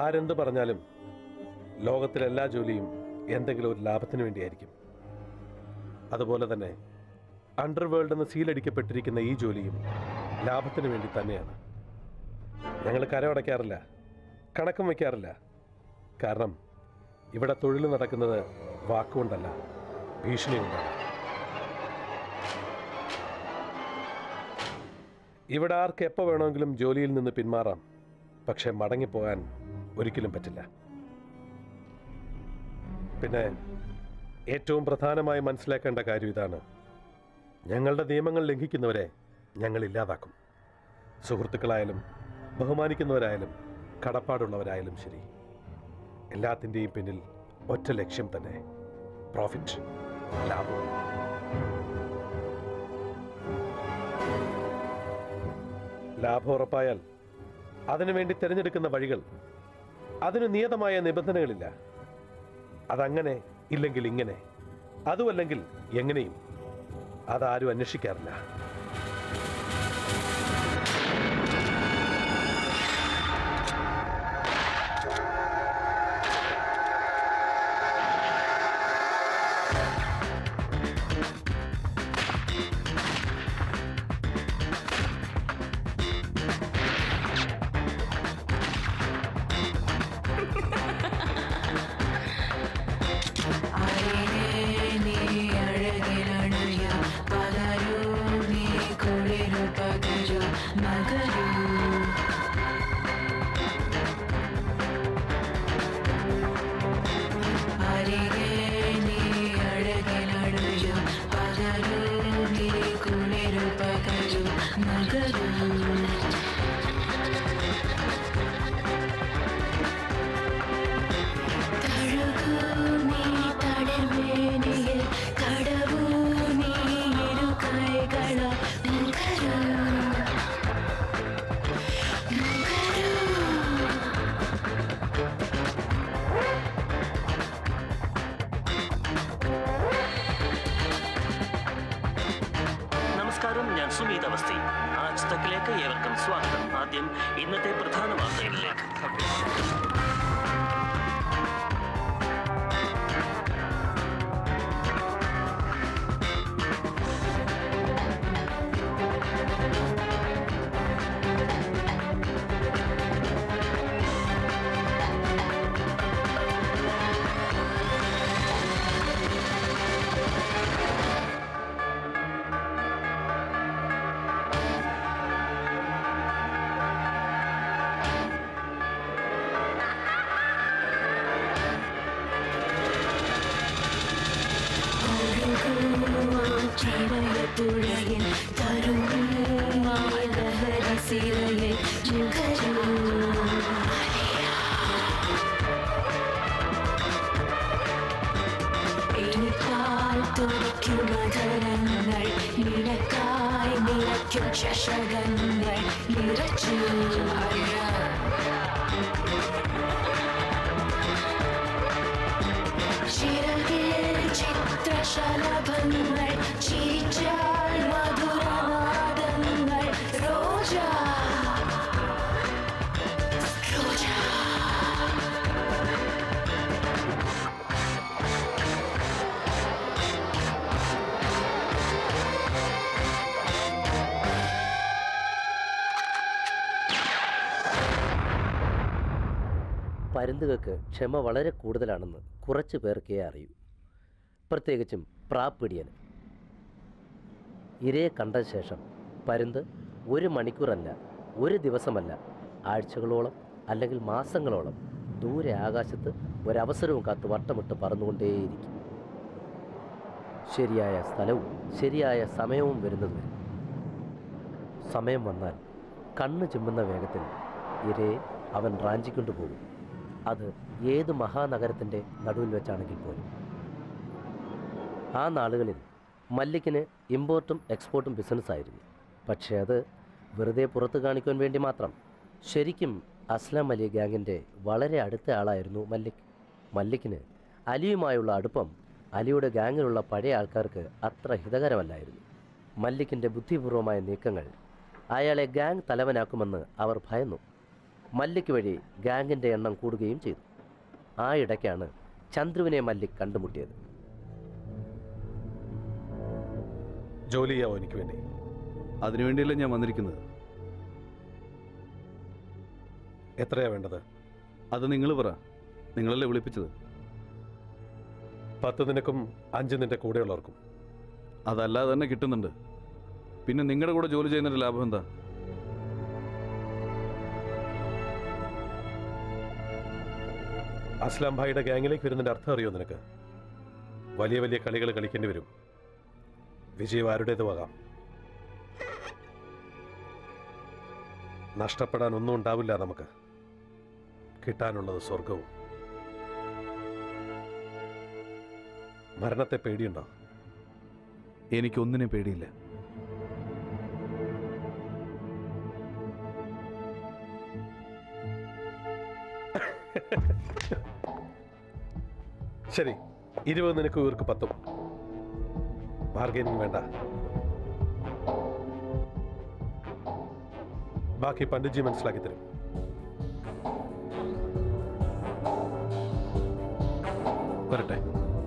ആരെന്ത് പറഞ്ഞാലും ലോകത്തിലെ എല്ലാ ജോലിയും എന്തെങ്കിലും ഒരു ലാഭത്തിന് വേണ്ടിയായിരിക്കും അതുപോലെ തന്നെ അണ്ടർവേൾഡ് എന്ന് സീലടിക്കപ്പെട്ടിരിക്കുന്ന ഈ ജോലിയും ലാഭത്തിന് വേണ്ടി തന്നെയാണ് ഞങ്ങൾ കരമടയ്ക്കാറില്ല കണക്കും വയ്ക്കാറില്ല കാരണം ഇവിടെ തൊഴിൽ നടക്കുന്നത് വാക്കുകൊണ്ടല്ല ഭീഷണി കൊണ്ടാണ് ഇവിടെ ആർക്ക് എപ്പോൾ വേണമെങ്കിലും ജോലിയിൽ നിന്ന് പിന്മാറാം പക്ഷെ മടങ്ങിപ്പോകാൻ ഒരിക്കലും പറ്റില്ല പിന്നെ ഏറ്റവും പ്രധാനമായി മനസ്സിലാക്കേണ്ട കാര്യം ഇതാണ് ഞങ്ങളുടെ നിയമങ്ങൾ ലംഘിക്കുന്നവരെ ഞങ്ങൾ ഇല്ലാതാക്കും സുഹൃത്തുക്കളായാലും ബഹുമാനിക്കുന്നവരായാലും കടപ്പാടുള്ളവരായാലും ശരി എല്ലാത്തിൻ്റെയും പിന്നിൽ ഒറ്റ ലക്ഷ്യം തന്നെ പ്രോഫിറ്റ് ലാഭം ലാഭം ഉറപ്പായാൽ അതിനുവേണ്ടി തിരഞ്ഞെടുക്കുന്ന വഴികൾ അതിന് നിയതമായ നിബന്ധനകളില്ല അതങ്ങനെ ഇല്ലെങ്കിൽ ഇങ്ങനെ അതുമല്ലെങ്കിൽ എങ്ങനെയും അതാരും അന്വേഷിക്കാറില്ല നീ അഴകിലണയ പകരൂ നീ കുളിരു പകരൂ നഗരൂ അരികെ നീ അഴകിലണയ പകരൂ നീ കുളിരു പകരൂ നഗരൂ തഴുകൂ നീ തടർവേനിയിൽ കടവൂ നീ ഇരു കൈകള നുകരൂ നുകരൂ നമസ്കാരം ഞാൻ സുമീത് അവസ്ഥി ആജ് തക്കിലേക്ക് ഏവർക്കും സ്വാഗതം ആദ്യം ഇന്നത്തെ പ്രധാന വാർത്തകളിലേക്ക് ചിറയത്തുഴയിൽ തരുണീലഹരി സിരയിൽ നുകരൂ എനിക്കാൽ തുടിക്കും മധുരങ്ങൾ നിനക്കായി നിറയ്ക്കും ചഷകങ്ങൾ നിറച്ചു ചിറകിൽ ചിത്രശലഭങ്ങൾ ചിരിച്ചാൽ മധുരനാദങ്ങൾ റോജ റോജ പരുന്തുകൾക്ക് ക്ഷമ വളരെ കൂടുതലാണെന്ന് കുറച്ച് പേർക്കേ അറിയൂ പ്രത്യേകിച്ചും പ്രാപ്പിടിയന് ഇരയെ കണ്ട ശേഷം പരുന്ത് ഒരു മണിക്കൂറല്ല ഒരു ദിവസമല്ല ആഴ്ചകളോളം അല്ലെങ്കിൽ മാസങ്ങളോളം ദൂരെ ആകാശത്ത് ഒരവസരവും കാത്ത് വട്ടമിട്ട് പറന്നുകൊണ്ടേയിരിക്കും ശരിയായ സ്ഥലവും ശരിയായ സമയവും വരുന്നതുവരെ സമയം വന്നാൽ കണ്ണ് ചിമ്മുന്ന വേഗത്തിൽ ഇരയെ അവൻ റാഞ്ചിക്കൊണ്ടു പോകും അത് ഏത് മഹാനഗരത്തിൻ്റെ നടുവിൽ വെച്ചാണെങ്കിൽ പോലും ആ നാളുകളിൽ മല്ലിക്കിന് ഇമ്പോർട്ടും എക്സ്പോർട്ടും ബിസിനസ്സായിരുന്നു പക്ഷേ അത് വെറുതെ പുറത്ത് കാണിക്കാൻ വേണ്ടി മാത്രം ശരിക്കും അസ്ലാം അലി ഗ്യാങ്ങിൻ്റെ വളരെ അടുത്ത ആളായിരുന്നു മല്ലിക് മല്ലിക്കിന് അലിയുമായുള്ള അടുപ്പം അലിയുടെ ഗ്യാങ്ങിലുള്ള പഴയ ആൾക്കാർക്ക് അത്ര ഹിതകരമല്ലായിരുന്നു മല്ലിക്കിൻ്റെ ബുദ്ധിപൂർവമായ നീക്കങ്ങൾ അയാളെ ഗ്യാങ് തലവനാക്കുമെന്ന് അവർ ഭയന്നു മല്ലിക് വഴി ഗാങ്ങിൻ്റെ എണ്ണം കൂടുകയും ചെയ്തു ആ ഇടയ്ക്കാണ് ചന്ദ്രുവിനെ മല്ലിക് കണ്ടുമുട്ടിയത് ജോലി ചെയ്യാവോ എനിക്ക് വേണ്ടി അതിനുവേണ്ടിയല്ലേ ഞാൻ വന്നിരിക്കുന്നത് എത്രയാ വേണ്ടത് അത് നിങ്ങൾ പറ നിങ്ങളല്ലേ വിളിപ്പിച്ചത് പത്ത് നിനക്കും അഞ്ച് നിന്റെ കൂടെയുള്ളവർക്കും അതല്ലാതെ തന്നെ കിട്ടുന്നുണ്ട് പിന്നെ നിങ്ങളുടെ കൂടെ ജോലി ചെയ്യുന്നതിന്റെ ലാഭം എന്താ അസ്ലാം ഭായിയുടെ ഗാങ്ങിലേക്ക് വരുന്നതിന്റെ അർത്ഥം അറിയോ നിനക്ക് വലിയ വലിയ കളികൾ കളിക്കേണ്ടി വരും വിജയം ആരുടേതുമാകാം നഷ്ടപ്പെടാൻ ഒന്നും ഉണ്ടാവില്ല നമുക്ക് കിട്ടാനുള്ളത് സ്വർഗവും മരണത്തെ പേടിയുണ്ടോ എനിക്കൊന്നിനെ പേടിയില്ല ശരി ഇരുപത് നിനക്ക് ഇവർക്ക് പത്തും ബാർഗൈനിങ് വേണ്ട ബാക്കി പണ്ഡിറ്റ്ജി മനസ്സിലാക്കി തരും വരട്ടെ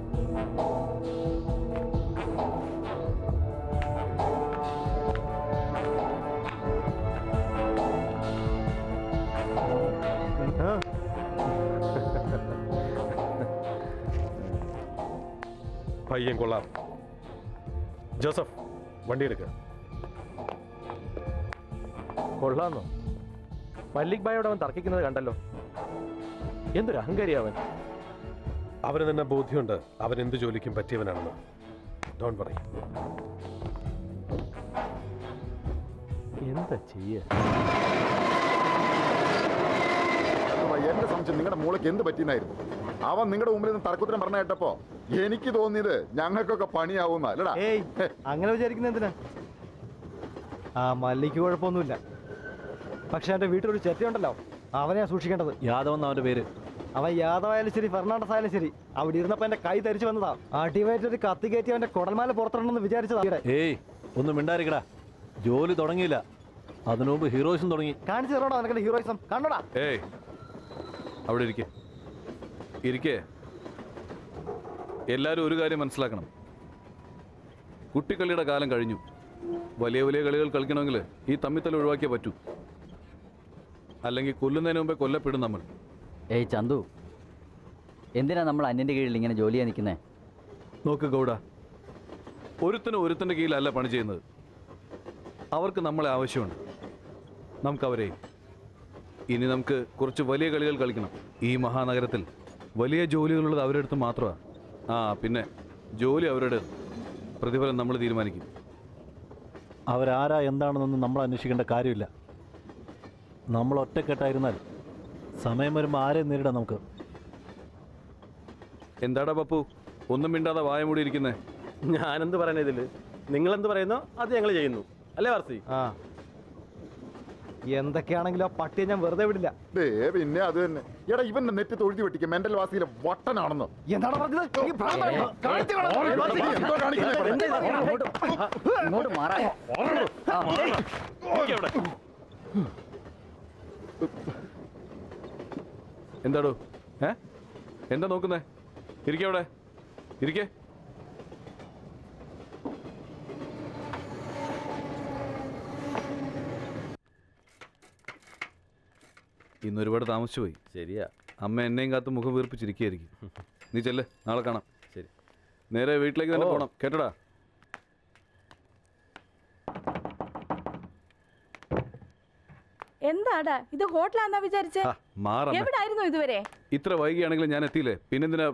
പയ്യൻ കൊള്ളാം ജോസഫ് വണ്ടി എടുക്കുക കൊള്ളാന്നോ മല്ലിക് ബായോട് അവൻ തർക്കിക്കുന്നത് കണ്ടല്ലോ എന്തൊരു അഹങ്കാരി അവൻ അവന് തന്നെ ബോധ്യമുണ്ട് അവൻ എന്ത് ജോലിക്കും പറ്റിയവനാണെന്ന് ഡോൺ പറയും എന്താ ചെയ്യ എന്റെ സംശയം നിങ്ങളുടെ മൂളയ്ക്ക് എന്ത് പറ്റിയെന്നായിരുന്നു അവൻ നിങ്ങളുടെ മുമ്പിൽ നിന്ന് തർക്കത്തിന് പറഞ്ഞ കേട്ടപ്പോ എനിക്ക് തോന്നിയത് ഞങ്ങൾക്കൊക്കെ പണിയാവുന്ന അല്ലടാ ഏയ് അങ്ങനെ വിചാരിക്കുന്ന എന്തിനാ ആ മല്ലിക്ക് കുഴപ്പമൊന്നുമില്ല പക്ഷെ എൻ്റെ വീട്ടിലൊരു ചെറ്റയുണ്ടല്ലോ അവനെയാ സൂക്ഷിക്കേണ്ടത് യാദവ് അവന്റെ പേര് അവൻ യാദവായാലും ശരി ഫെർണാണ്ടസ് ആയാലും ശരി അവിടെ ഇരുന്നപ്പോ എന്റെ കൈ ധരിച്ചു വന്നതാ അടിവായിട്ട് ഒരു കത്തി കയറ്റി അവന്റെ കുടൽമാല പുറത്തിടണമെന്ന് വിചാരിച്ചതാ ഇവിടെ ഏയ് ഒന്നും മിണ്ടായിരിക്കടാ ജോലി തുടങ്ങിയില്ല അതിനു മുമ്പ് ഹീറോയിസും തുടങ്ങി കാണിച്ചു തരണോ നിനക്ക് ഹീറോയിസം കണ്ടോടാ ഏയ് അവിടെ ഇരിക്കെ ഇരിക്കേ എല്ലാവരും ഒരു കാര്യം മനസ്സിലാക്കണം കുട്ടിക്കളിയുടെ കാലം കഴിഞ്ഞു വലിയ വലിയ കളികൾ കളിക്കണമെങ്കിൽ ഈ തമ്മിത്തല ഒഴിവാക്കിയേ പറ്റൂ അല്ലെങ്കിൽ കൊല്ലുന്നതിന് മുമ്പേ കൊല്ലപ്പെടും നമ്മൾ ഏയ് ചന്തു എന്തിനാ നമ്മൾ അന്യൻ്റെ കീഴിൽ ഇങ്ങനെ ജോലി ചെയ്യാൻ നിൽക്കുന്നേ നോക്ക് ഗൗഡ ഒരുത്തനും ഒരുത്തൻ്റെ കീഴിലല്ല പണി ചെയ്യുന്നത് അവർക്ക് നമ്മളെ ആവശ്യമുണ്ട് നമുക്ക് അവരെ ഇനി നമുക്ക് കുറച്ച് വലിയ കളികൾ കളിക്കണം ഈ മഹാനഗരത്തിൽ വലിയ ജോലികളുള്ളത് അവരുടെ അടുത്ത് മാത്രമാണ് ആ പിന്നെ ജോലി അവരുടെ പ്രതിഫലം നമ്മൾ തീരുമാനിക്കും അവരാരാ എന്താണെന്നൊന്നും നമ്മൾ അന്വേഷിക്കേണ്ട കാര്യമില്ല നമ്മൾ ഒറ്റക്കെട്ടായിരുന്നാൽ സമയം വരുമ്പോൾ ആരെയും നേരിടാം നമുക്ക് എന്താടാ പപ്പു ഒന്നും മിണ്ടാതെ വായ മൂടി ഇരിക്കുന്നേ ഞാനെന്ത് പറയുന്നത് ഇതില് നിങ്ങളെന്ത് പറയുന്നോ അത് ഞങ്ങൾ ചെയ്യുന്നു അല്ലേ വാർസി ആ എന്തൊക്കെയാണെങ്കിലും ആ പട്ടിയെ ഞാൻ വെറുതെ വിടില്ല ദേ പിന്നെ അത് തന്നെ എടാ ഇവന്റെ നെറ്റ് തൊഴുതി വെട്ടിക്കും മെന്റൽ വാസിയിലെ വട്ടനാണെന്ന് എന്താണ് പറഞ്ഞത് എനിക്ക് ഭ്രാന്തായോ? കാണിച്ച് വേണം. നീ എന്തോ കാണിക്കുന്നേ ഇവിടെ? ഇങ്ങോട്ട് മാറാ എന്താടോ ഏ എന്താ നോക്കുന്നേ ഇരിക്കേ അവിടെ ഇരിക്കേ ഇന്ന് ഒരുപാട് താമസിച്ചു പോയി ശരിയാ അമ്മ എന്നെയും കാത്ത് മുഖം വീർപ്പിച്ചിരിക്കുകയായിരിക്കും നീ ചെല്ല് നാളെ കാണാം ശരി. നേരെ വീട്ടിലേക്ക് തന്നെ ഓ. പോണം കേട്ടടാ എന്താടാ ഇത് ഹോട്ടലാന്നാ വിചാരിച്ചേ ആ, മാറമ്മ എവിടായിരുന്നു ഇതുവരെ ഇത്ര വൈകിയാണെങ്കിലും ഞാൻ എത്തിയില്ലേ പിന്നെന്തിനാ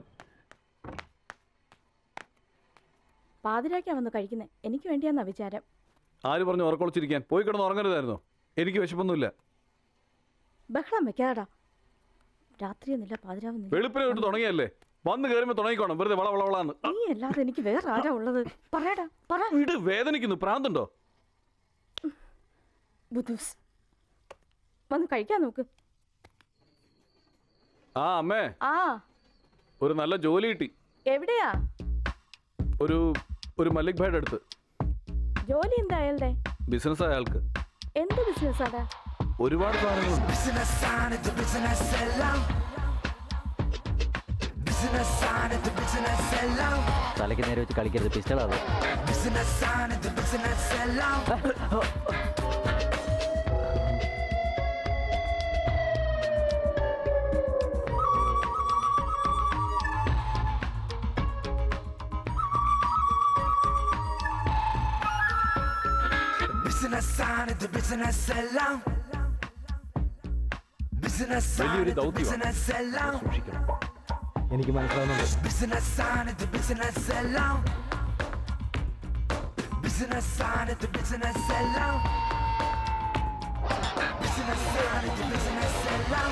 പാതിരാക്കാ വന്ന് കഴിക്കുന്നേ എനിക്ക് വേണ്ടിയാന്നാ വിചാരം ആര് പറഞ്ഞു ഉറക്കൊളിച്ചിരിക്കാൻ പോയി കിടന്ന് ഉറങ്ങരുതായിരുന്നോ എനിക്ക് വിശപ്പൊന്നുമില്ല ബഹളം വെക്കാടാ രാത്രിയൊന്നുമില്ല പാതിരാവുന്നില്ല വെളുപ്പിനെ തൊട്ട് തുടങ്ങിയല്ലേ വന്ന് കയറുമ്പോൾ തുടങ്ങിക്കോണം വെറുതെ വള വള വളാന്ന് നീ അല്ലാതെ എനിക്ക് വേറെ ആരാ ഉള്ളത് പറയടാ പറ വീട് വേദനിക്കുന്നു പ്രാന്തുണ്ടോ ബുദ്ധൂസ് വന്ന് കഴിക്കാൻ നോക്ക് ആ അമ്മേ ആ ഒരു നല്ല ജോലി കിട്ടി എവിടെയാ ഒരു ഒരു മല്ലിക് ഭായുടെ അടുത്ത് ജോലി എന്താ അയാളുടെ ബിസിനസ് അയാൾക്ക് എന്ത് ബിസിനസ്സാടാ ഒരുപാട് സാധനങ്ങളുണ്ട് ബിസിനസ്സാണിത് ബിസിനസ് എല്ലാം ബിസിനസ്സാണിത് ബിസിനസ് എല്ലാം തലയ്ക്ക് നേരെ വെച്ച് കളിക്കരുത് പിസ്റ്റളാണ് ബിസിനസ്സാണിത് ബിസിനസ് എല്ലാം ബിസിനസ്സാണിത് ബിസിനസ് എല്ലാം വലിയൊരു ബിസിനസ്സാണിത് ദൗത്യമാണ് ബിസിനസ് എല്ലാം സൂക്ഷിക്കണം എനിക്ക് മനസ്സിലാവുന്നുണ്ട് ബിസിനസ്സാണിത് ബിസിനസ് എല്ലാം ബിസിനസ്സാണിത് ബിസിനസ് എല്ലാം ബിസിനസ്സാണിത് ബിസിനസ് എല്ലാം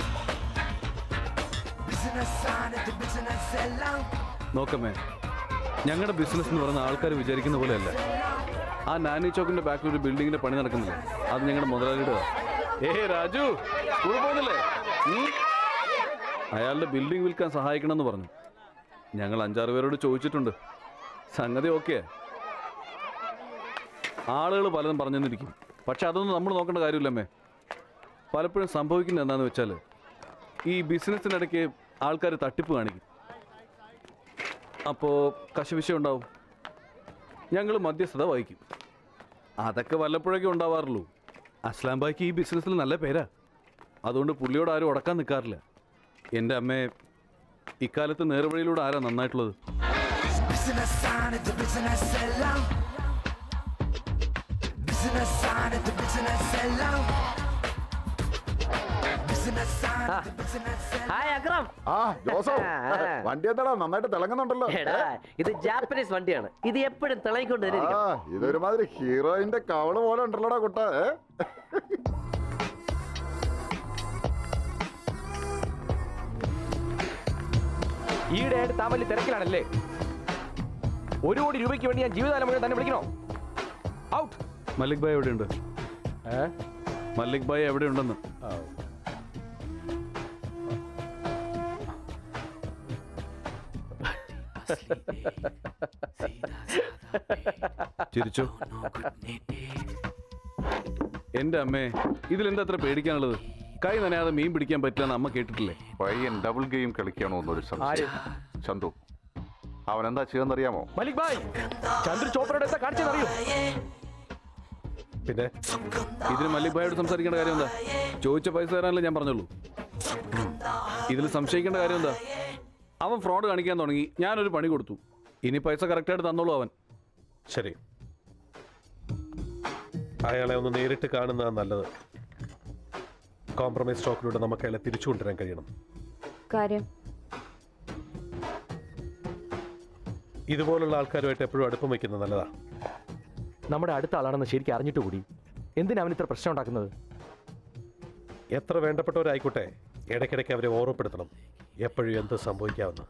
ബിസിനസ്സാണിത് ബിസിനസ് എല്ലാം നോക്കമ്മേ ഞങ്ങളുടെ ബിസിനസ് എന്ന് പറയുന്ന ആൾക്കാർ വിചാരിക്കുന്ന പോലെയല്ല ആ നാനി ചോക്കിന്റെ ബാക്കിൽ ഒരു ബിൽഡിങ്ങിന്റെ പണി നടക്കുന്നില്ല അത് ഞങ്ങളുടെ മുതലാളിയുടെ ഏ രാജു സ്കൂളിൽ പോകുന്നില്ലേ ഉം? അയാളുടെ ബിൽഡിംഗ് വിൽക്കാൻ സഹായിക്കണമെന്ന് പറഞ്ഞു ഞങ്ങൾ അഞ്ചാറ് പേരോട് ചോദിച്ചിട്ടുണ്ട് സംഗതി ഓക്കെ ആളുകൾ പലതും പറഞ്ഞു തന്നിരിക്കും പക്ഷെ അതൊന്നും നമ്മൾ നോക്കേണ്ട കാര്യമില്ലമ്മേ പലപ്പോഴും സംഭവിക്കുന്നത് എന്താണെന്ന് വെച്ചാൽ ഈ ബിസിനസ്സിനിടയ്ക്ക് ആൾക്കാർ തട്ടിപ്പ് കാണിക്കും അപ്പോൾ കശവിശ ഉണ്ടാവും ഞങ്ങൾ മധ്യസ്ഥത വഹിക്കും അതൊക്കെ വല്ലപ്പോഴൊക്കെ ഉണ്ടാവാറുള്ളൂ അസ്ലാം ബായിക്ക് ഈ ബിസിനസ്സിൽ നല്ല പേരാ അതുകൊണ്ട് പുള്ളിയോട് ആരും ഉടക്കാൻ നിൽക്കാറില്ല എൻ്റെ അമ്മയെ ഇക്കാലത്ത് നേർവഴിയിലൂടെ ആരാ നന്നായിട്ടുള്ളത് ബിസിനസ്സാണിത് ബിസിനസ് എല്ലാം ബിസിനസ്സാണിത് ബിസിനസ് എല്ലാം ബിസിനസ്സാണിത് ബിസിനസ് ഹായ് അക്രം ആ ജോസഫ് വണ്ടി എന്താടാ നന്നായിട്ട് തിളങ്ങുന്നുണ്ടല്ലോ എടാ ഇത് ജാപ്പനീസ് വണ്ടിയാണ് ഇത് എപ്പോഴും തിളങ്ങിക്കൊണ്ട് തന്നെ ആ ഇരിക്കണം. ഇതൊരുമാതിരി ഹീറോയിന്റെ കവള് പോലെ ഉണ്ടല്ലോടാ കുട്ട ഏ? ഈയിടെയായിട്ട് താൻ വലിയ തിരക്കിലാണല്ലേ ഒരു കോടി രൂപയ്ക്ക് വേണ്ടി ഞാൻ ജീവിതകാലം മുഴുവൻ തന്നെ വിളിക്കണോ ഔട്ട് മല്ലിക് ഭായ് എവിടെയുണ്ട് മല്ലിക് ഭായ് എവിടെയുണ്ടെന്ന് ചിരിച്ചോ എന്റെ അമ്മേ ഇതിലെന്താ അത്ര പേടിക്കാനുള്ളത് കൈ നനയാതെ മീൻ പിടിക്കാൻ പറ്റില്ല എന്ന് അമ്മ കേട്ടിട്ടില്ലേ പയ്യൻ ഡബിൾ ഗെയിം കളിക്കണോ എന്നൊരു സംശയം ചന്തു അവൻ എന്താ ചെയ്യുന്നറിയാമോ മലിക് ഭായ് ചന്ദ്ര ചോപ്രയുടെ എന്താ കാണിച്ചെന്നറിയോ പിന്നെ ഇതിന് മല്ലിക് ഭായോട് സംസാരിക്കേണ്ട കാര്യം എന്താ ചോദിച്ച പൈസ തരാനല്ലേ ഞാൻ പറഞ്ഞുള്ളൂ ഇതിൽ സംശയിക്കേണ്ട കാര്യം എന്താ അവൻ ഫ്രോഡ് കാണിക്കാൻ തുടങ്ങി ഞാനൊരു പണി കൊടുത്തു ഇനി പൈസ കറക്റ്റായിട്ട് തന്നോളൂ അവൻ ശരി അയാളെ ഒന്ന് നേരിട്ട് കാണുന്നതാണ് നല്ലത് കോംപ്രമൈസ് സ്റ്റോക്കിലൂടെ നമുക്ക് അയാളെ തിരിച്ചു കൊണ്ടുവരാൻ കഴിയണം കാര്യം ഇതുപോലുള്ള ആൾക്കാരുമായിട്ട് എപ്പോഴും അടുപ്പം വയ്ക്കുന്നത് നല്ലതാ നമ്മുടെ അടുത്ത ആളാണെന്ന് ശരിക്കും അറിഞ്ഞിട്ട് കൂടി എന്തിനാ അവൻ ഇത്ര പ്രശ്നം ഉണ്ടാക്കുന്നത് എത്ര വേണ്ടപ്പെട്ടവരായിക്കോട്ടെ ഇടയ്ക്കിടയ്ക്ക് അവരെ ഓർമ്മപ്പെടുത്തണം എപ്പോഴും എന്ത് സംഭവിക്കാവുന്ന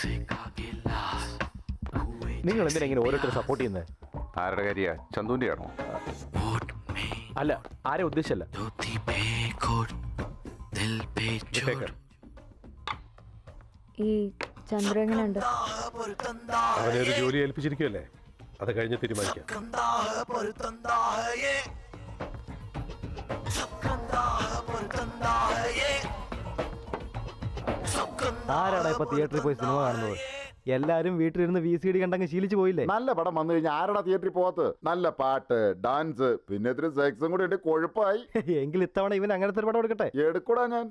നിങ്ങൾ എന്തിനാ ഇങ്ങനെ ഓരോരുത്തർ സപ്പോർട്ട് ചെയ്യുന്നത് ആരുടെ കാര്യ ചന്തുവിന്റെ ആണോ അല്ല ആരെ ഉദ്ദേശിച്ചല്ല വിട്ടേക്ക്. ഈ ചന്ദ്രു എങ്ങനെയുണ്ട് അവനെ ഒരു ജോലി ഏൽപ്പിച്ചിരിക്കുമല്ലേ അത് കഴിഞ്ഞ് തീരുമാനിക്കാം ആരാടാ ഇപ്പൊ തിയേറ്ററിൽ പോയി സിനിമ കാണുന്നത് എല്ലാരും വീട്ടിലിരുന്ന് വി സി ഡി കണ്ടങ്ങ് ശീലിച്ചു പോയില്ലേ നല്ല പടം വന്നു കഴിഞ്ഞാൽ ആരടാ തിയേറ്ററിൽ പോകാത്തത് നല്ല പാട്ട് ഡാൻസ് പിന്നെ ഇത്തിരി സെക്സും കൂടി ഉണ്ട് കൊഴുപ്പായി എങ്കിൽ ഇത്തവണ ഇവൻ അങ്ങനത്തെ ഒരു പടം എടുക്കട്ടെ എടുക്കൂടാ ഞാൻ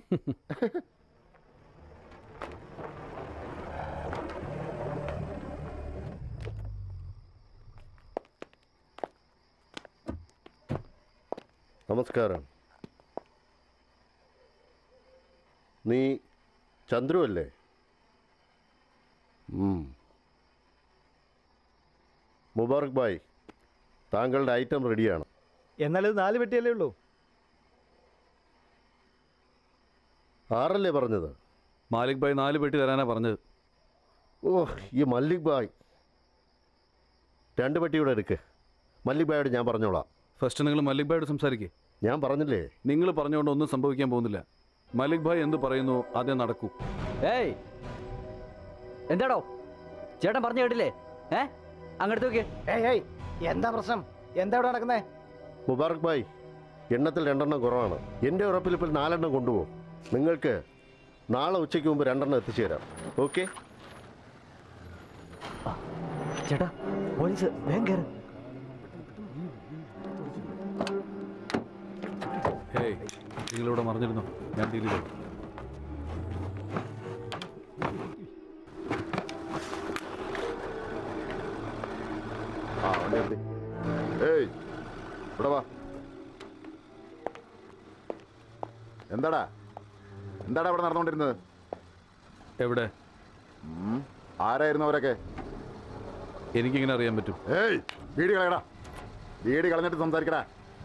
നമസ്കാരം നീ ചന്ദ്രു അല്ലേ ഉം. മുബാറക് ഭായ് താങ്കളുടെ ഐറ്റം റെഡിയാണ് എന്നാൽ ഇത് നാല് പെട്ടിയല്ലേ ഉള്ളൂ ആറല്ലേ പറഞ്ഞത് മാലിക് ഭായ് നാല് പെട്ടി തരാനാ പറഞ്ഞത് ഓ ഈ മല്ലിക് ഭായ് രണ്ട് പെട്ടിയുടെ എടുക്ക് മല്ലിക് ഭായോട് ഞാൻ പറഞ്ഞോളാം ഫസ്റ്റ് നിങ്ങൾ മല്ലിക് ഭായോട് സംസാരിക്കേ ഞാൻ പറഞ്ഞില്ലേ നിങ്ങൾ പറഞ്ഞുകൊണ്ട് ഒന്നും സംഭവിക്കാൻ പോകുന്നില്ല മലിക് ഭായ് എന്ത് പറയുന്നു അതേ നടക്കൂ ഏയ് എന്താടോ ചേട്ടൻ പറഞ്ഞു കേട്ടില്ലേ ഏ അങ്ങോട്ട് നോക്കിയേ ഏയ് ഏയ് എന്താ പ്രശ്നം എന്താ ഇവിടെ നടക്കുന്നേ മുബാറക് ഭായ് എണ്ണത്തിൽ രണ്ടെണ്ണം കുറവാണ് എൻ്റെ ഉറപ്പിൽ ഇപ്പോൾ നാലെണ്ണം കൊണ്ടുപോകും നിങ്ങൾക്ക് നാളെ ഉച്ചയ്ക്ക് മുമ്പ് രണ്ടെണ്ണം എത്തിച്ചു തരാം ഓക്കെ ചേട്ടാ പോലീസ് വേഗം കയറ് ഹേയ് നിങ്ങളിവിടെ മറിഞ്ഞിരുന്നോ ഞാൻ ഡീൽ ചെയ്തു ആ വണ്ടി നിർത്തി ഏയ് ഇവിടെ വാ എന്താടാ എന്താടാ ഇവിടെ നടന്നുകൊണ്ടിരുന്നത് എവിടെ ഉം, ആരായിരുന്നു അവരൊക്കെ എനിക്കിങ്ങനെ അറിയാൻ പറ്റും ഏയ് വീട് കളയടാ വീട് കളഞ്ഞിട്ട് സംസാരിക്കടാ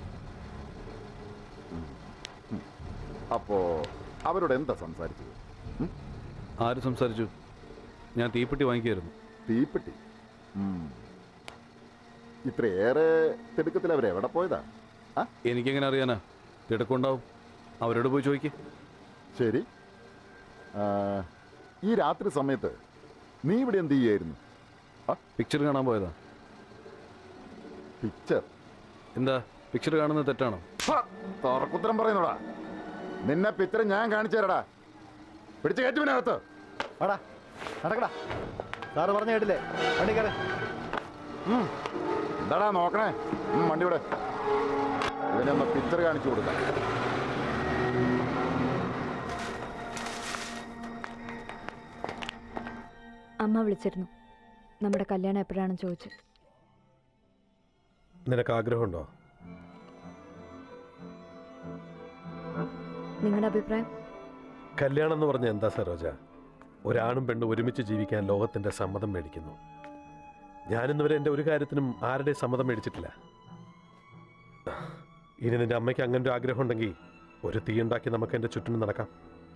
ഉം, ഉം. അപ്പോ അവരോട് എന്താ സംസാരിച്ചത് ആര് സംസാരിച്ചു ഞാൻ തീപ്പെട്ടി വാങ്ങിക്കായിരുന്നു തീപ്പെട്ടി ഉം. ഇത്രയേറെ തിടുക്കത്തിൽ അവരെവിടെ പോയതാ എനിക്കെങ്ങനെ അറിയാനാ തിടക്കുണ്ടാവും അവരോട് പോയി ചോദിക്കേ ശരി ആ, ഈ രാത്രി സമയത്ത് നീ ഇവിടെ എന്ത് ചെയ്യായിരുന്നു പിക്ചർ കാണാൻ പോയതാ പിക്ചർ എന്താ പിക്ചർ കാണുന്നത് തെറ്റാണോ തുറക്കുത്തരം പറയുന്നോടാ നിന്നെ പിക്ചർ ഞാൻ കാണിച്ചു തരടാ പിടിച്ച് കയറ്റുവിനകത്ത് വാടാ നടക്കടാ സാറ് പറഞ്ഞു കേട്ടില്ലേ വണ്ടി കയറി എന്താടാ നോക്കണേ ഉം, വണ്ടി ഇവിടെ ഇവനെ ഒന്ന് പിക്ചർ കാണിച്ചു കൊടുക്കാം അമ്മ വിളിച്ചിരുന്നു നമ്മുടെ കല്യാണം എപ്പോഴാണെന്ന് ചോദിച്ചു നിനക്ക് ആഗ്രഹമുണ്ടോ നിങ്ങളുടെ അഭിപ്രായം കല്യാണം എന്ന് പറഞ്ഞ എന്താ സരോജ ഒരാണും പെണ്ണും ഒരുമിച്ച് ജീവിക്കാൻ ലോകത്തിന്റെ സമ്മതം മേടിക്കുന്നു ഞാനിന്നുവരെ എൻ്റെ ഒരു കാര്യത്തിനും ആരുടെ സമ്മതം മേടിച്ചിട്ടില്ല ഇനി നിന്റെ അമ്മയ്ക്ക് അങ്ങനെ ഒരു ആഗ്രഹം ഉണ്ടെങ്കിൽ ഒരു തീ ഉണ്ടാക്കി നമുക്ക് എൻ്റെ ചുറ്റിനും നടക്കാം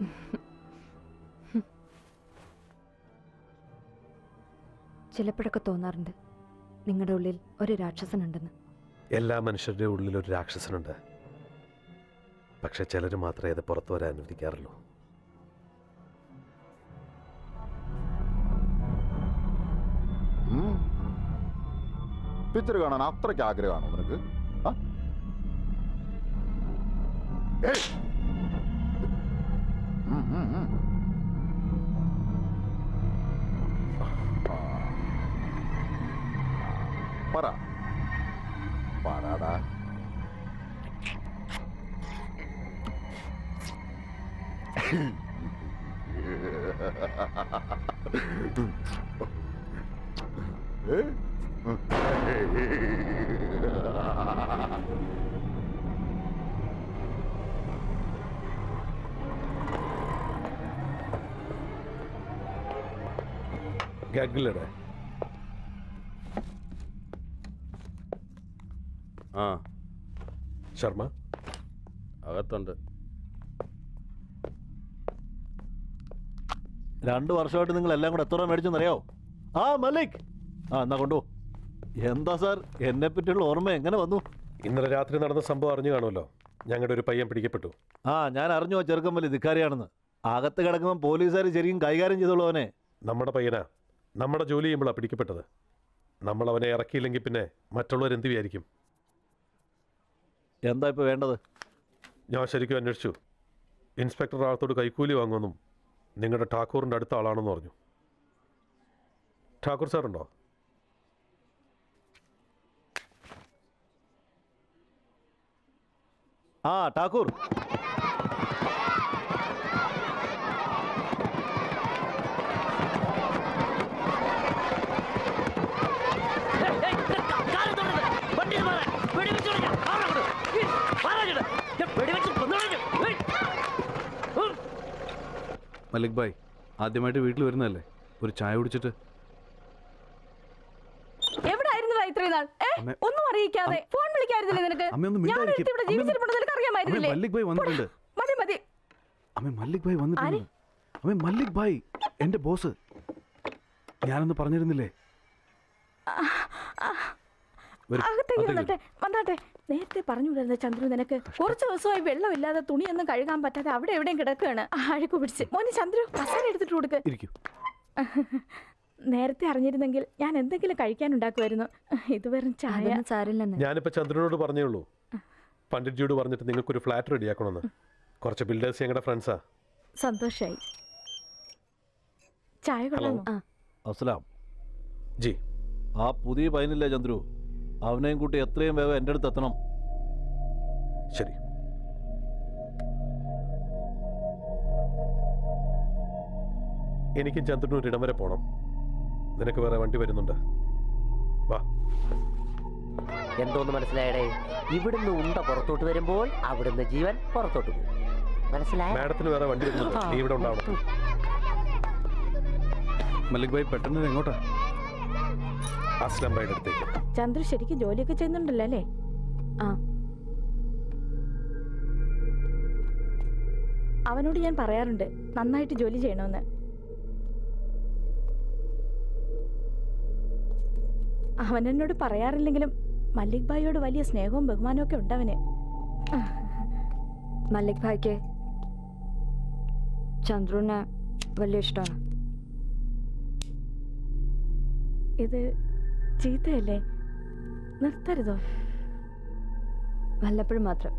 ചിലപ്പോഴൊക്കെ തോന്നാറുണ്ട് നിങ്ങളുടെ ഉള്ളിൽ ഒരു രാക്ഷസനുണ്ടെന്ന് എല്ലാ മനുഷ്യരുടെ ഉള്ളിൽ ഒരു രാക്ഷസനുണ്ട് പക്ഷെ ചിലർ മാത്രമേ അത് പുറത്തു വരാൻ അനുവദിക്കാറുള്ളൂ പിക്ചർ കാണാൻ അത്രയ്ക്ക് ആഗ്രഹമാണോ നിനക്ക് ആ? ഏയ്! ഉം, ഉം, ഉം. ആ. പറ പറടാ ഏ? ഗഗ്ലടെ ആ ശർമ്മ അകത്തുണ്ട് രണ്ട് വർഷമായിട്ട് നിങ്ങൾ എല്ലാം കൂടെ എത്ര രൂപ മേടിച്ചെന്നറിയോ ആ മല്ലിക് ആ എന്നാ കൊണ്ടു എന്താ സാർ എന്നെ പറ്റിയുള്ള ഓർമ്മ എങ്ങനെ വന്നു ഇന്നലെ രാത്രി നടന്ന സംഭവം അറിഞ്ഞു കാണുമല്ലോ ഞങ്ങളുടെ ഒരു പയ്യൻ പിടിക്കപ്പെട്ടു ആ ഞാൻ അറിഞ്ഞു ആ ചെറുക്കൻ വലിയ ധിക്കാരിയാണെന്ന് അകത്ത് കിടക്കുമ്പോൾ പോലീസുകാർ ശരിക്കും കൈകാര്യം ചെയ്തോളൂ അവനെ നമ്മുടെ പയ്യനാ നമ്മുടെ ജോലി ചെയ്യുമ്പോഴാണ് പിടിക്കപ്പെട്ടത് നമ്മൾ അവനെ ഇറക്കിയില്ലെങ്കിൽ പിന്നെ മറ്റുള്ളവർ എന്ത് വിചാരിക്കും എന്താ ഇപ്പോൾ വേണ്ടത് ഞാൻ ശരിക്കും അന്വേഷിച്ചു ഇൻസ്പെക്ടർ ആളത്തോട് കൈക്കൂലി വാങ്ങുമെന്നും നിങ്ങളുടെ ഠാക്കൂറിൻ്റെ അടുത്ത ആളാണെന്ന് പറഞ്ഞു ഠാക്കൂർ സാറുണ്ടോ ആ ഠാക്കൂർ മലിക് ഭായ് ആദ്യമായിട്ട് വീട്ടിൽ വരുന്നതല്ലേ ഒരു ചായ കുടിച്ചിട്ട് എവിടായിരുന്നില്ല ഇത്രയും നാൾ ഏ അമ്മേ- ഒന്നും അറിയിക്കാതെ ഫോൺ വിളിക്കായിരുന്നില്ലേ നിനക്ക് അമ്മ ഒന്ന് ഞാൻ മിണ്ടാതിരിക്ക്. ഒരുത്തി ഇവിടെ അമ്മ- ജീവിച്ചിരിപ്പുണ്ട് നിനക്ക് അറിയാമായിരുന്നില്ലേ അമ്മേ, മല്ലിക് ഭായ് വന്നിട്ടുണ്ട്. മതി മതി അമ്മ മല്ലിക് ഭായ് വന്നിട്ടുണ്ട് അമ്മ മല്ലിക് ഭായ് എൻ്റെ ബോസ് ഞാനൊന്ന് പറഞ്ഞിരുന്നില്ലേ വരൂ, അകത്തേക്ക് അകത്തേക്ക് വന്നട്ടെ വന്നാട്ടെ നേരത്തെ പറഞ്ഞുവിടുന്ന ചന്ദ്രു നിനക്ക് കുറച്ച് ദിവസമായി വെള്ളമില്ലാതെ തുണിയൊന്നും കഴുകാൻ പറ്റാതെ അവിടെ എവിടെയും കിടക്കുകയാണ് അഴുക്ക് പിടിച്ച് മോനെ ചന്ദ്രു കസാര എടുത്തിട്ട് കൊടുക്ക് ഇരിക്കൂ നേരത്തെ അറിഞ്ഞിരുന്നെങ്കിൽ ഞാൻ എന്തെങ്കിലും കഴിക്കാൻ ഉണ്ടാക്കുമായിരുന്നു ഇത് വെറും ചായ അതൊന്നും സാരില്ലെന്ന് ഞാനിപ്പോൾ ചന്ദ്രനോട് പറഞ്ഞേ ഉള്ളൂ പണ്ഡിറ്റ്ജിയോട് പറഞ്ഞിട്ട് നിങ്ങൾക്കൊരു ഫ്ലാറ്റ് റെഡിയാക്കണമെന്ന് കുറച്ച് ബിൽഡേഴ്സ് ഞങ്ങളുടെ ഫ്രണ്ട്സാ സന്തോഷായി ചായ കൊള്ളാമോ അസ്സലാം ജി ആ പുതിയ പയ്യനില്ലേ ചന്ദ്രു അവനെയും കൂട്ടി എത്രയും വേഗം എൻ്റെ അടുത്ത് എത്തണം ശരി എനിക്കും ചന്ദ്രനും ഒരിടം വരെ പോണം നിനക്ക് വേറെ വണ്ടി വരുന്നുണ്ട് വാ എന്തോന്ന് മനസ്സിലായടേ ഇവിടുന്ന് ഉണ്ട പുറത്തോട്ട് വരുമ്പോൾ അവിടുന്ന് ജീവൻ പുറത്തോട്ട് പോകും മനസ്സിലായ മാഡത്തിന് വേറെ വണ്ടി വരുന്നുണ്ട് നീ ഇവിടെ ഉണ്ടാവണം മല്ലിക് ഭായ് പെട്ടെന്ന് എങ്ങോട്ടാ അസ്ലം ഭായിയുടെ അടുത്തേക്ക് ചന്ദ്രു ശരിക്കും ജോലിയൊക്കെ ചെയ്യുന്നുണ്ടല്ലോ അല്ലേ ആ അവനോട് ഞാൻ പറയാറുണ്ട് നന്നായിട്ട് ജോലി ചെയ്യണമെന്ന് അവൻ എന്നോട് പറയാറില്ലെങ്കിലും മല്ലിക് ഭായിയോട് വലിയ സ്നേഹവും ബഹുമാനവും ഒക്കെ ഉണ്ടവന് മല്ലിക് ഭായിക്ക് ചന്ദ്രുവിനെ വലിയ ഇഷ്ടമാണ് ഇത് ചീത്തയല്ലേ നിർത്തരുതോ വല്ലപ്പോഴും മാത്രം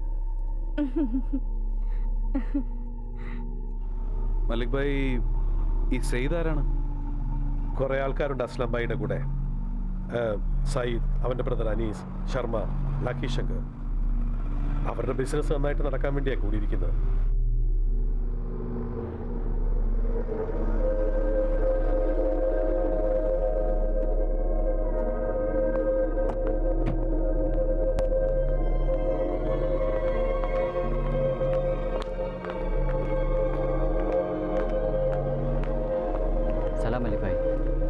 മല്ലിക് ഭായ് ഈ സെയ്ദ് ആരാണ് കുറേ ആൾക്കാരുണ്ട് അസ്ലം ഭായിയുടെ കൂടെ ഏഹ്, സയ്യിദ് അവൻ്റെ ബ്രദർ അനീസ് ശർമ്മ ലക്കി ശങ്കർ അവരുടെ ബിസിനസ് നന്നായിട്ട് നടക്കാൻ വേണ്ടിയാണ് കൂടിയിരിക്കുന്നത് സലാം മല്ലിക് ഭായ്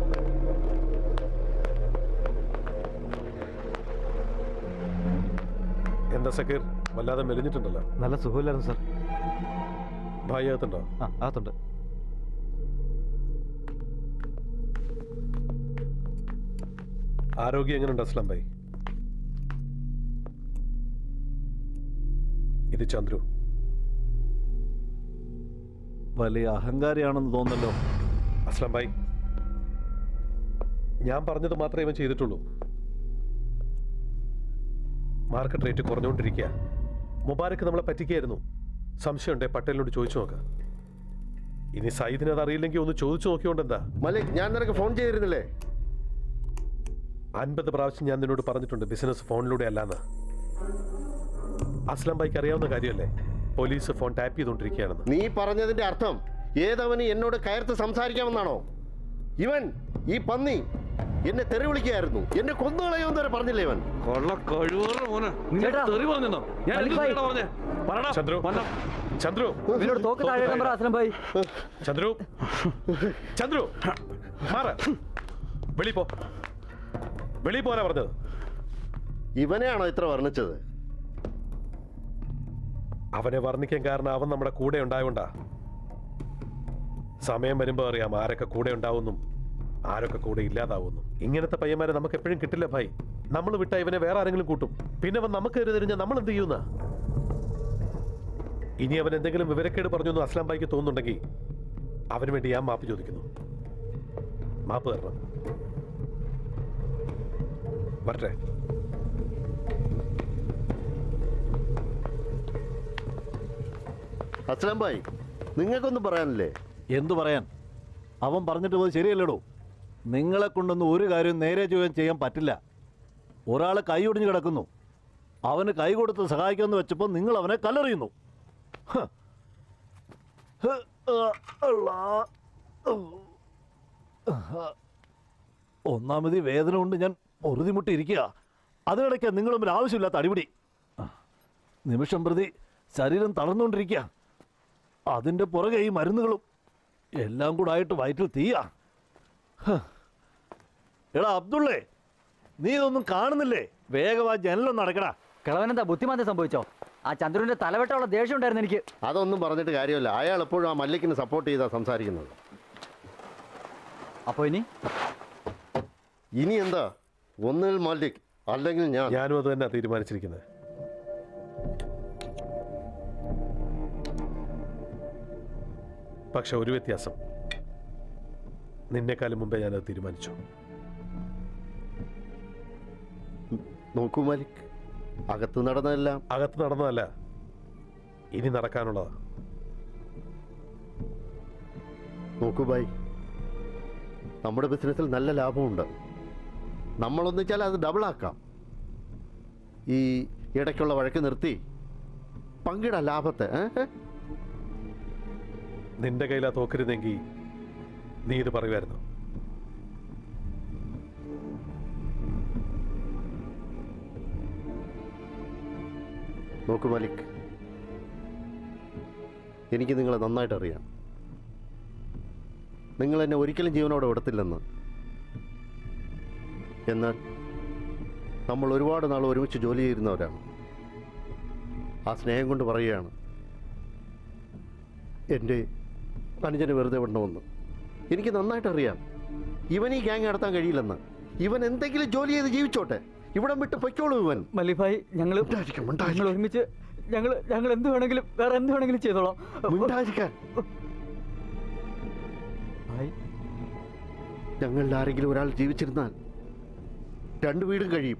എന്താ സക്കീർ വല്ലാതെ മെലിഞ്ഞിട്ടുണ്ടല്ലോ നല്ല സുഖമില്ലായിരുന്നു സാർ ഭായി അകത്തുണ്ടോ ആ അകത്തുണ്ട് ആരോഗ്യം എങ്ങനെയുണ്ട് അസ്ലം ഭായി ഇത് ചന്ദ്രു വലിയ അഹങ്കാരിയാണെന്ന് തോന്നല്ലോ അസ്ലം ഭായി ഞാൻ പറഞ്ഞത് മാത്രമേ ഇവൻ ചെയ്തിട്ടുള്ളൂ മാർക്കറ്റ് റേറ്റ് കുറഞ്ഞുകൊണ്ടിരിക്കുക മുബാരക്ക് നമ്മളെ പറ്റിക്കായിരുന്നു സംശയമുണ്ടേ പട്ടേലിനോട് ചോദിച്ചു നോക്കാം ഇനി സയ്യിദിന് അത് അറിയില്ലെങ്കിൽ ഒന്ന് ചോദിച്ചു നോക്കിയോണ്ട് എന്താ മലിക് ഞാൻ നിനക്ക് ഫോൺ ചെയ്തിരുന്നില്ലേ അൻപത് പ്രാവശ്യം ഞാൻ നിന്നോട് പറഞ്ഞിട്ടുണ്ട് ബിസിനസ് ഫോണിലൂടെ അല്ലാന്ന് അസ്ലം ഭായിക്ക് അറിയാവുന്ന കാര്യമല്ലേ പോലീസ് ഫോൺ ടാപ്പ് ചെയ്തുകൊണ്ടിരിക്കുകയാണെന്ന് നീ പറഞ്ഞതിന്റെ അർത്ഥം ഏതവന് എന്നോട് കയർത്ത് സംസാരിക്കാമെന്നാണോ ഇവൻ ഈ പന്നി എന്നെ തെറി വിളിക്കുകയായിരുന്നു എന്നെ കൊന്നുകളയുമെന്ന് വരെ പറഞ്ഞില്ലേ ഇവൻ കൊള്ള കഴിവേറെ മോനെ നിന്നെ ചേട്ടാ. തെറി പറഞ്ഞോ ഞാൻ മല്ലിക് എന്ത് ഭായ്. ചെയ്യടാ പറഞ്ഞേ പറടാ ചന്ദ്രു ചന്ദ്രു ഇവനോട് തോക്ക് താഴെ ഇടാൻ പറ അസ്ലം ഭായ് ചന്ദ്രു ചന്ദ്രു മാറ വെളി പോ വെളി പോരാ പറഞ്ഞത് ഇവനെയാണോ ഇത്ര വർണ്ണിച്ചത് അവനെ വർണ്ണിക്കാൻ കാരണം അവൻ നമ്മുടെ കൂടെ ഉണ്ടായോണ്ടാ സമയം വരുമ്പോൾ അറിയാം ആരൊക്കെ കൂടെ ഉണ്ടാവുന്നും ആരൊക്കെ കൂടെ ഇല്ലാതാവുന്നു ഇങ്ങനത്തെ പയ്യന്മാരെ നമുക്ക് എപ്പോഴും കിട്ടില്ല ഭായി നമ്മൾ വിട്ട ഇവനെ വേറെ ആരെങ്കിലും കൂട്ടും പിന്നെ അവൻ നമുക്ക് കയറി തിരിഞ്ഞാൽ നമ്മൾ എന്ത് ചെയ്യുന്ന ഇനി അവൻ എന്തെങ്കിലും വിവരക്കേട് പറഞ്ഞു എന്ന് അസ്ലാം ഭായിക്ക് തോന്നുന്നുണ്ടെങ്കിൽ അവന് വേണ്ടി ഞാൻ മാപ്പ് ചോദിക്കുന്നു മാപ്പ് തരണം വരട്ടെ അസ്ലാം ഭായ് നിങ്ങൾക്കൊന്നും പറയാനില്ലേ എന്തു പറയാൻ അവൻ പറഞ്ഞിട്ട് പോയി ശരിയല്ലടോ നിങ്ങളെ കൊണ്ടൊന്നും ഒരു കാര്യം നേരെ ചൊവ്വം ചെയ്യാൻ പറ്റില്ല ഒരാൾ കൈ ഒടിഞ്ഞ് കിടക്കുന്നു അവന് കൈ കൊടുത്ത് സഹായിക്കാമെന്ന് വെച്ചപ്പോൾ നിങ്ങൾ അവനെ കല്ലെറിയുന്നു ഹ്. ഹ്, ആ, അള്ളാ. ഒന്നാമത് ഈ വേദന കൊണ്ട് ഞാൻ പൊറുതിമുട്ടിയിരിക്കുക അതിനിടയ്ക്ക് നിങ്ങൾ തമ്മിൽ ആവശ്യമില്ലാത്ത അടിപിടി നിമിഷം പ്രതി ശരീരം തളർന്നുകൊണ്ടിരിക്കുക അതിൻ്റെ പുറകെ ഈ മരുന്നുകളും എല്ലാം കൂടെ ആയിട്ട് വയറ്റിൽ തീയാ ഹ്. എടാ അബ്ദുള്ളേ നീ ഇതൊന്നും കാണുന്നില്ലേ വേഗം ആ ജനലൊന്നും അടക്കടാ കിളവനെന്താ ബുദ്ധിമാന്ദ്യം സംഭവിച്ചോ ആ ചന്ദ്രുവിന്റെ തലവെട്ടമുള്ള ദേഷ്യം ഉണ്ടായിരുന്നു എനിക്ക് അതൊന്നും പറഞ്ഞിട്ട് കാര്യമില്ല അയാൾ എപ്പോഴും ആ മല്ലിക്കിന് സപ്പോർട്ട് ചെയ്താ സംസാരിക്കുന്നത് അപ്പോ ഇനി ഇനി എന്താ ഒന്നിൽ മല്ലിക് അല്ലെങ്കിൽ ഞാൻ ഞാനും അത് തന്നെ തീരുമാനിച്ചിരിക്കുന്നത് പക്ഷെ ഒരു വ്യത്യാസം നിന്നെക്കാളും മുമ്പേ ഞാനത് തീരുമാനിച്ചു നോക്കൂ മലിക് അകത്ത് നടന്നതെല്ലാം അകത്ത് നടന്നതല്ല ഇനി നടക്കാനുള്ളതാ നോക്കൂ ബായ് നമ്മുടെ ബിസിനസ്സിൽ നല്ല ലാഭമുണ്ട് നമ്മളൊന്നിച്ചാൽ അത് ഡബിൾ ആക്കാം ഈ ഇടയ്ക്കുള്ള വഴക്ക് നിർത്തി പങ്കിടാം ലാഭത്തെ ഏ? ഏ? നിന്റെ കയ്യിലാ തോക്കരുതെങ്കിൽ നീ ഇത് പറയുമായിരുന്നു നോക്കൂ മലിക് എനിക്ക് നിങ്ങളെ നന്നായിട്ട് അറിയാം നിങ്ങൾ എന്നെ ഒരിക്കലും ജീവനോടെ വിടത്തില്ലെന്ന് എന്നാൽ നമ്മൾ ഒരുപാട് നാൾ ഒരുമിച്ച് ജോലി ചെയ്യുന്നവരാണ് ആ സ്നേഹം കൊണ്ട് പറയുകയാണ് എൻ്റെ അനുജന് വെറുതെ വിടണമെന്ന് എനിക്ക് നന്നായിട്ട് അറിയാം ഇവൻ ഈ ഗ്യാങ് നടത്താൻ കഴിയില്ലെന്ന് ഇവൻ എന്തെങ്കിലും ജോലി ചെയ്ത് ജീവിച്ചോട്ടെ ഇവിടം വിട്ട് പൊയ്ക്കോളൂ ഇവൻ മല്ലിഭായ് ഞങ്ങൾ ഞങ്ങൾ ഒരുമിച്ച് ഞങ്ങൾ ഞങ്ങൾ എന്ത് വേണമെങ്കിലും വേറെ എന്ത് വേണമെങ്കിലും ചെയ്തോളാം മിണ്ടാതിരിക്കാൻ ഞങ്ങളിൽ ആരെങ്കിലും ഒരാൾ ജീവിച്ചിരുന്നാൽ രണ്ടു വീടും കഴിയും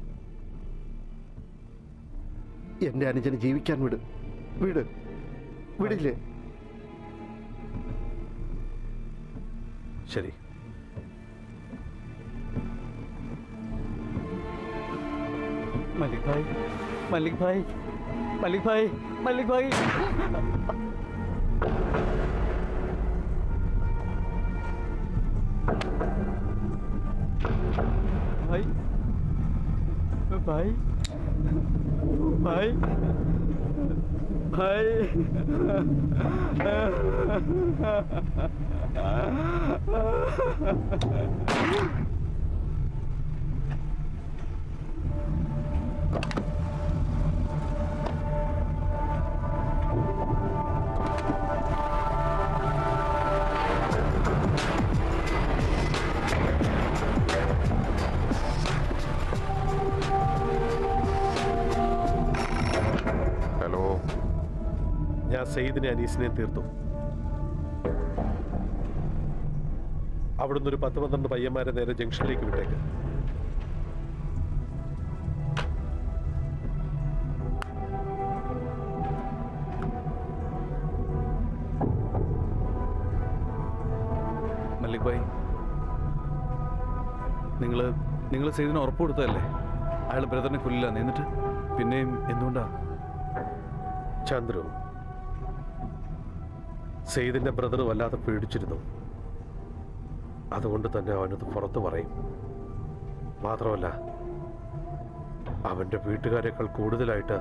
എന്റെ അനുജന് ജീവിക്കാൻ വിട് വീട് വിടില്ലേ ശരി മല്ലിക് ഭായ് മല്ലിക് ഭായ് മല്ലിക് ഭായ് മല്ലിക് ഭായ് ഭായ് ഭായ് ഭായ് ഭായ് ഹലോ ഞാൻ സെയ്ദിനെ അനീസിനെയും തീർത്തു അവിടുന്ന് ഒരു പത്ത് പന്ത്രണ്ട് പയ്യന്മാരെ നേരെ ജംഗ്ഷനിലേക്ക് വിട്ടേക്ക് മല്ലിക് ഭായ് നിങ്ങൾ നിങ്ങൾ സെയ്ദിന് ഉറപ്പ് കൊടുത്തതല്ലേ അയാൾ ബ്രദറിനെ കൊല്ലില്ല എന്നിട്ട് പിന്നെയും എന്തുകൊണ്ടാ ചന്ദ്രു സെയ്ദിന്റെ ബ്രദർ വല്ലാതെ പേടിച്ചിരുന്നു അതുകൊണ്ട് തന്നെ അവനത് പുറത്ത് പറയും മാത്രമല്ല അവന്റെ വീട്ടുകാരെക്കാൾ കൂടുതലായിട്ട്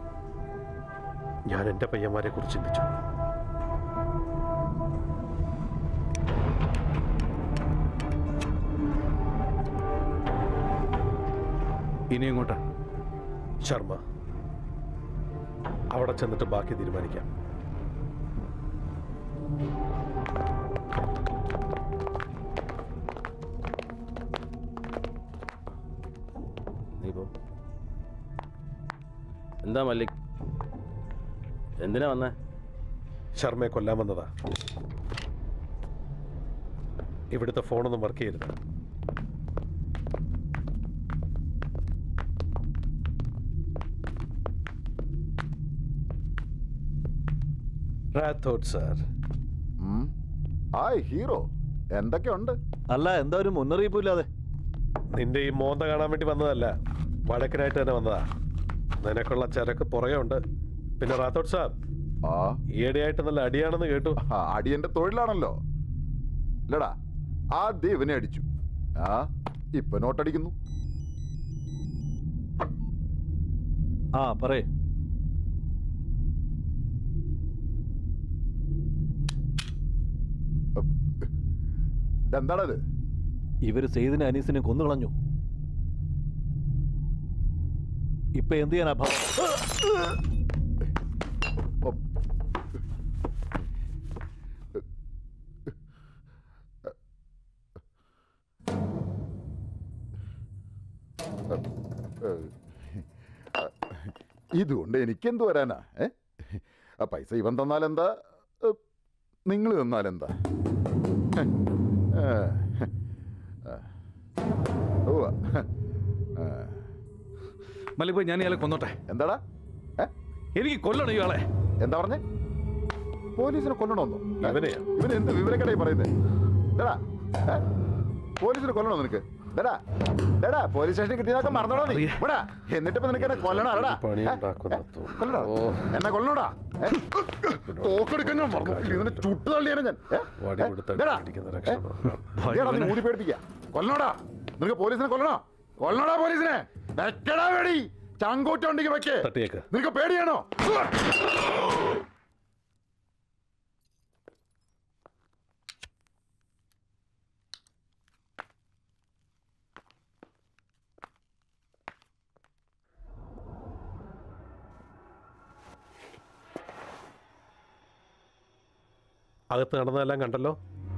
ഞാൻ എൻ്റെ പയ്യന്മാരെ കുറിച്ച് ചിന്തിച്ചു ഇനി എങ്ങോട്ടാ ശർമ്മ അവിടെ ചെന്നിട്ട് ബാക്കി തീരുമാനിക്കാം നീ പോ എന്താ മല്ലിക് എന്തിനാ വന്നേ ശർമ്മയെ കൊല്ലാൻ വന്നതാ ഇവിടുത്തെ ഫോണൊന്നും വർക്ക് ചെയ്യരുത് റാത്തോഡ് സാർ ഹായ് ഹീറോ എന്തൊക്കെയുണ്ട് അല്ല എന്താ ഒരു മുന്നറിയിപ്പില്ലാതെ നിന്റെ ഈ മോന്ത കാണാൻ വേണ്ടി വന്നതല്ല വഴക്കിനായിട്ട് തന്നെ വന്നതാ നിനക്കുള്ള ചരക്ക് പുറകെ ഉണ്ട് പിന്നെ റാത്തോഡ് സാർ ആ ഈയിടെയായിട്ട് നല്ല അടിയാണെന്ന് കേട്ടു അടി എന്റെ തൊഴിലാണല്ലോ ഇല്ലടാ ആദ്യം ഇവനെ അടിച്ചു ആ ഇപ്പൊ നോട്ടടിക്കുന്നു ആ പറയേ എന്താണത് ഇവര് സെയ്ദിനെ അനീസിനെ കൊന്നുകളഞ്ഞു ഇപ്പൊ എന്ത് ചെയ്യാനാ ഭ- ഇതുകൊണ്ട് എനിക്കെന്ത് വരാനാ ഏ ആ പൈസ ഇവൻ തന്നാലെന്താ നിങ്ങൾ തന്നാലെന്താ ഏ, ഏ, ഉവ്വ. ഏ. മല്ലി പോയി ഞാൻ ഇയാളെ കൊന്നോട്ടെ എന്താടാ എനിക്ക് കൊല്ലണം ഇയാളെ എന്താ പറഞ്ഞേ പോലീസിനെ കൊല്ലണമെന്നോ ഇവനെയാ ഇവന് എന്ത് വിവരക്കടയി പറയുന്നത് എടാ പോലീസിനെ കൊല്ലണോ നിനക്ക് എടാ എടാ പോലീസ് സ്റ്റേഷനിൽ കിട്ടിയതൊക്കെ മറന്നോടാ നീ ഇവിടെ എന്നിട്ട് ഇപ്പൊ നിനക്ക് എന്നെ കൊല്ലണോ എടാ പണി ഏ? ഉണ്ടാക്കുന്ന കൊല്ലടാ എന്നെ കൊല്ലണോടാ ഏ? തോക്കെടുക്കാൻ ഞാൻ മറന്നു ഇതിനെ ചുട്ടു തള്ളിയാണ് ഞാൻ ഏ? വടി ഏ? കൊടുത്ത് ഇതെടാ. അടിക്കുന്ന ഏ? രക്ഷണം ഇതെടാ, നീ ഊതി പേടിപ്പിക്ക കൊല്ലണോടാ നിനക്ക് പോലീസിനെ കൊല്ലണോ കൊല്ലണോടാ പോലീസിനെ വെക്കടാ പേടി ചങ്കൂറ്റുണ്ടെങ്കിൽ വെക്കേ തട്ടിയേക്ക് നിനക്ക് പേടിയാണോ അകത്ത് നടന്നതെല്ലാം കണ്ടല്ലോ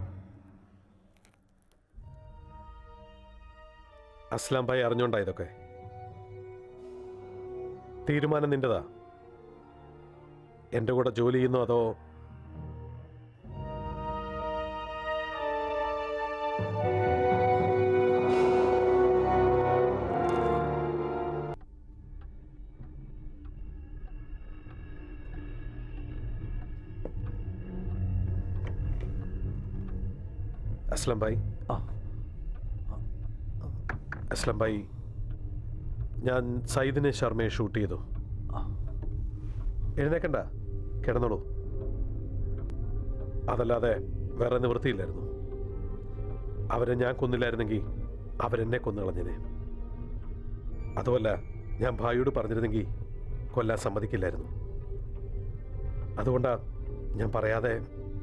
അസ്ലാം ഭായി അറിഞ്ഞോണ്ടാ ഇതൊക്കെ തീരുമാനം നിന്റെതാ എൻ്റെ കൂടെ ജോലി ചെയ്യുന്നോ അതോ അസ്ലം ഭായി അസ്ലം ഭായി ഞാൻ സയ്യിദിനെ ശർമ്മയെ ഷൂട്ട് ചെയ്തു എഴുന്നേക്കണ്ട കിടന്നോളൂ അതല്ലാതെ വേറെ നിവൃത്തിയില്ലായിരുന്നു അവരെ ഞാൻ കൊന്നില്ലായിരുന്നെങ്കിൽ അവരെന്നെ കൊന്നു കളഞ്ഞേനെ അതുമല്ല ഞാൻ ഭായിയോട് പറഞ്ഞിരുന്നെങ്കിൽ കൊല്ലാൻ സമ്മതിക്കില്ലായിരുന്നു അതുകൊണ്ടാ ഞാൻ പറയാതെ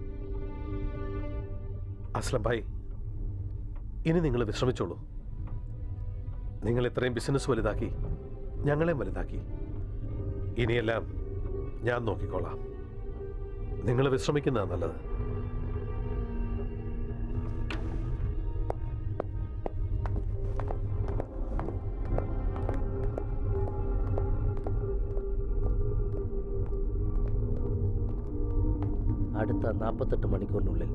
അസ്ലം ഭായ് ഇനി നിങ്ങൾ വിശ്രമിച്ചോളൂ നിങ്ങൾ ഇത്രയും ബിസിനസ് വലുതാക്കി ഞങ്ങളെ വലുതാക്കി ഇനിയെല്ലാം ഞാൻ നോക്കിക്കോളാം നിങ്ങൾ വിശ്രമിക്കുന്നതാണ് നല്ലത് അടുത്ത നാൽപ്പത്തെട്ട് മണിക്കൂറിനുള്ളിൽ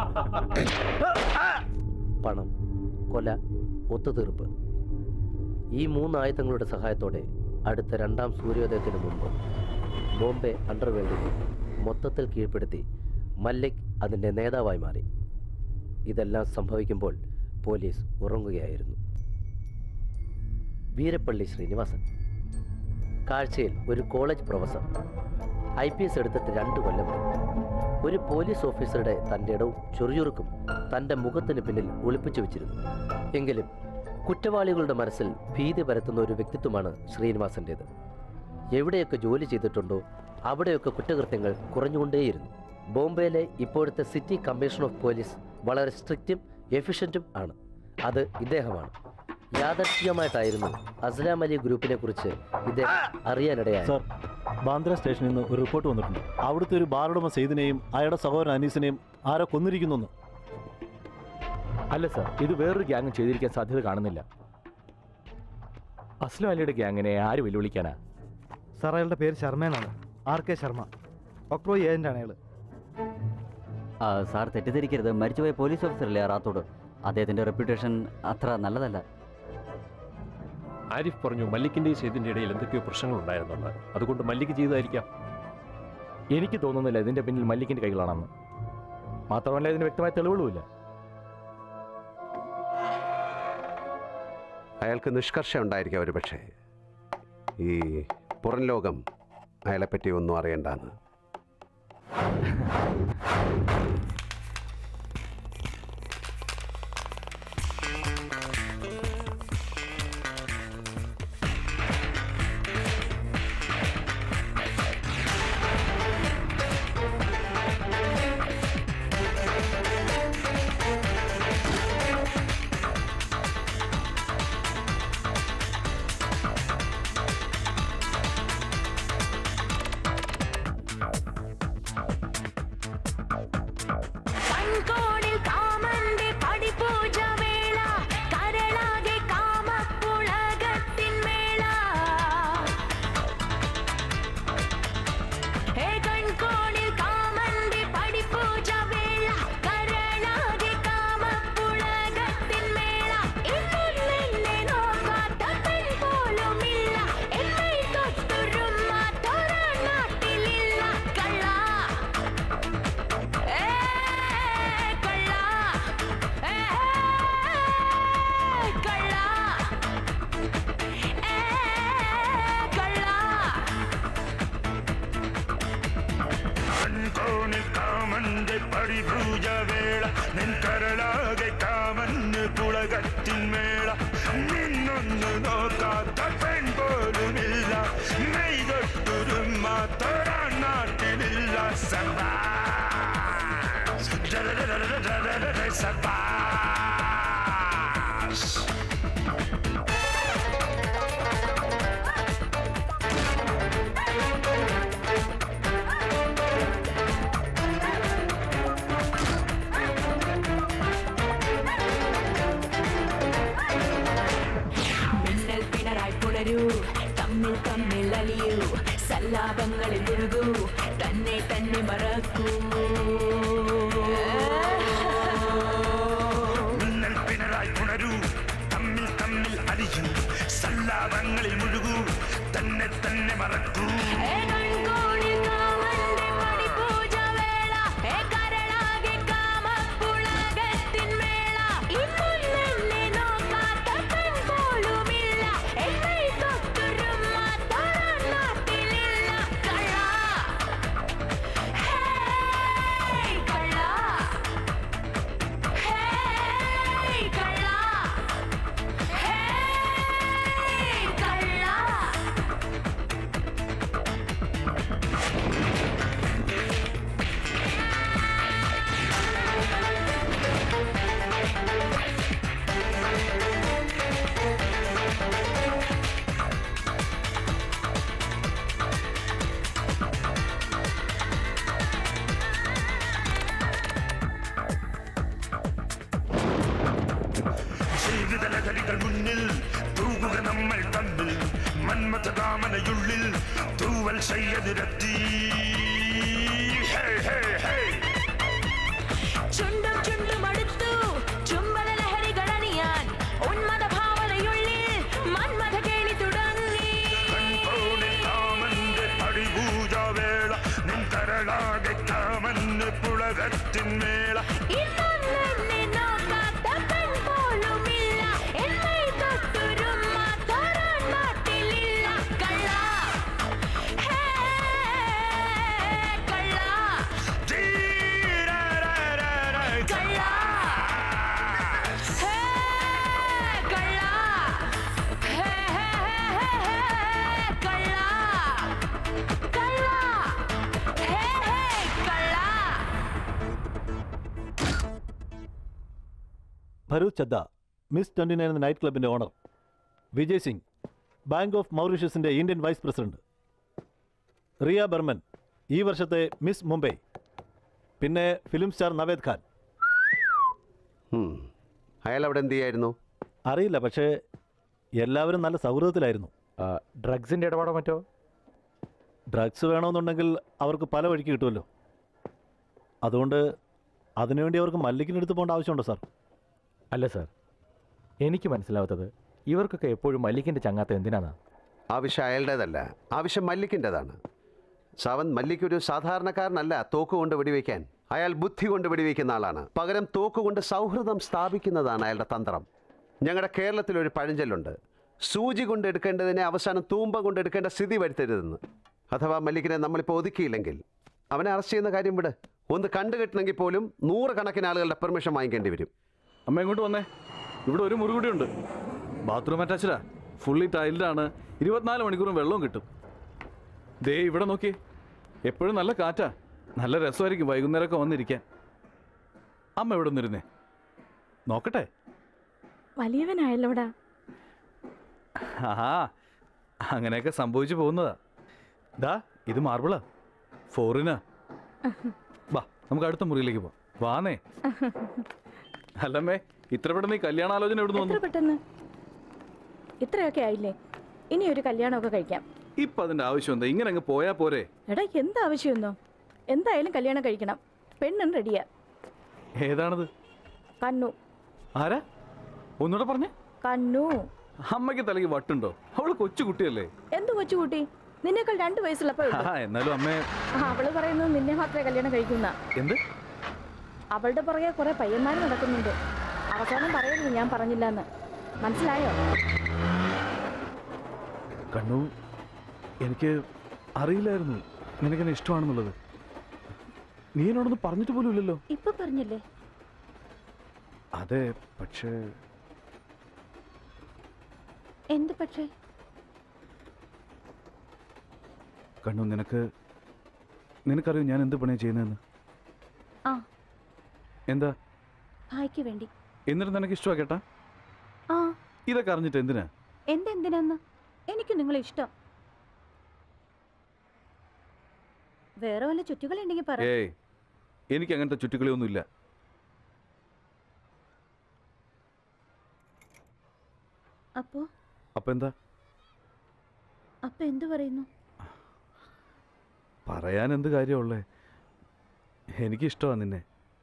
പണം കൊല ഒത്തുതീർപ്പ് ഈ മൂന്ന് ആയുധങ്ങളുടെ സഹായത്തോടെ അടുത്ത രണ്ടാം സൂര്യോദയത്തിന് മുമ്പ് ബോംബെ അണ്ടർവേൾഡിനെ മൊത്തത്തിൽ കീഴ്പ്പെടുത്തി മല്ലിക് അതിൻ്റെ നേതാവായി മാറി ഇതെല്ലാം സംഭവിക്കുമ്പോൾ പോലീസ് ഉറങ്ങുകയായിരുന്നു വീരപ്പള്ളി ശ്രീനിവാസൻ കാഴ്ചയിൽ ഒരു college professor I P S എടുത്തിട്ട് രണ്ട് കൊല്ലമായി ഒരു പോലീസ് ഓഫീസറുടെ തൻ്റെ ഇടവും ചൊറിയുറുക്കും തൻ്റെ മുഖത്തിന് പിന്നിൽ ഒളിപ്പിച്ചു വെച്ചിരുന്നു എങ്കിലും കുറ്റവാളികളുടെ മനസ്സിൽ ഭീതി പരത്തുന്ന ഒരു വ്യക്തിത്വമാണ് ശ്രീനിവാസൻ്റേത് എവിടെയൊക്കെ ജോലി ചെയ്തിട്ടുണ്ടോ അവിടെയൊക്കെ കുറ്റകൃത്യങ്ങൾ കുറഞ്ഞുകൊണ്ടേയിരുന്നു ബോംബെയിലെ ഇപ്പോഴത്തെ സിറ്റി കമ്മീഷൻ ഓഫ് പോലീസ് വളരെ സ്ട്രിക്റ്റും എഫിഷ്യൻറ്റും ആണ് അത് ഇദ്ദേഹമാണ് യാദർശികമായിട്ടായിരുന്നു അസ്ലാം അലി ഗ്രൂപ്പിനെ കുറിച്ച് ഇദ്ദേഹം അറിയാനിടയായി സാർ ബാന്ദ്ര സ്റ്റേഷനിൽ നിന്ന് ഒരു റിപ്പോർട്ട് വന്നിട്ടുണ്ട് അവിടുത്തെ ഒരു ബാറുടമ സെയ്ദിനെയും അയാളുടെ സഹോദരൻ അനീസിനെയും ആരോ കൊന്നിരിക്കുന്നു അല്ല സാർ ഇത് വേറൊരു ഗ്യാങ് ചെയ്തിരിക്കാൻ സാധ്യത കാണുന്നില്ല അസ്ലം അലിയുടെ ഗ്യാങ്ങിനെ ആര് വെല്ലുവിളിക്കാനാ സാർ അയാളുടെ പേര് ശർമ്മ എന്നാണ് ആർ കെ ശർമ്മ ഒക്ടോബർ ഏജൻ്റാണ് അയാൾ ആ, സാർ തെറ്റിദ്ധരിക്കരുത് മരിച്ചുപോയ പോലീസ് ഓഫീസറല്ലേ ആ റാത്തോട് അദ്ദേഹത്തിന്റെ റെപ്യൂട്ടേഷൻ അത്ര നല്ലതല്ല ആരിഫ് പറഞ്ഞു മല്ലിക്കിന്റെയും സെയ്ദിന്റെ ഇടയിൽ എന്തൊക്കെയോ പ്രശ്നങ്ങൾ ഉണ്ടായിരുന്നുണ്ട് അതുകൊണ്ട് മല്ലിക്ക് ചെയ്തതായിരിക്കാം എനിക്ക് തോന്നുന്നില്ല ഇതിന്റെ പിന്നിൽ മല്ലിക്കിന്റെ കൈകളാണെന്ന് മാത്രമല്ല ഇതിന് വ്യക്തമായ തെളിവുകളുമില്ല അയാൾക്ക് നിഷ്കർഷ ഉണ്ടായിരിക്കാം ഒരു പക്ഷേ ഈ പുറം ലോകം അയാളെപ്പറ്റി ഒന്നും അറിയണ്ടെന്ന് കൺകോണിൽ കാമന്റെ പടിപൂജ വേള കരളാകെ കാമപ്പുളകത്തിൻ മേള ഹേ കൺകോണിൽ കാമന്റെ പടിപൂജ വേള കരളാകെ കാമപ്പുളകത്തിൻ മേള ഇന്നും നിന്നെ നോക്കാത്ത പെൺ പോലുമില്ല പടിപൂജ വേള നിൻ കരളാകെ കാമന്ന് പുളകത്തിന്മേള നിന്നൊന്ന് നോക്കാത്ത പെൺ പോലുമില്ല നെയ്തൊട്ടുരുമാത്തൊരാൺ നാട്ടിലില്ല സബാസ് സബാസ് മിന്നൽ പിണറായി പുണരൂ തമ്മിൽ തമ്മിൽ അലിയൂ സല്ലാപങ്ങളിൽ മുഴുകൂ തന്നെ തന്നെ മറക്കൂ മിന്നൽ പിണറായി പുണരൂ തമ്മിൽ തമ്മിൽ അലിയൂ സല്ലാപങ്ങളിൽ മുഴുകൂ തന്നെ തന്നെ മറക്കൂ കൺകോണിൽ കാമന്റെ പടിപൂജ വേള ഏ കരളാകെ കാമപ്പുളകത്തിൻ മേള ഇന്നൊന്നെന്നെ നോക്കാത്ത പെൺ പോലുമില്ല എന്നെ തൊട്ടുരുമാത്തൊരാൺ നാട്ടിലില്ല കള്ള ഹേയ് കള്ള ഹേയ് കള്ള ഹേയ് കള്ള ജീവിത ലഹരികൾ മുന്നിൽ തൂകുക നമ്മൾ തമ്മിൽ മന്മഥകാമനയുള്ളിൽ തൂവൽ ചെയ്യതിരത്തി ചുണ്ടും ചുണ്ടും അടുത്തു ചുംബന ലഹരികൾ അണിയാൻ ഉന്മത ഭാവനയുള്ളിൽ മന്മഥ കേളി തുടങ്ങി കാമന്റെ പടിപൂജ വേള നിൻ കരളാകെ കാമന്ന് പുളകത്തിന്മേള ഇന്നൊന്നെന്നെ നോക്കാത്ത പെൺ പോലുമില്ല എന്നെ തൊട്ടുരുമാത്തൊരാൺ നാട്ടിലില്ല കള്ള ഹേയ് കള്ള കള്ള ഹേയ് കള്ള ഹേയ് കള്ള കള്ള ഹേയ് കള്ള Bharuch Chadda miss twenty nine എന്ന നൈറ്റ് ക്ലബിന്റെ owner Vijay Singh bank of മൗറീഷ്യസിന്റെ Indian vice president Riya Burman ഈ വർഷത്തെ മിസ് മുംബൈ പിന്നെ ഫിലിം സ്റ്റാർ നവേദ് ഖാൻ ഉം. അയാൾ അവിടെ എന്ത് ചെയ്യായിരുന്നു അറിയില്ല പക്ഷേ എല്ലാവരും നല്ല സൗഹൃദത്തിലായിരുന്നു ഡ്രഗ്സിന്റെ ഇടപാടോ മറ്റോ ഡ്രഗ്സ് വേണമെന്നുണ്ടെങ്കിൽ അവർക്ക് പല വഴിക്ക് കിട്ടുമല്ലോ അതുകൊണ്ട് അതിനുവേണ്ടി അവർക്ക് മല്ലിക്കിനടുത്ത് പോകേണ്ട ആവശ്യമുണ്ടോ സാർ അല്ല സാർ എനിക്ക് മനസ്സിലാവാത്തത് ഇവർക്കൊക്കെ എപ്പോഴും മല്ലിക്കിന്റെ ചങ്ങാത്ത എന്തിനാണ് ആവശ്യം അയാളുടേതല്ല ആവശ്യം മല്ലിക്കിൻ്റെതാണ് സാവന്ത് മല്ലിക്ക് ഒരു സാധാരണക്കാരനല്ല തോക്ക് കൊണ്ട് വെടിവെക്കാൻ അയാൾ ബുദ്ധി കൊണ്ട് വെടിവെക്കുന്ന ആളാണ് പകരം തോക്ക് കൊണ്ട് സൗഹൃദം സ്ഥാപിക്കുന്നതാണ് അയാളുടെ തന്ത്രം ഞങ്ങളുടെ കേരളത്തിൽ ഒരു പഴഞ്ചൊല്ലുണ്ട് സൂചി കൊണ്ട് എടുക്കേണ്ടതിനെ അവസാനം തൂമ്പ കൊണ്ട് എടുക്കേണ്ട സ്ഥിതി വരുത്തരുതെന്ന് അഥവാ മല്ലിക്കിനെ നമ്മളിപ്പോൾ ഒതുക്കിയില്ലെങ്കിൽ അവനെ അറസ്റ്റ് ചെയ്യുന്ന കാര്യം വിട് ഒന്ന് കണ്ടുകെട്ടണമെങ്കിൽ പോലും നൂറുകണക്കിന് ആളുകളുടെ പെർമിഷൻ വാങ്ങിക്കേണ്ടി വരും അമ്മ ഇങ്ങോട്ട് വന്നേ ഇവിടെ ഒരു മുറി കൂടി ഉണ്ട് ബാത്റൂം അറ്റാച്ചഡാ ഫുള്ളി ടൈൽഡാണ് ഇരുപത്തിനാല് മണിക്കൂറും വെള്ളവും കിട്ടും ദേ ഇവിടെ നോക്കി എപ്പോഴും നല്ല കാറ്റാ നല്ല രസമായിരിക്കും വൈകുന്നേരമൊക്കെ വന്നിരിക്കാൻ അമ്മ ഇവിടെ ഒന്നിരുന്നേ നോക്കട്ടെ വലിയവനായല്ലോടാ ആഹാ അങ്ങനെയൊക്കെ സംഭവിച്ചു പോകുന്നതാ ദാ ഇത് മാർബിളാ ഫോറിനാ വാ നമുക്ക് അടുത്ത മുറിയിലേക്ക് പോവാം വാന്നേ അല്ലമ്മേ ഇത്ര പെട്ടെന്ന് ഈ കല്യാണാലോചന എവിടെ എത്ര വന്നു പെട്ടെന്ന് ഇത്രയൊക്കെ ആയില്ലേ ഇനി ഒരു കല്യാണമൊക്കെ കഴിക്കാം ഇപ്പൊ അതിന്റെ ആവശ്യം എന്താ ഇങ്ങനെ അങ്ങ് പോയാ പോരെ എടാ എന്താ ആവശ്യമൊന്നോ എന്തായാലും കല്യാണം കഴിക്കണം പെണ്ണും റെഡിയാ ഏതാണത് കണ്ണു ആരാ ഒന്നുകൂടെ പറഞ്ഞേ കണ്ണു അമ്മയ്ക്ക് തലയ്ക്ക് വട്ടുണ്ടോ അവള് കൊച്ചു കുട്ടിയല്ലേ എന്ത് കൊച്ചുകൂട്ടി നിന്നേക്കാൾ രണ്ട് വയസ്സുള്ളപ്പോ ആ എന്നാലും അമ്മേ അവള് പറയുന്നത് നിന്നെ മാത്രമേ കല്യാണം കഴിക്കുന്ന എന്ത് അവളുടെ പുറകെ കുറെ പയ്യന്മാർ നടക്കുന്നുണ്ട് അവസാനം പറയരുത് ഞാൻ പറഞ്ഞില്ലെന്ന് മനസ്സിലായോ കണ്ണു എനിക്ക് അറിയില്ലായിരുന്നു നിനക്കെന്നെ ഇഷ്ടമാണെന്നുള്ളത് നീ എന്നോടൊന്നും പറഞ്ഞിട്ട് പോലും ഇല്ലല്ലോ ഇപ്പൊ പറഞ്ഞില്ലേ അതെ പക്ഷേ എന്ത് പക്ഷേ കണ്ണു നിനക്ക് നിനക്കറിയോ ഞാൻ എന്ത് പണിയാ ചെയ്യുന്നതെന്ന് ആ എന്താ ഭായിക്ക് വേണ്ടി എന്നിട്ട് നിനക്ക് ഇഷ്ടമാ കേട്ടാ ആ ഇതൊക്കെ അറിഞ്ഞിട്ട് എന്തിനാ എന്തെന്തിനാന്ന് എനിക്ക് നിങ്ങളെ ഇഷ്ടം വേറെ വല്ല ചുറ്റുകളുണ്ടെങ്കിൽ പറ ഏയ് എനിക്ക് അങ്ങനത്തെ ചുറ്റുകളിയൊന്നുമില്ല അപ്പോ അപ്പൊ എന്താ അപ്പൊ എന്തു പറയുന്നു പറയാൻ എന്ത് കാര്യമുള്ളേ എനിക്ക് ഇഷ്ടമാ നിന്നെ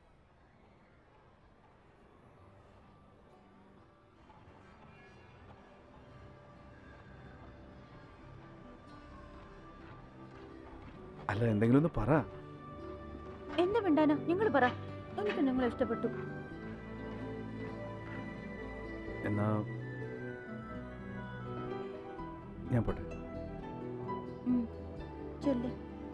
അല്ല എന്തെങ്കിലും ഒന്ന് പറ എന്ത് മിണ്ടാനോ നിങ്ങൾ പറ എനിക്ക് നിങ്ങളെ ഇഷ്ടപ്പെട്ടു എന്നാ ഞാൻ പോട്ടെ ഉം. ചൊല്ല്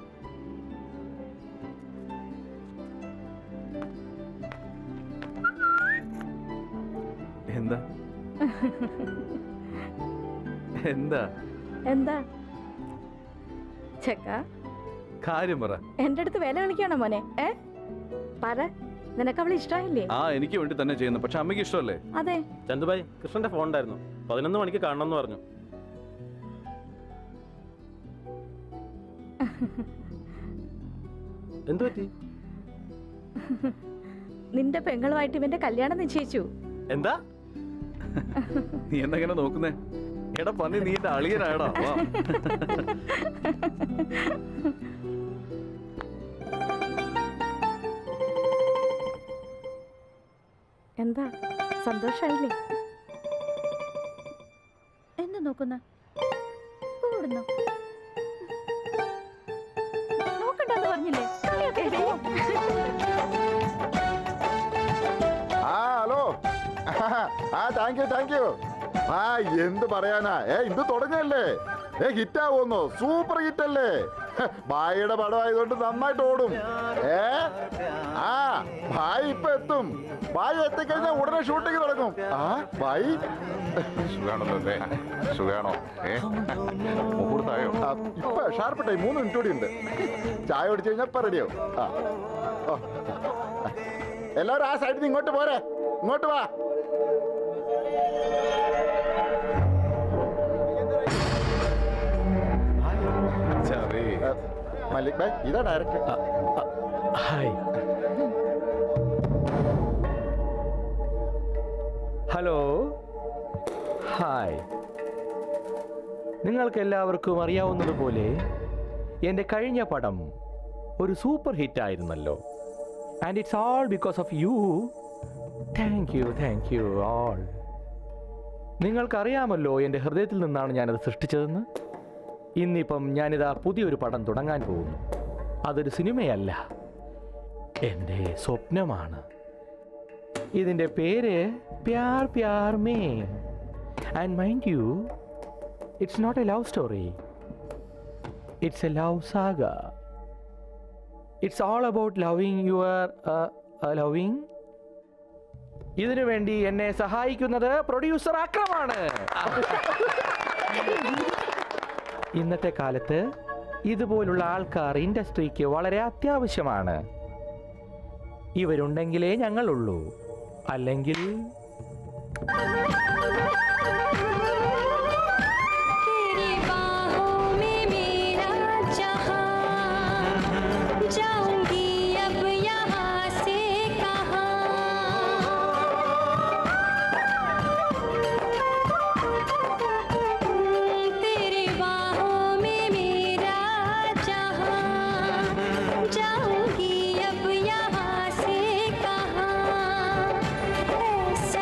എന്താ എന്താ എന്താ ചെക്ക കാര്യം പറ എന്റെ അടുത്ത് വില കളിക്കാണോ മോനെ ഏ പറ നിനക്ക് അവളെ ഇഷ്ടമായില്ലേ ആ എനിക്ക് വേണ്ടി തന്നെ ചെയ്യുന്നു പക്ഷെ അമ്മയ്ക്ക് ഇഷ്ടമല്ലേ അതെ ചന്തുഭായ് കൃഷ്ണന്റെ ഫോൺ ഉണ്ടായിരുന്നു പതിനൊന്ന് മണിക്ക് കാണണം എന്ന് പറഞ്ഞു എന്തു പറ്റി നിന്റെ പെങ്ങളുമായിട്ട് ഇവന്റെ കല്യാണം നിശ്ചയിച്ചു എന്താ നീ എന്താ ഇങ്ങനെ നോക്കുന്നേ എടാ പന്നി നീ എന്റെ അളിയനാടാ വാ എന്താ സന്തോഷായില്ലേ എന്താ നോക്കുന്ന കൂടുന്നു നോക്കണ്ടെന്ന് പറഞ്ഞില്ലേ കളിയൊക്കെ ഇല്ലേ? ആ ഹലോ ആ താങ്ക് യു താങ്ക് യു ആ എന്ത് പറയാനാ ഏ ഇത് തുടങ്ങല്ലേ ഏ ഹിറ്റ് ആവുന്നോ സൂപ്പർ ഹിറ്റ് അല്ലേ ഭായിയുടെ പടമായതുകൊണ്ട് നന്നായിട്ട് ഓടും ഏ ആ ഭായി ഇപ്പൊ എത്തും ഭായി എത്തിക്കഴിഞ്ഞാൽ ഉടനെ ഷൂട്ടിംഗ് തുടങ്ങും ആ ഭായി സുഖാണല്ലോ അല്ലേ സുഖാണോ ഏ മുഹൂർത്തായോ ആ, ഇപ്പൊ ഷാർപ്പ് ടൈം മൂന്ന് മിനിറ്റ് കൂടി ഉണ്ട് ചായ കുടിച്ചു കഴിഞ്ഞാൽ ഇപ്പൊ റെഡിയാവും ആ ഓ എല്ലാവരും ആ സൈഡിൽ നിന്ന് ഇങ്ങോട്ട് പോരെ ഇങ്ങോട്ട് വാ ഏ, മല്ലിക് ഭായ് ഇതാ ഡയറക്ടർ ഹായ് ഹലോ ഹായ് നിങ്ങൾക്ക് എല്ലാവർക്കും അറിയാവുന്നതുപോലെ എൻ്റെ കഴിഞ്ഞ പടം ഒരു സൂപ്പർ ഹിറ്റ് ആയിരുന്നല്ലോ and it's all because of you thank you thank you all നിങ്ങൾക്കറിയാമല്ലോ എൻ്റെ ഹൃദയത്തിൽ നിന്നാണ് ഞാനത് സൃഷ്ടിച്ചതെന്ന് ഇന്നിപ്പം ഞാനിതാ പുതിയൊരു പടം തുടങ്ങാൻ പോകുന്നു അതൊരു സിനിമയല്ല എൻ്റെ സ്വപ്നമാണ് ഇതിൻ്റെ പേര് Pyaar Pyaar Mein and mind you it's not a love story it's a love saga it's all about loving your loving ഇതിനു വേണ്ടി എന്നെ സഹായിക്കുന്നത് പ്രൊഡ്യൂസർ അക്രമാണ് ഇന്നത്തെ കാലത്ത് ഇതുപോലുള്ള ആൾക്കാർ ഇൻഡസ്ട്രിക്ക് വളരെ അത്യാവശ്യമാണ് ഇവരുണ്ടെങ്കിലേ ഞങ്ങളുള്ളൂ അല്ലെങ്കിൽ तेरी बाहों में मेरा जहां जाऊंगी अब यहाँ से कहाँ तेरी बाहों में मेरा जहां जाऊंगी अब यहाँ से कहाँ ऐसा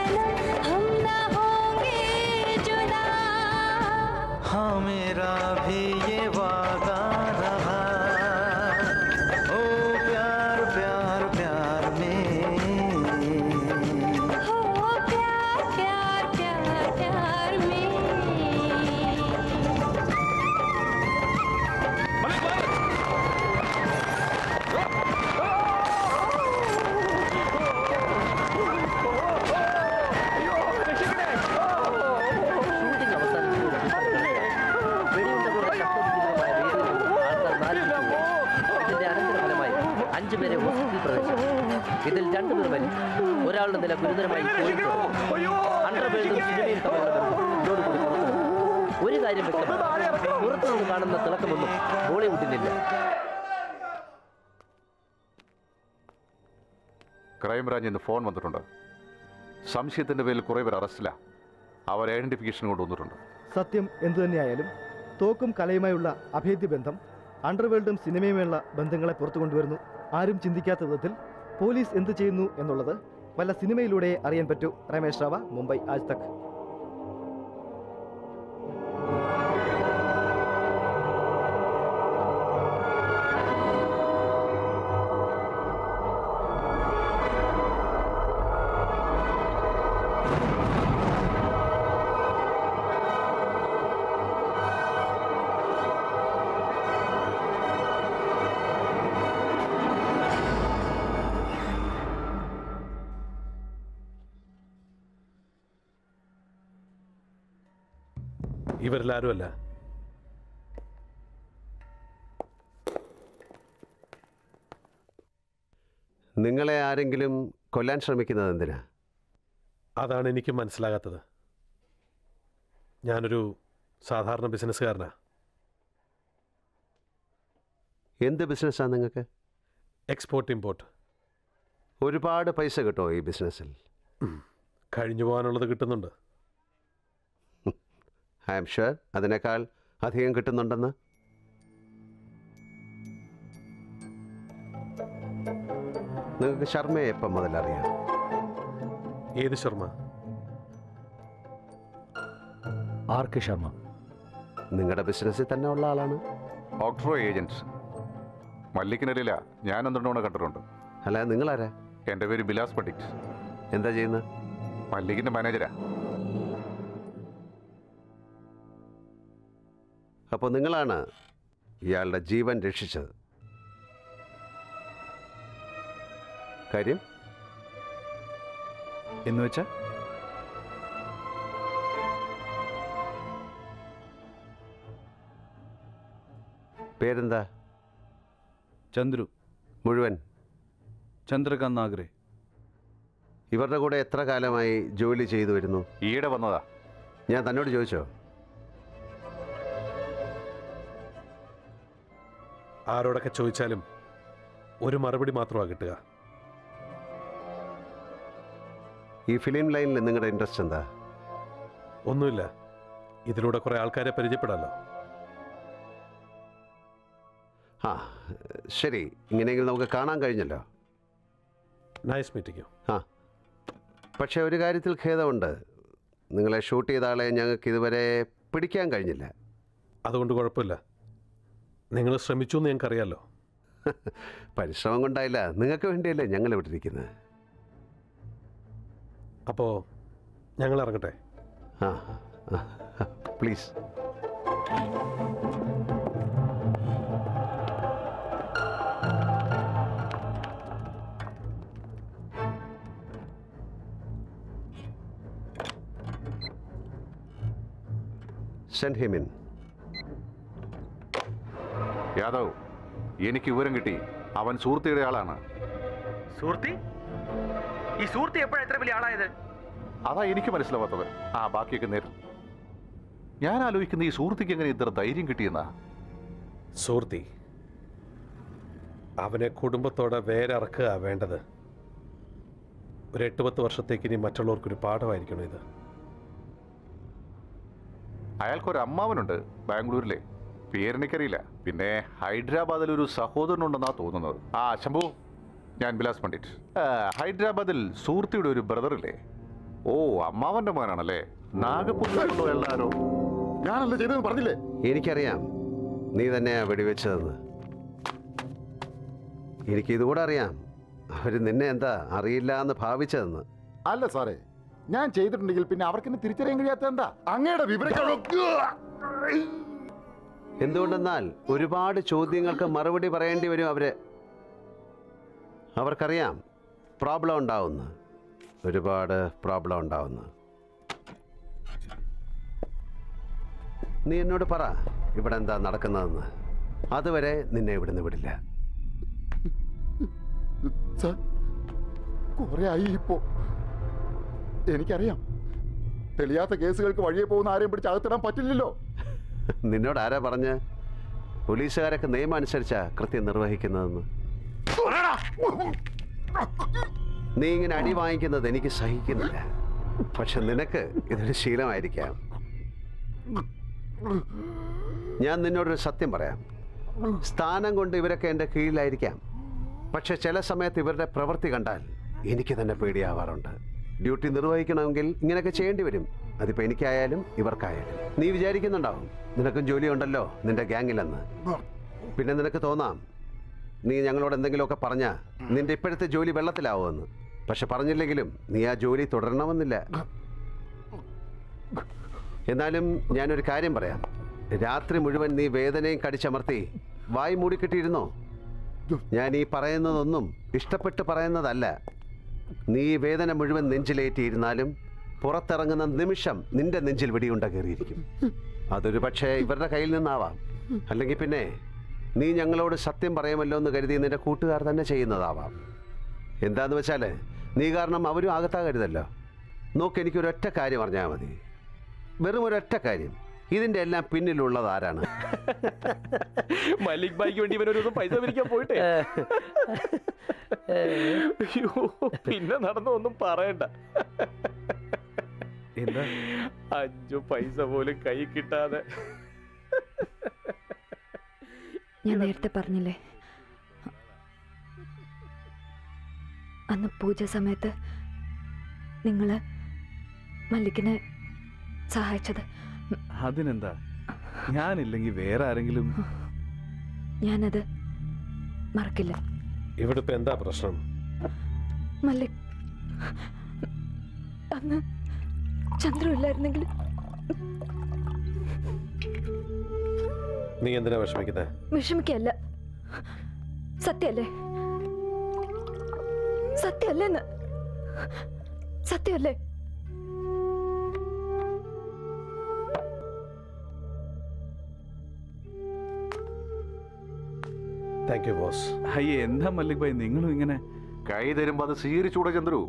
അഞ്ചുപേരെ ഹോസ്പിറ്റലിൽ പ്രവേശിച്ചു ഇതിൽ രണ്ടുപേർ മരിച്ചു ഒരാളുടെ നില ഗുരുതരമായി കോഴിക്കോട് അണ്ടർവേൾഡും സിനിമയും തമ്മിലുള്ള ബന്ധം ഇതോടുകൂടി പുറത്തു വന്നു. ഒരു കാര്യം വ്യക്തമാണ് പുറത്തുനിന്ന് കാണുന്ന തിളക്കമൊന്നും ബോളിവുഡിനില്ല ക്രൈംബ്രാഞ്ചിൽ നിന്ന് ഫോൺ വന്നിട്ടുണ്ട് സംശയത്തിന്റെ പേരിൽ കുറേ പേർ അറസ്റ്റില്ല അവർ ഐഡന്റിഫിക്കേഷൻ കൊണ്ടുവന്നിട്ടുണ്ട് സത്യം എന്തു തന്നെയായാലും തോക്കും കലയുമായുള്ള അഭേദ്യ ബന്ധം അണ്ടർവേൾഡും സിനിമയുമായുള്ള ബന്ധങ്ങളെ പുറത്തു കൊണ്ടുവരുന്നു ആരും ചിന്തിക്കാത്ത വിധത്തിൽ പോലീസ് എന്ത് ചെയ്യുന്നു എന്നുള്ളത് വല്ല സിനിമയിലൂടെ അറിയാൻ പറ്റൂ രമേശ് റാവ മുംബൈ ആജ് തക് ഇവരിലാരുമല്ല നിങ്ങളെ ആരെങ്കിലും കൊല്ലാൻ ശ്രമിക്കുന്നത് എന്തിനാ അതാണ് എനിക്ക് മനസ്സിലാകാത്തത് ഞാനൊരു സാധാരണ ബിസിനസ്സുകാരനാ എന്ത് ബിസിനസ്സാണ് നിങ്ങൾക്ക് എക്സ്പോർട്ട് ഇമ്പോർട്ട് ഒരുപാട് പൈസ കിട്ടുമോ ഈ ബിസിനസ്സിൽ കഴിഞ്ഞു പോകാനുള്ളത് കിട്ടുന്നുണ്ട് ഐ എം ഷുവർ അതിനേക്കാൾ അധികം കിട്ടുന്നുണ്ടെന്ന് നിങ്ങൾക്ക് ശർമ്മയെ എപ്പം മുതലറിയാം ഏത് ശർമ്മ ആർക്ക് ശർമ്മ നിങ്ങളുടെ ബിസിനസ്സിൽ തന്നെ ഉള്ള ആളാണ് ഓക്ട്രോ ഏജൻസ് മല്ലിക്കിനറിയില്ല ഞാൻ ഒന്നുകൊണ്ട് കണ്ടിട്ടുണ്ട് അല്ല നിങ്ങളാരാ എൻ്റെ പേര് ബിലാസ് പണ്ഡിറ്റ് എന്താ ചെയ്യുന്നത് മല്ലിക്കിൻ്റെ മാനേജരാ അപ്പോൾ നിങ്ങളാണ് ഇയാളുടെ ജീവൻ രക്ഷിച്ചത് കാര്യം എന്ന് വെച്ചാ പേരെന്താ ചന്ദ്രു മുഴുവൻ ചന്ദ്രകാന്ത് നാഗരെ ഇവരുടെ കൂടെ എത്ര കാലമായി ജോലി ചെയ്തു വരുന്നു ഈയിടെ വന്നതാ ഞാൻ തന്നോട് ചോദിച്ചോ ആരോടൊക്കെ ചോദിച്ചാലും ഒരു മറുപടി മാത്രമാണ് കിട്ടുക ഈ ഫിലിം ലൈനിൽ നിങ്ങളുടെ ഇൻട്രസ്റ്റ് എന്താ ഒന്നുമില്ല ഇതിലൂടെ കുറേ ആൾക്കാരെ പരിചയപ്പെടാമല്ലോ ആ ശരി ഇങ്ങനെയെങ്കിലും നമുക്ക് കാണാൻ കഴിഞ്ഞല്ലോ നൈസ് മീറ്റിംഗ് ആ പക്ഷേ ഒരു കാര്യത്തിൽ ഖേദമുണ്ട് നിങ്ങളെ ഷൂട്ട് ചെയ്ത ആളെ ഞങ്ങൾക്ക് ഇതുവരെ പിടിക്കാൻ കഴിഞ്ഞില്ല അതുകൊണ്ട് കുഴപ്പമില്ല നിങ്ങൾ ശ്രമിച്ചു എന്ന് ഞങ്ങൾക്കറിയാമല്ലോ പരിശ്രമം കൊണ്ടായില്ല നിങ്ങൾക്ക് വേണ്ടിയല്ലേ ഞങ്ങൾ ഇവിടെ ഇരിക്കുന്നത് അപ്പോൾ ഞങ്ങൾ ഇറങ്ങട്ടെ ആ please send him in Yadav എനിക്ക് വിവരം കിട്ടി അവൻ സുഹൃത്തിയുടെ ആളാണ് സുഹൃത്തി ഈ സുഹൃത്തി എപ്പോഴാ എത്ര വലിയ ആളായത് അതാ എനിക്ക് മനസ്സിലാവാത്തത് ആ ബാക്കിയൊക്കെ നേരിൽ ഞാൻ ആലോചിക്കുന്ന ഈ സുഹൃത്തിക്ക് എങ്ങനെ ഇത്ര ധൈര്യം കിട്ടിയെന്നാ സുഹൃത്തി അവനെ കുടുംബത്തോടെ വേറെ ഇറക്കുക വേണ്ടത് ഒരു എട്ട് പത്ത് വർഷത്തേക്ക് ഇനി മറ്റുള്ളവർക്കൊരു പാഠമായിരിക്കണം ഇത് അയാൾക്കൊരു അമ്മാവനുണ്ട് ബാംഗ്ലൂരിലെ പേരെനിക്കറിയില്ല പിന്നെ ഹൈദരാബാദിൽ ഒരു സഹോദരനുണ്ടെന്നാ തോന്നുന്നത് ആ ശംഭു ഞാൻ ബിലാസ് പണ്ഡിറ്റ് ആ, ഹൈദരാബാദിൽ സുഹൃത്തിയുടെ ഒരു ബ്രദറില്ലേ ഓ അമ്മാവന്റെ മോനാണല്ലേ നാഗപുത്രമുണ്ടോ എല്ലാരോ ഞാനല്ല ചെയ്തതെന്ന് പറഞ്ഞില്ലേ എനിക്കറിയാം നീ തന്നെയാ വെടിവെച്ചതെന്ന് എനിക്ക് ഇതുകൂടെ അറിയാം അവർ നിന്നെ എന്താ അറിയില്ല എന്ന് ഭാവിച്ചതെന്ന് അല്ല സാറേ ഞാൻ ചെയ്തിട്ടുണ്ടെങ്കിൽ പിന്നെ അവർക്ക് എന്നെ തിരിച്ചറിയാൻ കഴിയാത്ത എന്താ അങ്ങയുടെ വിവരങ്ങൾ എന്തുകൊണ്ടെന്നാൽ ഒരുപാട് ചോദ്യങ്ങൾക്ക് മറുപടി പറയേണ്ടി വരും അവര് അവർക്കറിയാം പ്രോബ്ലം ഉണ്ടാവുന്നു ഒരുപാട് പ്രോബ്ലം ഉണ്ടാവുന്നു നീ എന്നോട് പറ ഇവിടെ എന്താ നടക്കുന്നതെന്ന് അതുവരെ നിന്നെ ഇവിടുന്ന് വിടില്ല സാർ കുറെ ആയി ഇപ്പോ എനിക്കറിയാം തെളിയാത്ത കേസുകൾക്ക് വഴിയെ പോകുന്ന ആരെയും പിടിച്ച് അകത്തിടാൻ പറ്റില്ലല്ലോ നിന്നോട് ആരാ പറഞ്ഞ് പോലീസുകാരൊക്കെ നിയമം അനുസരിച്ചാ കൃത്യം നിർവഹിക്കുന്നതെന്ന് നീ ഇങ്ങനെ അടി വാങ്ങിക്കുന്നത് എനിക്ക് സഹിക്കുന്നില്ല പക്ഷെ നിനക്ക് ഇതൊരു ശീലമായിരിക്കാം ഞാൻ നിന്നോടൊരു സത്യം പറയാം സ്ഥാനം കൊണ്ട് ഇവരൊക്കെ എൻ്റെ കീഴിലായിരിക്കാം പക്ഷെ ചില സമയത്ത് ഇവരുടെ പ്രവൃത്തി കണ്ടാൽ എനിക്ക് തന്നെ പേടിയാവാറുണ്ട് ഡ്യൂട്ടി നിർവഹിക്കണമെങ്കിൽ ഇങ്ങനെയൊക്കെ ചെയ്യേണ്ടി വരും അതിപ്പോൾ എനിക്കായാലും ഇവർക്കായാലും നീ വിചാരിക്കുന്നുണ്ടാവും നിനക്കും ജോലിയുണ്ടല്ലോ നിന്റെ ഗ്യാങ്ങിലെന്ന് പിന്നെ നിനക്ക് തോന്നാം നീ ഞങ്ങളോട് എന്തെങ്കിലുമൊക്കെ പറഞ്ഞാൽ നിന്റെ ഇപ്പോഴത്തെ ജോലി വെള്ളത്തിലാവുമെന്ന് പക്ഷെ പറഞ്ഞില്ലെങ്കിലും നീ ആ ജോലി തുടരണമെന്നില്ല എന്നാലും ഞാനൊരു കാര്യം പറയാം രാത്രി മുഴുവൻ നീ വേദനയും കടിച്ചമർത്തി വായി മൂടിക്കിട്ടിയിരുന്നോ ഞാൻ ഈ പറയുന്നതൊന്നും ഇഷ്ടപ്പെട്ട് പറയുന്നതല്ല നീ ഈ വേദന മുഴുവൻ നെഞ്ചിലേറ്റിയിരുന്നാലും പുറത്തിറങ്ങുന്ന നിമിഷം നിന്റെ നെഞ്ചിൽ വെടിയുണ്ട കയറിയിരിക്കും അതൊരു പക്ഷേ ഇവരുടെ കയ്യിൽ നിന്നാവാം അല്ലെങ്കിൽ പിന്നെ നീ ഞങ്ങളോട് സത്യം പറയുമല്ലോ എന്ന് കരുതി നിന്റെ കൂട്ടുകാർ തന്നെ ചെയ്യുന്നതാവാം എന്താന്ന് വെച്ചാൽ നീ കാരണം അവരും അകത്താകരുതല്ലോ നോക്ക് എനിക്കൊരൊറ്റ കാര്യം പറഞ്ഞാൽ മതി വെറും ഒരൊറ്റ കാര്യം ഇതിന്റെ എല്ലാം പിന്നിലുള്ളത് ആരാണ് മലിക് ബായിക്ക് വേണ്ടി ഇവനൊരു ദിവസം പൈസ പിരിക്കാൻ പോയിട്ടേ അയ്യോ പിന്നെ നടന്ന ഒന്നും പറയണ്ട എന്താ അഞ്ചു പൈസ പോലും കൈ കിട്ടാതെ ഞാൻ നേരത്തെ പറഞ്ഞില്ലേ അന്ന് പൂജ സമയത്ത് നിങ്ങൾ മല്ലിക്കിനെ സഹായിച്ചത് അതിനെന്താ ഞാനില്ലെങ്കിൽ വേറെ ആരെങ്കിലും ഞാനത് മറക്കില്ല ഇവിടെ ഇപ്പൊ എന്താ പ്രശ്നം മല്ലിക് അന്ന് ചന്ദ്രു ഇല്ലായിരുന്നെങ്കിൽ നീ എന്തിനാ വിഷമിക്കുന്നത് വിഷമിക്കല്ല സത്യല്ലേ സത്യല്ലേന്ന് സത്യമല്ലേ താങ്ക് യു ബോസ് അയ്യേ എന്താ മല്ലിക് ഭായി നിങ്ങളും ഇങ്ങനെ കൈ തരുമ്പോ അത് സ്വീകരിച്ചൂടെ ചന്ദ്രു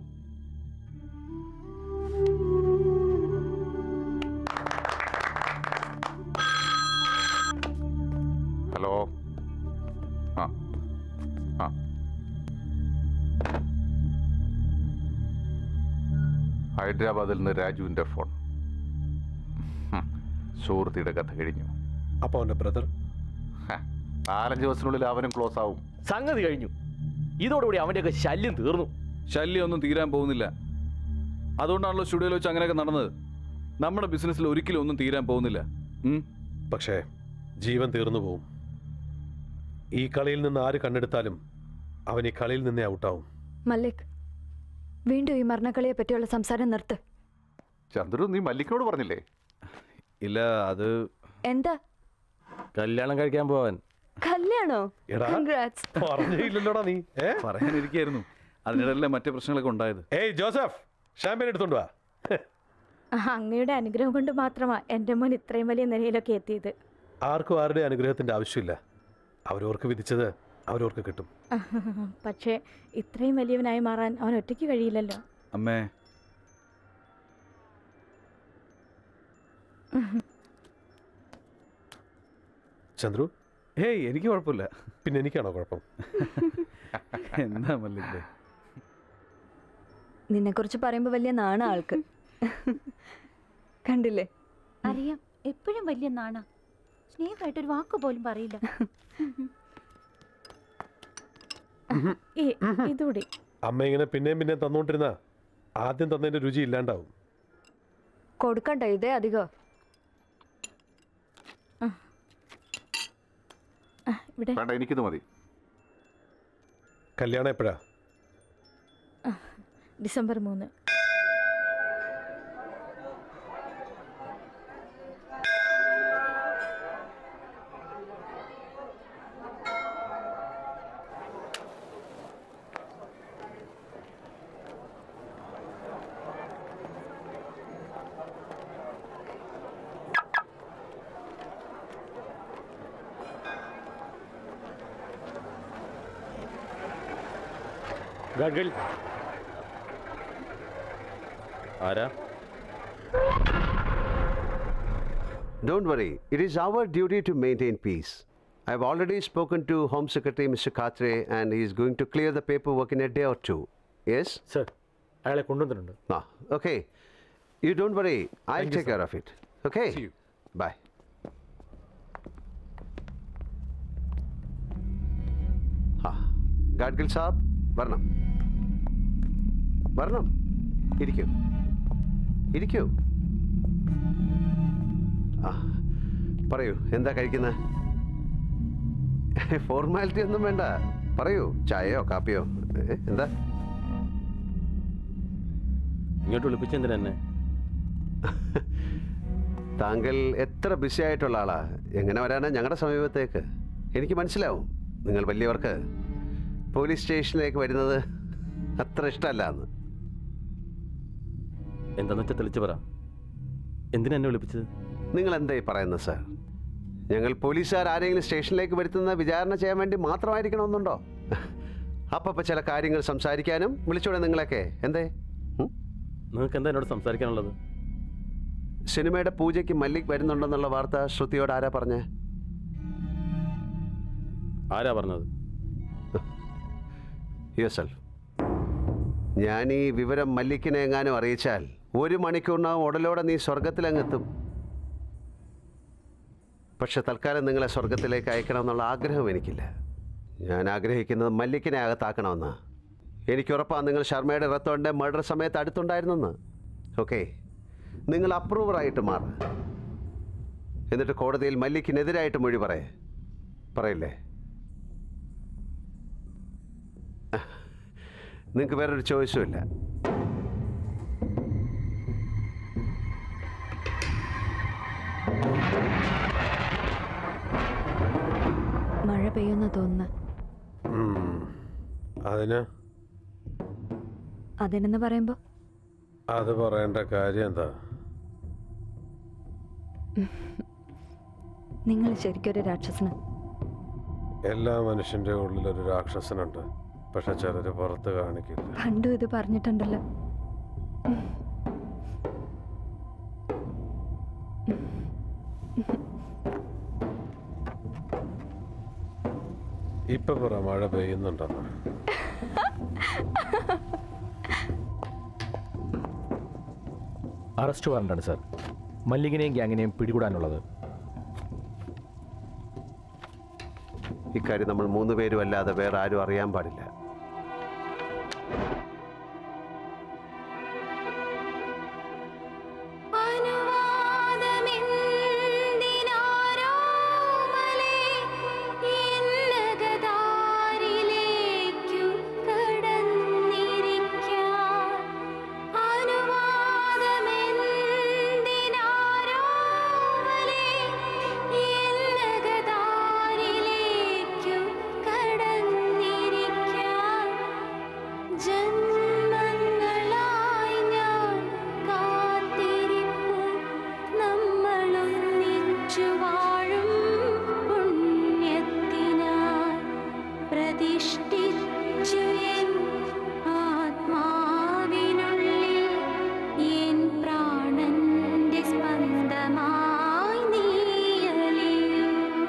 ഹലോ ആ ആ ഹൈദരാബാദിൽ നിന്ന് രാജുവിൻ്റെ ഫോൺ ഹും, സുഹൃത്തിയുടെ കഥ കഴിഞ്ഞു അപ്പൊ അവന്റെ ബ്രദർ ഹ, നാലഞ്ച് ദിവസത്തിനുള്ളിൽ അവനും ക്ലോസ് ആവും സംഗതി കഴിഞ്ഞു ഇതോടുകൂടി അവന്റെയൊക്കെ ശല്യം തീർന്നു ശല്യം ഒന്നും തീരാൻ പോകുന്നില്ല അതുകൊണ്ടാണല്ലോ സ്റ്റുഡിയോയിൽ വെച്ച് അങ്ങനെയൊക്കെ നടന്നത് നമ്മുടെ ബിസിനസ്സിൽ ഒരിക്കലും ഒന്നും തീരാൻ പോകുന്നില്ല ഉം. പക്ഷേ ജീവൻ തീർന്നു പോവും ഈ കളിയിൽ നിന്ന് ആര് കണ്ണെടുത്താലും അവൻ ഈ കളിയിൽ നിന്നേ ഔട്ടാവും മല്ലിക് വീണ്ടും ഈ മരണക്കളിയെ പറ്റിയുള്ള സംസാരം നിർത്ത് ചന്ദ്രു നീ മല്ലിക്കിനോട് പറഞ്ഞില്ലേ ഇല്ല അത് എന്താ കല്യാണം കഴിക്കാൻ പോവാൻ കല്യാണോ എടാ Congrats. പറഞ്ഞില്ലല്ലോടാ നീ ഏ പറയാനിരിക്കായിരുന്നു അതിനിടയിലെ മറ്റു പ്രശ്നങ്ങളൊക്കെ ഉണ്ടായത് ഏയ് ജോസഫ് ഷാമ്പ്യൻ എടുത്തോണ്ട് വാ ആ, അങ്ങയുടെ അനുഗ്രഹം കൊണ്ട് മാത്രമാണ് എൻ്റെ മോൻ ഇത്രയും വലിയ നിലയിലൊക്കെ എത്തിയത് ആർക്കും ആരുടെ അനുഗ്രഹത്തിന്റെ ആവശ്യമില്ല അവരവർക്ക് വിധിച്ചത് അവരവർക്ക് കിട്ടും പക്ഷേ ഇത്രയും വലിയവനായി മാറാൻ അവൻ ഒറ്റയ്ക്ക് കഴിയില്ലല്ലോ അമ്മേ ചന്ദ്രു ഹേയ് എനിക്ക് കുഴപ്പമില്ല പിന്നെ എനിക്കാണോ കുഴപ്പം എന്താ മല്ലിക് ഭായ് നിന്നെ കുറിച്ച് പറയുമ്പോ വലിയ നാണ ആൾക്ക് കണ്ടില്ലേ അറിയാം എപ്പോഴും വലിയ നാണ സ്നേഹമായിട്ട് ഒരു വാക്ക് പോലും പറയില്ല ഈ ഇതുകൂടി അമ്മ ഇങ്ങനെ പിന്നെയും പിന്നെയും തന്നുകൊണ്ടിരുന്ന ആദ്യം തന്നതിന്റെ രുചി ഇല്ലാണ്ടാവും കൊടുക്കണ്ട ഇതേ അധികം ഇവിടെ വേണ്ട എനിക്കിത് മതി കല്യാണം എപ്പോഴാ ഡിസംബർ മൂന്ന് ഗാഡ്ഗിൽ ആരാ Don't worry, it is our duty to maintain peace. I've already spoken to Home Secretary Mr. Katre and he is going to clear the paperwork in a day or two. Yes? Sir, അയാളെ കൊണ്ടുവന്നിട്ടുണ്ട് Ah, okay. You don't worry, I'll Thank you, take sir. care of it. Okay? See you. Bye. ആ ഗാഡ്ഗിൽ സാബ് വരണം വരണം ഇരിക്കൂ ഇരിക്കൂ ആ പറയൂ എന്താ കഴിക്കുന്നത് ഫോർമാലിറ്റി ഒന്നും വേണ്ട പറയൂ ചായയോ കാപ്പിയോ ഏ, എന്താ ഇങ്ങോട്ട് വിളിപ്പിച്ചെന്തിനാ എന്നെ താങ്കൾ എത്ര ബിസി ആയിട്ടുള്ള ആളാ എങ്ങനെ വരാനാ ഞങ്ങളുടെ സമീപത്തേക്ക് എനിക്ക് മനസ്സിലാവും നിങ്ങൾ വലിയവർക്ക് പോലീസ് സ്റ്റേഷനിലേക്ക് വരുന്നത് അത്ര ഇഷ്ടമല്ല എന്ന് എന്താന്ന് വെച്ചാൽ തെളിച്ച് പറ എന്തിനാ എന്നെ വിളിപ്പിച്ചത് നിങ്ങൾ എന്തായി പറയുന്നത് സാർ ഞങ്ങൾ പോലീസുകാർ ആരെങ്കിലും സ്റ്റേഷനിലേക്ക് വരുത്തുന്ന വിചാരണ ചെയ്യാൻ വേണ്ടി മാത്രമായിരിക്കണമെന്നുണ്ടോ അപ്പം ചില കാര്യങ്ങൾ സംസാരിക്കാനും വിളിച്ചോടെ നിങ്ങളൊക്കെ എന്തേ നിങ്ങൾക്ക് എന്താ എന്നോട് സംസാരിക്കാനുള്ളത് സിനിമയുടെ പൂജയ്ക്ക് മല്ലിക് വരുന്നുണ്ടെന്നുള്ള വാർത്ത ശ്രുതിയോട് ആരാ പറഞ്ഞേ ആരാ പറഞ്ഞത് യുവസെൽഫ് ഞാൻ ഈ വിവരം മല്ലിക്കിനെ എങ്ങാനും അറിയിച്ചാൽ ഒരു മണിക്കൂറിനകം ഉടലോടെ നീ സ്വർഗത്തിലങ്ങെത്തും പക്ഷെ തൽക്കാലം നിങ്ങളെ സ്വർഗത്തിലേക്ക് അയക്കണമെന്നുള്ള ആഗ്രഹം എനിക്കില്ല ഞാൻ ആഗ്രഹിക്കുന്നത് മല്ലിക്കിനെ അകത്താക്കണമെന്ന് എനിക്ക് ഉറപ്പാണ് നിങ്ങൾ ശർമ്മയുടെ റത്തോണിൻ്റെ മർഡർ സമയത്ത് അടുത്തുണ്ടായിരുന്നെന്ന് ഓക്കെ നിങ്ങൾ അപ്രൂവറായിട്ട് മാറ് എന്നിട്ട് കോടതിയിൽ മല്ലിക്കിനെതിരായിട്ട് മൊഴി പറയേ പറയില്ലേ നിങ്ങൾക്ക് വേറൊരു ചോയ്സും ഇല്ല മഴ പെയ്യുന്ന തോന്നുന്നു അതിന് അതിനെന്ന് പറയുമ്പോൾ അത് പറയേണ്ട കാര്യം എന്താ നിങ്ങൾ ശരിക്കൊരു രാക്ഷസന് എല്ലാ മനുഷ്യന്റെ ഉള്ളിൽ ഒരു രാക്ഷസനുണ്ട് പക്ഷെ ചിലര് പുറത്ത് കാണിക്കില്ല പണ്ടും ഇത് പറഞ്ഞിട്ടുണ്ടല്ലോ ഇപ്പൊ പറ മഴ പെയ്യുന്നുണ്ടെന്ന് അറസ്റ്റ് വാറണ്ടാണ് സാർ മല്ലികിനെയും ഗ്യാങ്ങിനെയും പിടികൂടാനുള്ളത് ഇക്കാര്യം നമ്മൾ മൂന്ന് പേരും അല്ലാതെ വേറെ ആരും അറിയാൻ പാടില്ല എന്നകതാരിലേക്കു കടന്നിരിക്കാൻ അനുവാദമെന്തിനാരോമലേ എന്നകതാരിലേക്കു കടന്നിരിക്കാൻ ജന്മങ്ങളായി ഞാൻ കാത്തിരിപ്പു നമ്മളൊന്നിച്ചു വാഴും പുണ്യത്തിനായി പ്രതിഷ്ഠിച്ചു എൻ ആത്മാവിനുള്ളിൽ എൻ പ്രാണന്റെ സ്പന്ദമായി നീയലിയൂ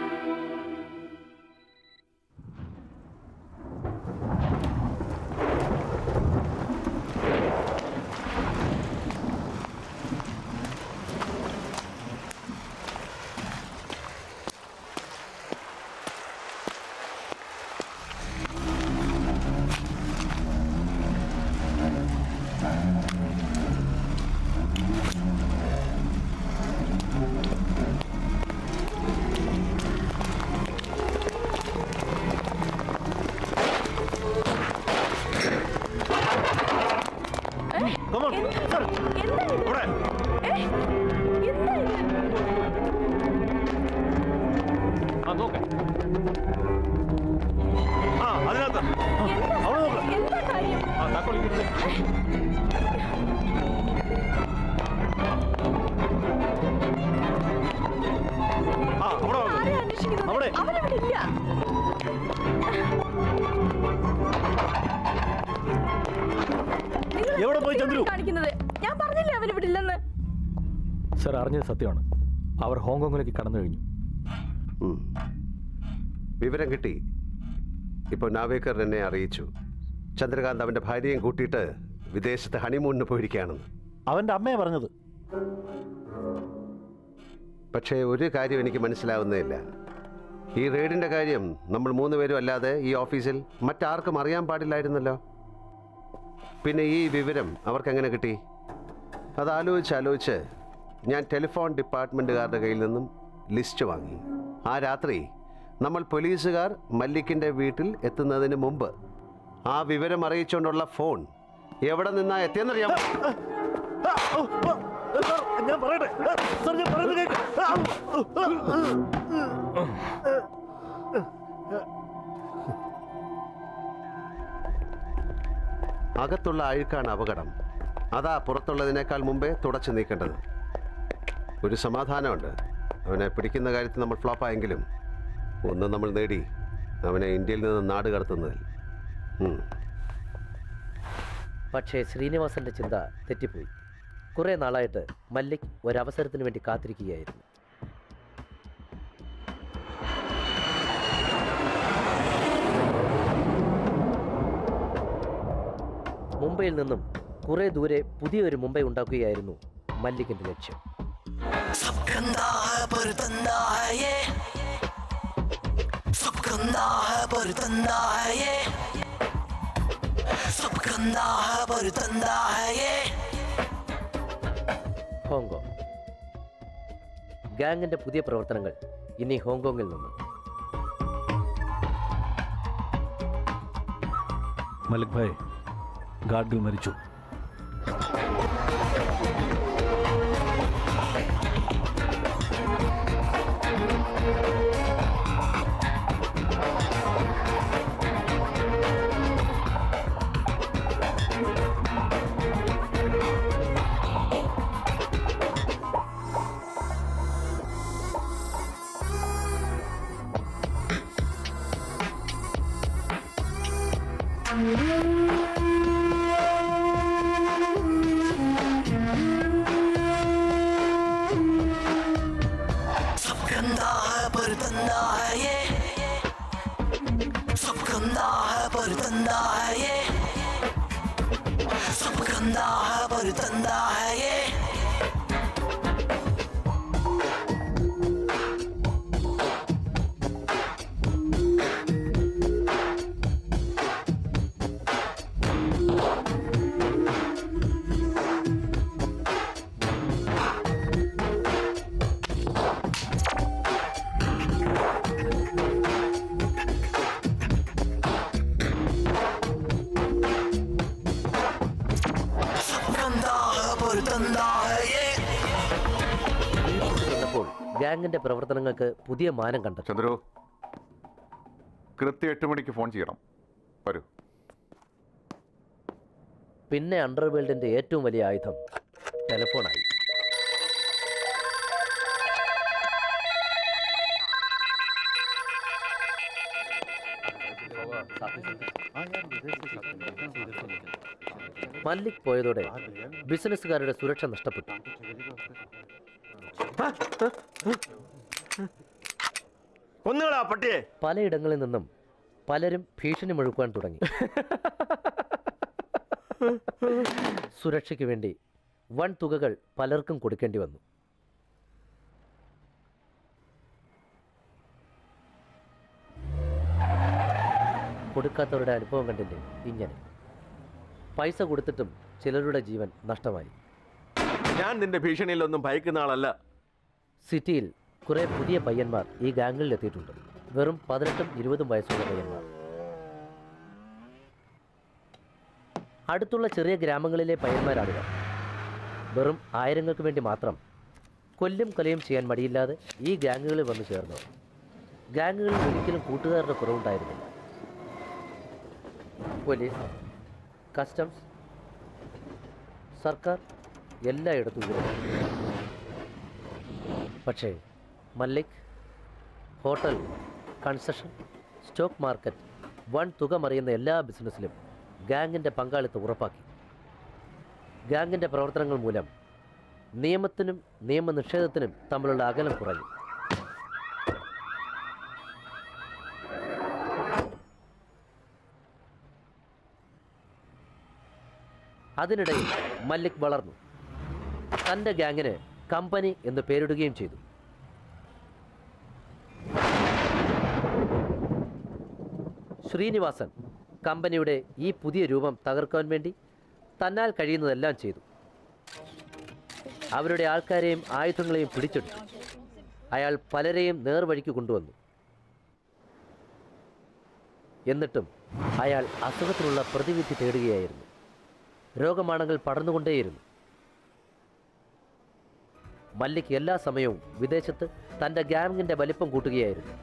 ആ നോക്കാം ആ അതിനകത്ത് അവിടെ നോക്ക് ആ താക്കോൽ ഇങ്ങോട്ട് ആ അവിടെ നോക്ക്. അവിടെ സർ അറിഞ്ഞത് സത്യമാണ് അവർ ഹോങ്കോങ്ങിലേക്ക് കടന്നു കഴിഞ്ഞു ഉം. വിവരം കിട്ടി ഇപ്പോൾ നാവേക്കർ എന്നെ അറിയിച്ചു ചന്ദ്രകാന്ത് അവൻ്റെ ഭാര്യയും കൂട്ടിയിട്ട് വിദേശത്ത് ഹണിമൂണിന് പോയിരിക്കുകയാണെന്ന് അവൻ്റെ അമ്മയെ പറഞ്ഞത് പക്ഷേ ഒരു കാര്യം എനിക്ക് മനസ്സിലാവുന്നേയില്ല ഈ റെയ്ഡിൻ്റെ കാര്യം നമ്മൾ മൂന്ന് പേരും അല്ലാതെ ഈ ഓഫീസിൽ മറ്റാർക്കും അറിയാൻ പാടില്ലായിരുന്നല്ലോ പിന്നെ ഈ വിവരം അവർക്ക് എങ്ങനെ കിട്ടി അത് ആലോചിച്ച് ആലോചിച്ച് ഞാൻ ടെലിഫോൺ ഡിപ്പാർട്ട്മെൻറ്റുകാരുടെ കയ്യിൽ നിന്നും ലിസ്റ്റ് വാങ്ങി ആ രാത്രി നമ്മൾ പോലീസുകാർ മല്ലിക്കിൻ്റെ വീട്ടിൽ എത്തുന്നതിന് മുമ്പ് ആ വിവരം അറിയിച്ചുകൊണ്ടുള്ള ഫോൺ എവിടെ നിന്നാ എത്തിയെന്നറിയാമോ ഞാൻ പറയട്ടെ സർ ഞാൻ പറയുന്നത് കേൾക്ക്. അകത്തുള്ള അഴുക്കാണ് അപകടം അതാ പുറത്തുള്ളതിനേക്കാൾ മുമ്പേ തുടച്ചു നീക്കേണ്ടത് ഒരു സമാധാനമുണ്ട് അവനെ പിടിക്കുന്ന കാര്യത്തിൽ നമ്മൾ ഫ്ലോപ്പായെങ്കിലും ഒന്ന് നമ്മൾ നേടി അവനെ ഇന്ത്യയിൽ നിന്ന് നാട് കടത്തുന്നതിൽ ഉം. പക്ഷേ ശ്രീനിവാസന്റെ ചിന്ത തെറ്റിപ്പോയി കുറേ നാളായിട്ട് മല്ലിക് ഒരവസരത്തിന് വേണ്ടി കാത്തിരിക്കുകയായിരുന്നു മുംബൈയിൽ നിന്നും കുറേ ദൂരെ പുതിയൊരു മുംബൈ ഉണ്ടാക്കുകയായിരുന്നു മല്ലിക്കിന്റെ ലക്ഷ്യം सब गंदा है पर तंदा है ये सब गंदा है पर तंदा है ये सब गंदा है पर तंदा है ये ഹോങ്കോങ് ഗാങ്ങിന്റെ പുതിയ പ്രവർത്തനങ്ങൾ ഇനി ഹോങ്കോങ്ങിൽ നിന്നും മലിക് ഭായ് ഗാഡ്ഗിൽ മരിച്ചു सब गंदा है पर तंदा है ये सब गंदा है पर तंदा है ये सब गंदा है पर तंदा है ये सब गंदा है पर तंदा है ये ചെന്നപ്പോൾ ഗാങ്ങിന്റെ പ്രവർത്തനങ്ങൾക്ക് പുതിയ മാനം കണ്ടെത്തി ചന്ദ്രു കൃത്യം എട്ട് മണിക്ക് ഫോൺ ചെയ്യണം വരൂ പിന്നെ അണ്ടർവേൾഡിന്റെ ഏറ്റവും വലിയ ആയുധം ടെലിഫോണായി മല്ലിക് പോയതോടെ ബിസിനസ്സുകാരുടെ സുരക്ഷ നഷ്ടപ്പെട്ടു കൊന്നുകളാ പട്ടിയെ പലയിടങ്ങളിൽ നിന്നും പലരും ഭീഷണി മുഴുക്കുവാൻ തുടങ്ങി സുരക്ഷയ്ക്ക് വേണ്ടി വൻ തുകകൾ പലർക്കും കൊടുക്കേണ്ടി വന്നു കൊടുക്കാത്തവരുടെ അനുഭവം കണ്ടില്ലേ ഇങ്ങനെ പൈസ കൊടുത്തിട്ടും ചിലരുടെ ജീവൻ നഷ്ടമായി ഞാൻ നിന്റെ ഭീഷണിയിലൊന്നും ഭയക്കുന്ന ആളല്ല സിറ്റിയിൽ കുറെ പുതിയ പയ്യന്മാർ ഈ ഗാംഗിൽ എത്തിയിട്ടുണ്ട് വെറും പതിനെട്ടും ഇരുപതും വയസ്സുള്ള പയ്യന്മാർ അടുത്തുള്ള ചെറിയ ഗ്രാമങ്ങളിലെ പയ്യന്മാരാണിവർ വെറും ആയിരങ്ങൾക്ക് വേണ്ടി മാത്രം കൊല്ലും കൊലയും ചെയ്യാൻ മടിയില്ലാതെ ഈ ഗാങ്ങുകളിൽ വന്നു ചേർന്നവർ ഗാങ്ങുകളിൽ ഒരിക്കലും കൂട്ടുകാരുടെ കുറവുണ്ടായിരുന്നില്ല പോലീസ് കസ്റ്റംസ് സർക്കാർ എല്ലായിടത്തും ഇവരുണ്ട് പക്ഷേ Mallik hotel construction stock market വൻ തുക മറിയുന്ന എല്ലാ ബിസിനസ്സിലും ഗാങ്ങിൻ്റെ പങ്കാളിത്തം ഉറപ്പാക്കി ഗാങ്ങിൻ്റെ പ്രവർത്തനങ്ങൾ മൂലം നിയമത്തിനും നിയമനിഷേധത്തിനും തമ്മിലുള്ള അകലം കുറഞ്ഞു അതിനിടയിൽ മല്ലിക് വളർന്നു തൻ്റെ ഗ്യാങ്ങിന് കമ്പനി എന്ന് പേരിടുകയും ചെയ്തു ശ്രീനിവാസൻ കമ്പനിയുടെ ഈ പുതിയ രൂപം തകർക്കാൻ വേണ്ടി തന്നാൽ കഴിയുന്നതെല്ലാം ചെയ്തു അവരുടെ ആൾക്കാരെയും ആയുധങ്ങളെയും പിടിച്ചെടുത്തു അയാൾ പലരെയും നേർവഴിക്ക് കൊണ്ടുവന്നു എന്നിട്ടും അയാൾ അസുഖത്തിനുള്ള പ്രതിവിധി തേടുകയായിരുന്നു രോഗമാണങ്ങൾ പടർന്നുകൊണ്ടേയിരുന്നു മല്ലിക് എല്ലാ സമയവും വിദേശത്ത് തൻ്റെ ഗ്യാങ്ങിൻ്റെ വലിപ്പം കൂട്ടുകയായിരുന്നു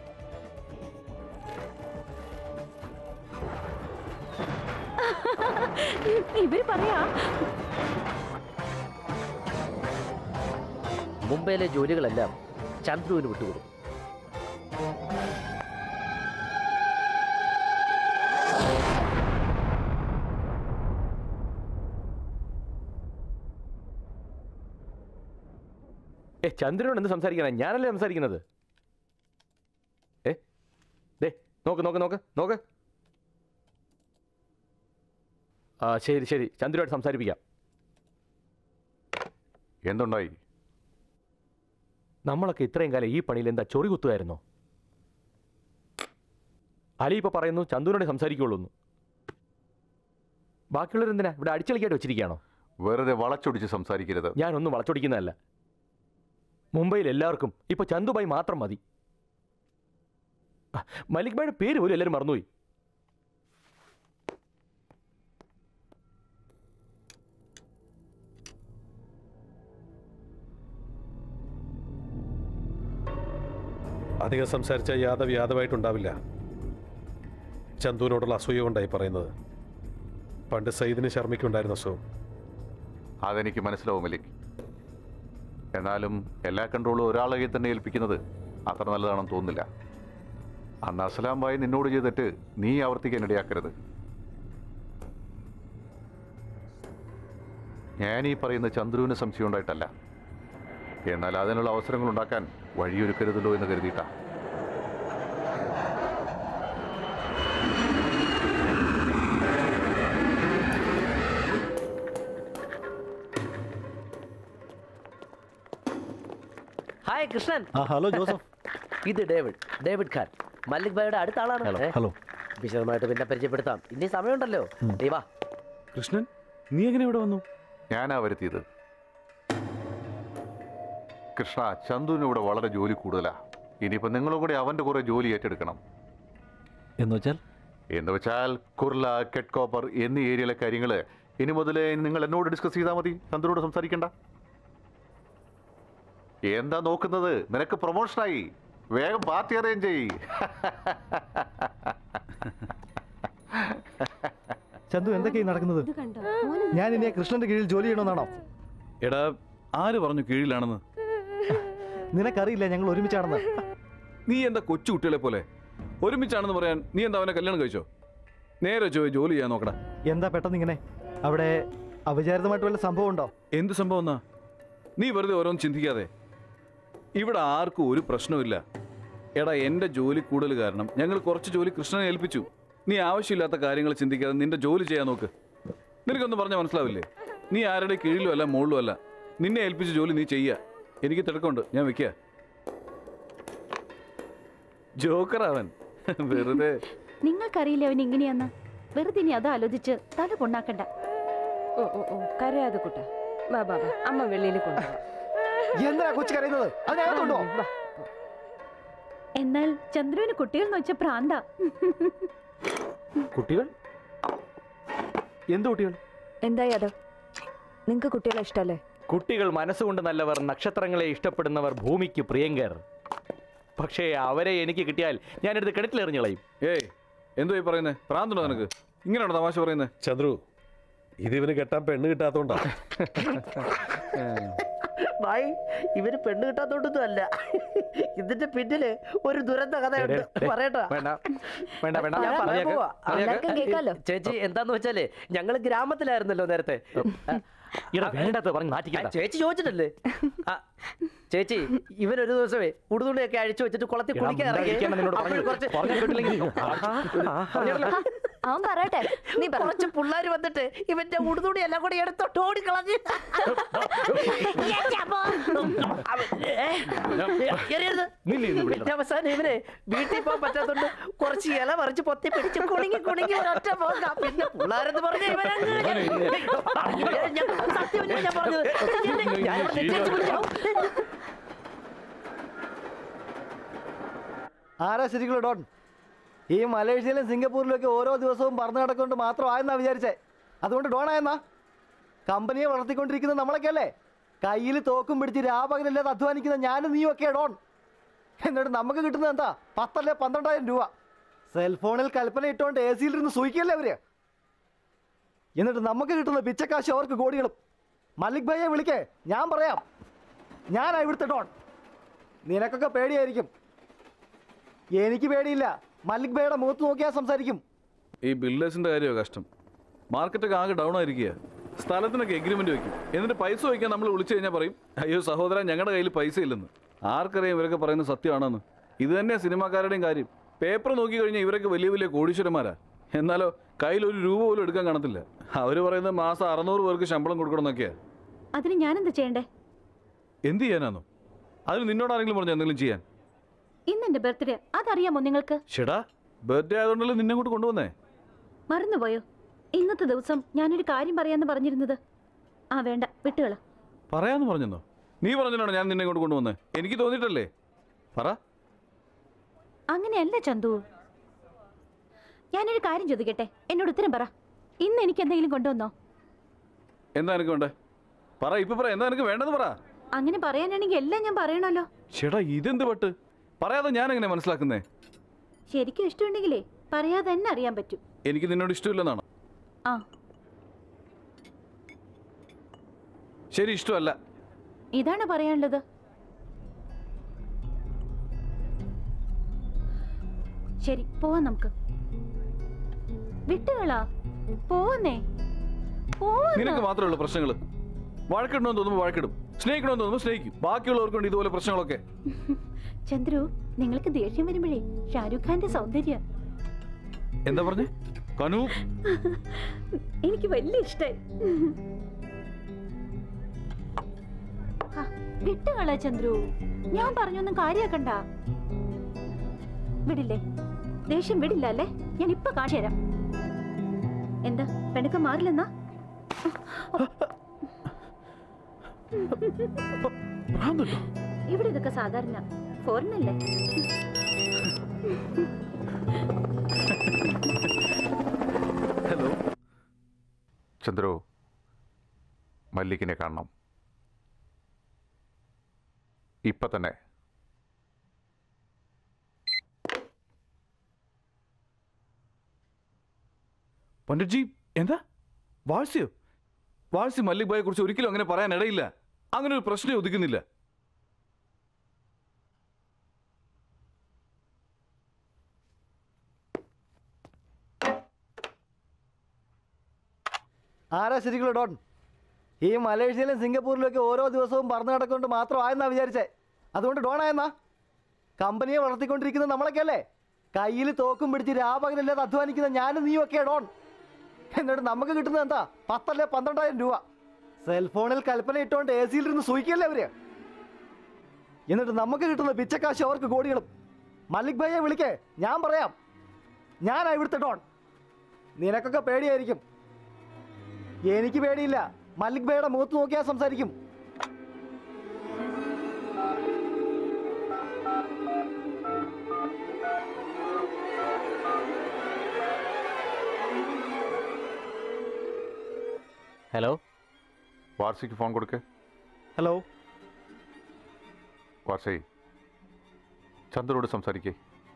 ഇവര് പറയാ മുംബൈയിലെ ജോലികളെല്ലാം ചന്ദ്രുവിന് വിട്ടുകൊടുത്തു ഏ ചന്ദ്രനോട് എന്ത് സംസാരിക്കണേ ഞാനല്ലേ സംസാരിക്കുന്നത് ഏ ദേ നോക്ക് നോക്ക് നോക്ക് നോക്ക് ആ ശരി ശരി ചന്ദ്രനുമായിട്ട് സംസാരിപ്പിക്കാം എന്തുണ്ടായി നമ്മളൊക്കെ ഇത്രയും കാലം ഈ പണിയിൽ എന്താ ചൊറി കുത്തുമായിരുന്നോ അലി ഇപ്പൊ പറയുന്നു ചന്തുവിനോട് സംസാരിക്കുള്ളൂ എന്ന് ബാക്കിയുള്ളവരെന്തിനാ ഇവിടെ അടിച്ചളിക്കായിട്ട് വെച്ചിരിക്കുകയാണോ വെറുതെ വളച്ചൊടിച്ച് സംസാരിക്കരുത് ഞാനൊന്നും വളച്ചൊടിക്കുന്നതല്ല മുംബൈയിൽ എല്ലാവർക്കും ഇപ്പൊ ചന്തുബായി മാത്രം മതി ആ, മലിക് ഭായിയുടെ പേര് പോലും എല്ലാവരും മറന്നുപോയി അധികം സംസാരിച്ച യാദവ് യാദവായിട്ടുണ്ടാവില്ല ചന്തുവിനോടുള്ള അസൂയ കൊണ്ടായി പറയുന്നത് പണ്ട് സയ്യിദിന് ശർമ്മയ്ക്കുണ്ടായിരുന്ന അസുഖം അതെനിക്ക് മനസ്സിലാവും മലിക് എന്നാലും എല്ലാ കൺട്രോളും ഒരാളെ കയ്യിൽ തന്നെ ഏൽപ്പിക്കുന്നത് അത്ര നല്ലതാണെന്ന് തോന്നുന്നില്ല അന്ന് അസ്ലാം ബായി നിന്നോട് ചെയ്തിട്ട് നീ ആവർത്തിക്കാൻ ഇടയാക്കരുത് ഞാൻ ഈ പറയുന്ന ചന്ദ്രുവിന് സംശയം ഉണ്ടായിട്ടല്ല എന്നാൽ അതിനുള്ള അവസരങ്ങൾ ഉണ്ടാക്കാൻ വഴിയൊരുക്കരുതല്ലോ എന്ന് കരുതിയിട്ടാ ഹായ് കൃഷ്ണൻ ആ ഹലോ ജോസഫ് ഇത് ഡേവിഡ് ഡേവിഡ് ഖാൻ മല്ലിക് ഭായിയുടെ അടുത്ത ആളാണ് ഹലോ, ഏ? ഹലോ. വിശദമായിട്ട് പിന്നെ പരിചയപ്പെടുത്താം ഇനി സമയമുണ്ടല്ലോ നീ വാ കൃഷ്ണൻ നീ എങ്ങനെ ഇവിടെ വന്നു ഞാനാ വരുത്തിയത് കൃഷ്ണ ചന്തുവിന് ഇവിടെ വളരെ ജോലി കൂടുതലാ ഇനിയിപ്പോൾ നിങ്ങളും കൂടി അവൻ്റെ കുറേ ജോലി ഏറ്റെടുക്കണം എന്ന് വെച്ചാൽ എന്ന് വെച്ചാൽ കുർല കെട്ട് കോപ്പർ എന്നീ ഏരിയയിലെ കാര്യങ്ങൾ ഇനി മുതലേ നിങ്ങൾ എന്നോട് ഡിസ്കസ് ചെയ്താൽ മതി ചന്ദ്രനോട് സംസാരിക്കണ്ട എന്താ നോക്കുന്നത് നിനക്ക് പ്രൊമോഷനായി വേഗം പാർട്ടി അറേഞ്ച് ചെയ്യ് ചന്തു എന്തൊക്കെയായി നടക്കുന്നത് ഞാൻ ഇനി ആ കൃഷ്ണന്റെ കീഴിൽ ജോലി ചെയ്യണമെന്നാണോ എടാ ആര് പറഞ്ഞു കീഴിലാണെന്ന് നിനക്കറിയില്ല ഞങ്ങൾ ഒരുമിച്ചാണെന്ന് നീ എന്താ കൊച്ചു കുട്ടികളെ പോലെ ഒരുമിച്ചാണെന്ന് പറയാൻ നീ എന്താ അവനെ കല്യാണം കഴിച്ചോ നേരെ ചോദിച്ചു ജോലി ചെയ്യാൻ നോക്കടാ എന്താ പെട്ടെന്ന് ഇങ്ങനെ അവിടെ അവിചാരിതമായിട്ട് വല്ല സംഭവം ഉണ്ടോ എന്ത് സംഭവം എന്നാ നീ വെറുതെ ഓരോന്ന് ചിന്തിക്കാതെ ഇവിടെ ആർക്കും ഒരു പ്രശ്നമില്ല എടാ എൻ്റെ ജോലി കൂടുതൽ കാരണം ഞങ്ങൾ കുറച്ച് ജോലി കൃഷ്ണനെ ഏൽപ്പിച്ചു നീ ആവശ്യമില്ലാത്ത കാര്യങ്ങൾ ചിന്തിക്കാതെ നിന്റെ ജോലി ചെയ്യാൻ നോക്ക് നിനക്കൊന്നും പറഞ്ഞാൽ മനസ്സിലാവില്ലേ നീ ആരുടെ കീഴിലും അല്ല മുകളിലും അല്ല നിന്നെ ഏൽപ്പിച്ച ജോലി നീ ചെയ്യുക എനിക്ക് തിരക്കുണ്ട് ഞാൻ വെക്കുക ജോക്കറാവൻ വെറുതെ നിങ്ങൾക്കറിയില്ല അവൻ ഇങ്ങനെയാന്ന് വെറുതെ ഇനി അത് ആലോചിച്ച് തല പൊണ്ണാക്കണ്ട ഓ ഓ ഓ കരയാതെ കുട്ട വാ ബാ ബാ അമ്മ വെളിയിൽ കൊണ്ടുപോവാ എന്തിനാ കൊച്ചു കരയുന്നത് അതിനകത്തുണ്ടോ എന്നാൽ ചന്ദ്രുവിന് കുട്ടികൾ എന്ന് വെച്ച പ്രാന്ത കുട്ടികൾ എന്ത് കുട്ടികൾ എന്തായി അത് നിങ്ങൾക്ക് കുട്ടികളെ ഇഷ്ടമല്ലേ കുട്ടികൾ മനസ്സുകൊണ്ട് നല്ലവർ നക്ഷത്രങ്ങളെ ഇഷ്ടപ്പെടുന്നവർ ഭൂമിക്ക് പ്രിയങ്കർ പക്ഷേ അവരെ എനിക്ക് കിട്ടിയാൽ ഞാനെടുത്ത് കിണറ്റിലെറിഞ്ഞു കളയും ഏയ് എന്തോ ഈ പറയുന്നത് പ്രാന്തുണ്ടോ നിനക്ക് ഇങ്ങനെയാണോ തമാശ പറയുന്നത് ചന്ദ്രു ഇത് ഇവന് കെട്ടാൻ പെണ്ണ് കിട്ടാത്തോണ്ടാ ഭായ് ഇവര് പെണ്ണ് കിട്ടാത്തോണ്ടൊന്നും അല്ല ഇതിന്റെ പിന്നില് ഒരു ദുരന്ത കഥയുണ്ട് പറയട്ടോ വേണ്ട വേണ്ട വേണ്ട ഞാൻ പറയാൻ മതിയാക്ക്, പോവാ. മതിയാക്ക്. ചേച്ചി എന്താന്ന് വെച്ചാലേ ഞങ്ങള് ഗ്രാമത്തിലായിരുന്നല്ലോ നേരത്തെ ഇവിടെ വേണ്ടാത്ത പറഞ്ഞ് നാട്ടിക്കണ്ട ചേച്ചി ചോദിച്ചിട്ടല്ലേ ആ, ചേച്ചി ഇവൻ ഒരു ദിവസമേ ഉടുതുണിയൊക്കെ അഴിച്ചു വെച്ചിട്ട് കുളത്തിൽ എടാ, കുളിക്കാൻ ഇറങ്ങി മിണ്ടാതിരിക്കാൻ നിന്നോട് അപ്പോൾ പറഞ്ഞത്. കുറച്ച് പറഞ്ഞാ കേട്ടില്ലെങ്കിൽ അവൻ പറയട്ടെ നീ പറ കുറച്ച് പിള്ളേര് വന്നിട്ട് ഇവന്റെ ഉടുതുണി എല്ലാം കൂടി എടുത്തോട്ട് ഓടിക്കളഞ്ഞ് എറിയരുത്. നിന്നെ ഇന്ന് ഇവിടെ ഏറ്റവും അവസാനം ഇവനെ വീട്ടിൽ പോകാൻ പറ്റാത്തോണ്ട് കുറച്ച് ഇല പറിച്ച് പൊത്തി പിടിച്ച് കുണുങ്ങി കുണുങ്ങി ഒരൊറ്റ പോകാം പിന്നെ പിള്ളേരെന്ന് പറഞ്ഞ ഇവനങ്ങ് ഞാൻ സത്യമല്ലേ ഞാൻ പറഞ്ഞത് ഞാൻ ഇവിടെ നെഞ്ചേച്ച് പിടിച്ചാവും. ആരാ ശരിക്കുള്ള ഡോൺ ഈ മലേഷ്യയിലും സിംഗപ്പൂരിലും ഒക്കെ ഓരോ ദിവസവും പറന്നു നടക്കൊണ്ട് മാത്രമായെന്നാ വിചാരിച്ചേ അതുകൊണ്ട് ഡോൺ ആയെന്നാ കമ്പനിയെ വളർത്തിക്കൊണ്ടിരിക്കുന്ന നമ്മളൊക്കെ അല്ലേ കയ്യിൽ തോക്കും പിടിച്ച് രാപകലില്ലാതെ അധ്വാനിക്കുന്ന ഞാനും നീയും ഒക്കെ ഡോൺ എന്നിട്ട് നമുക്ക് കിട്ടുന്നത് എന്താ പത്തല്ലേ പന്ത്രണ്ടായിരം രൂപ സെൽഫോണിൽ കൽപ്പന ഇട്ടുകൊണ്ട് എ സിയിലിരുന്ന് സൂയിക്കല്ലേ അവര് എന്നിട്ട് നമുക്ക് കിട്ടുന്ന പിച്ചക്കാശ് അവർക്ക് കോടികളും മലിക് ഭയ്യെ വിളിക്കേ ഞാൻ പറയാം ഞാനാ ഇവിടുത്തെ ഡോൺ നിനക്കൊക്കെ പേടിയായിരിക്കും എനിക്ക് പേടിയില്ല മലിക് ബൈയുടെ മുഖത്ത് നോക്കിയാൽ സംസാരിക്കും ഈ ബിൽഡേഴ്സിന്റെ കാര്യമോ കഷ്ടം മാർക്കറ്റൊക്കെ ആകെ ഡൗൺ ആയിരിക്കുക സ്ഥലത്തിനൊക്കെ എഗ്രിമെന്റ് വെക്കും എന്നിട്ട് പൈസ വയ്ക്കാൻ നമ്മൾ വിളിച്ചു കഴിഞ്ഞാൽ പറയും അയ്യോ സഹോദരൻ ഞങ്ങളുടെ കയ്യിൽ പൈസ ഇല്ലെന്ന് ആർക്കറിയാം ഇവരൊക്കെ പറയുന്നത് സത്യമാണെന്ന് ഇത് തന്നെയാണ് സിനിമാക്കാരുടെയും കാര്യം പേപ്പർ നോക്കി കഴിഞ്ഞാൽ ഇവരൊക്കെ വലിയ വലിയ കോടീശ്വരന്മാരാ എന്നാലോ കയ്യിൽ ഒരു രൂപ പോലും എടുക്കാൻ കാണത്തില്ല അവർ പറയുന്നത് മാസം അറുന്നൂറ് പേർക്ക് ശമ്പളം കൊടുക്കണം എന്നൊക്കെയാ അതിന് ഞാനെന്താ ചെയ്യണ്ടേ എന്ത് ചെയ്യാനാന്നോ അതിന് നിന്നോട് ആരെങ്കിലും പറഞ്ഞു എന്തെങ്കിലും ചെയ്യാൻ ഇന്ന് എന്റെ ബർത്ത്ഡേ അതറിയാമോ നിങ്ങൾക്ക് ഷെടാ ബർത്ത്ഡേ ആയതുകൊണ്ടല്ലേ നിന്നെ കൂട്ട് കൊണ്ടുവന്നേ മറന്നുപോയോ ഇന്നത്തെ ദിവസം ഞാനൊരു കാര്യം പറയാന്ന് പറഞ്ഞിരുന്നത് ആ വേണ്ട വിട്ടുകള പറയാന്ന് പറഞ്ഞെന്നോ നീ പറഞ്ഞിട്ടാണോ ഞാൻ നിന്നെ ഇങ്ങോട്ട് കൊണ്ടുവന്നേ എനിക്ക് തോന്നിയിട്ടല്ലേ പറ അങ്ങനെയല്ല ചന്തു ഞാനൊരു കാര്യം ചോദിക്കട്ടെ എന്നോട് ഉത്തരം പറ ഇന്ന് എനിക്ക് എന്തെങ്കിലും കൊണ്ടുവന്നോ എന്താ എനിക്ക് വേണ്ടേ പറ ഇപ്പൊ പറ എന്താ എനിക്ക് വേണ്ടത് പറ അങ്ങനെ പറയാനാണെങ്കിൽ എല്ലാം ഞാൻ പറയണല്ലോ ചേട്ടാ ഇതെന്ത് പട്ട് പറയാതെ ഞാൻ എങ്ങനെ മനസ്സിലാക്കുന്നേ ശരിക്കും ഇഷ്ടമുണ്ടെങ്കിലേ പറയാതെ തന്നെ അറിയാൻ പറ്റും എനിക്ക് നിന്നോട് ഇഷ്ടമില്ലെന്നാണോ ആ ശരി ഇഷ്ടമല്ല ഇതാണ് പറയാനുള്ളത് ശരി പോവാം നമുക്ക് വിട്ടുകളാ പോവന്നേ നിനക്ക് മാത്രമേ ഉള്ളൂ പ്രശ്നങ്ങൾ വഴക്കിടണമെന്ന് തോന്നുമ്പോൾ വഴക്കിടും സ്നേഹിക്കണമെന്ന് തോന്നുമ്പോൾ സ്നേഹിക്കും ബാക്കിയുള്ളവർക്കുണ്ട് ഇതുപോലെ പ്രശ്നങ്ങളൊക്കെ ചന്ദ്രു നിങ്ങൾക്ക് ദേഷ്യം വരുമ്പോഴേ ഷാരൂഖ് ഖാന്റെ സൗന്ദര്യം എന്താ പറഞ്ഞേ കനു എനിക്ക് വലിയ ഇഷ്ടായി ഹാ, വിട്ടുകളാ ചന്ദ്രു ഞാൻ പറഞ്ഞൊന്നും കാര്യാക്കണ്ട വിടില്ലേ ദേഷ്യം വിടില്ല അല്ലേ ഞാൻ ഇപ്പൊ കാണിച്ചു തരാം എന്താ പെണക്കം മാറില്ലെന്നാ ഇവിടെ ഇതൊക്കെ സാധാരണ ഫോറിനല്ലേ ഹലോ ചന്ദ്രു മല്ലിക്കിനെ കാണണം ഇപ്പൊ തന്നെ പണ്ഡിറ്റ്ജി എന്താ വാഴ്സ്യോ വാഴ്സി മല്ലിക് ഭായെ കുറിച്ച് ഒരിക്കലും അങ്ങനെ പറയാൻ ഇടയില്ല അങ്ങനെ ഒരു പ്രശ്നം ഒതുക്കുന്നില്ല ആരാ ശരിക്കുള്ള ഡോൺ ഈ മലേഷ്യയിലും സിംഗപ്പൂരിലും ഒക്കെ ഓരോ ദിവസവും പറന്നു നടക്കൊണ്ട് മാത്രമായെന്നാ വിചാരിച്ചേ അതുകൊണ്ട് ഡോൺ ആയെന്നാ കമ്പനിയെ വളർത്തിക്കൊണ്ടിരിക്കുന്ന നമ്മളൊക്കെ അല്ലേ കയ്യിൽ തോക്കും പിടിച്ച് രാപകലില്ലാതെ അധ്വാനിക്കുന്ന ഞാനും നീയും ഒക്കെ ഡോൺ എന്നിട്ട് നമുക്ക് കിട്ടുന്നത് എന്താ പത്തല്ലേ പന്ത്രണ്ടായിരം രൂപ സെൽഫോണിൽ കൽപ്പന ഇട്ടുകൊണ്ട് എ സിയിലിരുന്ന് സൂയിക്കല്ലേ അവര് എന്നിട്ട് നമുക്ക് കിട്ടുന്ന പിച്ചക്കാശ് അവർക്ക് കോടികളും മലിക് ഭയ്യെ വിളിക്കേ ഞാൻ പറയാം ഞാനാ ഇവിടുത്തെ ഡോൺ നിനക്കൊക്കെ പേടിയായിരിക്കും എനിക്ക് പേടിയില്ല മലിക് ബൈയുടെ മുഖത്ത് നോക്കിയാൽ സംസാരിക്കും ഹലോ വാർഷിക്ക് ഫോൺ കൊടുക്ക് ഹലോ വാർഷി ചന്ദ്രനോട് സംസാരിക്കേ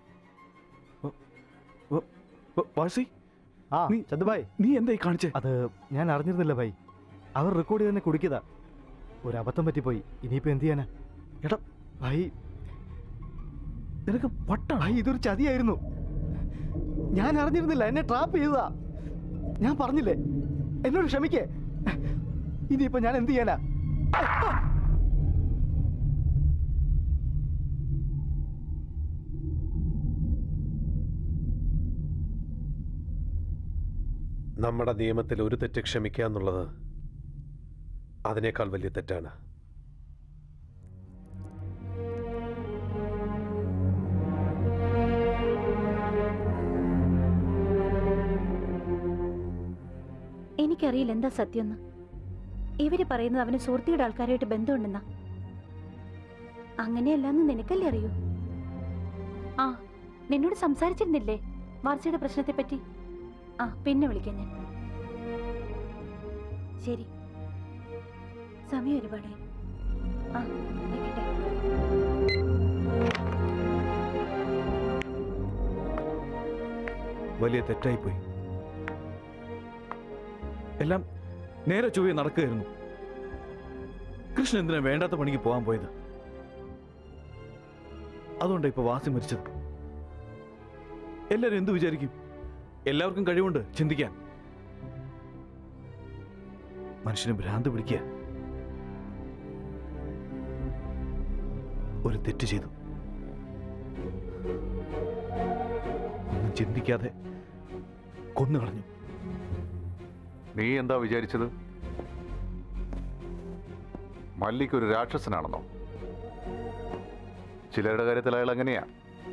വാഴ്സി ആ ചന്തുഭായ് നീ എന്തായി കാണിച്ചേ അത് ഞാൻ അറിഞ്ഞിരുന്നില്ല ഭായ് അവർ റെക്കോർഡ് ചെയ്ത് തന്നെ കുടിക്കതാ ഒരു അബദ്ധം പറ്റിപ്പോയി ഇനിയിപ്പോ എന്ത് ചെയ്യാനാ എടാ ഭായ് നിനക്ക് വട്ട ഭായ് ഇതൊരു ചതിയായിരുന്നു ഞാൻ അറിഞ്ഞിരുന്നില്ല എന്നെ ട്രാപ്പ് ചെയ്തതാ ഞാൻ പറഞ്ഞില്ലേ എന്നോട് ക്ഷമിക്കേ ഇനിയിപ്പോ ഞാൻ എന്ത് ചെയ്യാനാ നമ്മുടെ നിയമത്തിൽ ഒരു തെറ്റ് ക്ഷമിക്കുക എന്നുള്ളത് അതിനേക്കാൾ വലിയ തെറ്റാണ് എനിക്കറിയില്ല എന്താ സത്യമെന്ന് ഇവര് പറയുന്നത് അവന് സുഹൃത്തിയുടെ ആൾക്കാരായിട്ട് ബന്ധമുണ്ടെന്നാ അങ്ങനെയല്ലാന്ന് നിനക്കല്ലേ അറിയൂ ആ നിന്നോട് സംസാരിച്ചിരുന്നില്ലേ വാർച്ചയുടെ പ്രശ്നത്തെ പറ്റി ആ പിന്നെ വിളിക്കാം ഞാൻ ശരി സമയം ഒരുപാടായി ആ വെക്കട്ടെ വലിയ തെറ്റായിപ്പോയി എല്ലാം നേരെ ചൊവ്വേ നടക്കുകയായിരുന്നു കൃഷ്ണൻ എന്തിനാ വേണ്ടാത്ത പണിക്ക് പോകാൻ പോയത് അതുകൊണ്ടാ ഇപ്പൊ വാസി മരിച്ചത് എല്ലാവരും എന്തു വിചാരിക്കും എല്ലാവർക്കും കഴിവുണ്ട് ചിന്തിക്കാൻ മനുഷ്യന് ഭ്രാന്ത് പിടിക്കുക ഒരു തെറ്റ് ചെയ്തു ഒന്നും ചിന്തിക്കാതെ കൊന്നു കളഞ്ഞു നീ എന്താ വിചാരിച്ചത് മല്ലിക്ക് ഒരു രാക്ഷസനാണെന്നോ ചിലരുടെ കാര്യത്തിൽ അയാൾ അങ്ങനെയാ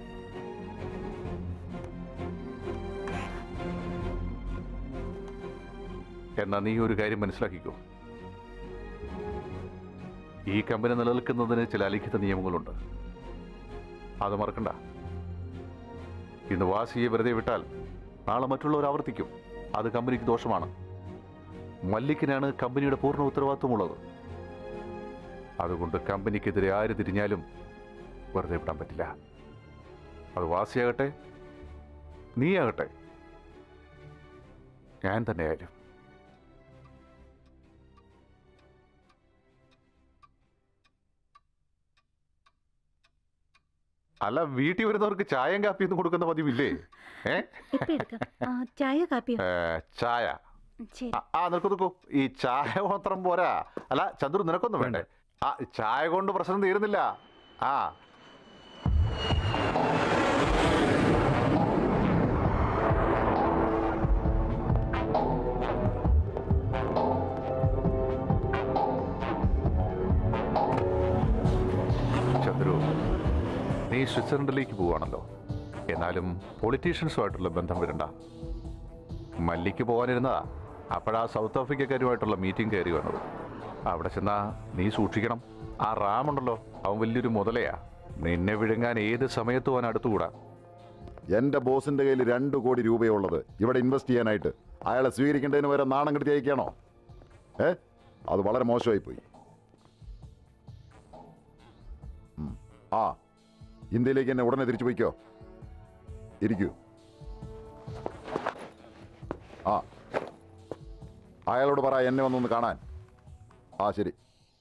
എന്നാ നീ ഒരു കാര്യം മനസ്സിലാക്കിക്കോ ഈ കമ്പനി നിലനിൽക്കുന്നതിന് ചില അലിഖിത നിയമങ്ങളുണ്ട് അത് മറക്കണ്ട ഇന്ന് വാസിയെ വെറുതെ വിട്ടാൽ നാളെ മറ്റുള്ളവർ ആവർത്തിക്കും അത് കമ്പനിക്ക് ദോഷമാണ് മല്ലിക്കിനാണ് കമ്പനിയുടെ പൂർണ്ണ ഉത്തരവാദിത്വമുള്ളത് അതുകൊണ്ട് കമ്പനിക്കെതിരെ ആര് തിരിഞ്ഞാലും വെറുതെ വിടാൻ പറ്റില്ല അത് വാസിയാകട്ടെ നീയാകട്ടെ ഞാൻ തന്നെയായാലും അല്ല വീട്ടിൽ വരുന്നവർക്ക് ചായയും കാപ്പിയൊന്നും കൊടുക്കുന്ന പതിവില്ലേ ഏ ഇപ്പൊ എടുക്കാം ആ, ചായ കാപ്പിയോ ഏ, ചായ ശരി ആ, ആ നിൽക്കൂ നിൽക്കൂ ഈ ചായ മാത്രം പോരാ അല്ല ചന്ദ്രു നിനക്കൊന്നും വേണ്ടേ ആ ചായ കൊണ്ട് പ്രശ്നം തീരുന്നില്ല ആ ചന്ദ്രു നീ സ്വിറ്റ്സർലൻഡിലേക്ക് പോവാണല്ലോ എന്നാലും പൊളിറ്റീഷ്യൻസുമായിട്ടുള്ള ബന്ധം വരണ്ട മല്ലിക്ക് പോകാനിരുന്നതാ അപ്പോഴാ സൗത്ത് ആഫ്രിക്കക്കാരുമായിട്ടുള്ള മീറ്റിംഗ് കയറി വന്നത് അവിടെ ചെന്നാ നീ സൂക്ഷിക്കണം ആ റാമുണ്ടല്ലോ അവൻ വലിയൊരു മുതലയാ നിന്നെ വിഴുങ്ങാൻ ഏത് സമയത്തും അവൻ അടുത്തുകൂടാ എന്റെ ബോസിന്റെ കയ്യിൽ രണ്ട് കോടി രൂപയുള്ളത് ഇവിടെ ഇൻവെസ്റ്റ് ചെയ്യാനായിട്ട് അയാളെ സ്വീകരിക്കേണ്ടതിന് വരെ നാണം കെടുത്തി അയക്കാണോ ഏ അത് വളരെ മോശമായി പോയി ഉം. ആ ഇന്ത്യയിലേക്ക് എന്നെ ഉടനെ തിരിച്ചു പോയിക്കോ ഇരിക്കൂ ആ അയാളോട് പറ എന്നെ വന്നൊന്ന് കാണാൻ ആ ശരി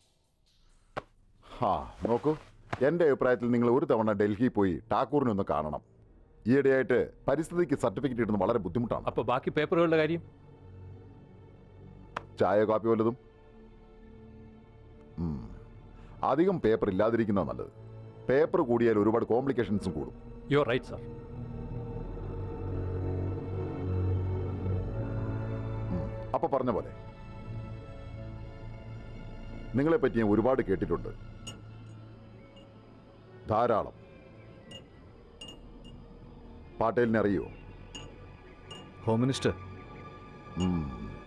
ആ നോക്കൂ എൻ്റെ അഭിപ്രായത്തിൽ നിങ്ങൾ ഒരു തവണ ഡൽഹി പോയി ടാക്കൂറിനെ ഒന്ന് കാണണം ഈയിടെയായിട്ട് പരിസ്ഥിതിക്ക് സർട്ടിഫിക്കറ്റ് കിട്ടുന്നത് വളരെ ബുദ്ധിമുട്ടാണ് അപ്പൊ ബാക്കി പേപ്പറുകളുടെ കാര്യം ചായ കാപ്പി വല്ലതും ഉം. അധികം പേപ്പർ ഇല്ലാതിരിക്കുന്നത് നല്ലത് പേപ്പർ കൂടിയാൽ ഒരുപാട് കോംപ്ലിക്കേഷൻസും കൂടും യു റൈറ്റ് സാർ അപ്പൊ പറഞ്ഞ പോലെ നിങ്ങളെ പറ്റി ഞാൻ ഒരുപാട് കേട്ടിട്ടുണ്ട് ധാരാളം പാട്ടേലിനെ അറിയോ ഹോം മിനിസ്റ്റർ ഉം.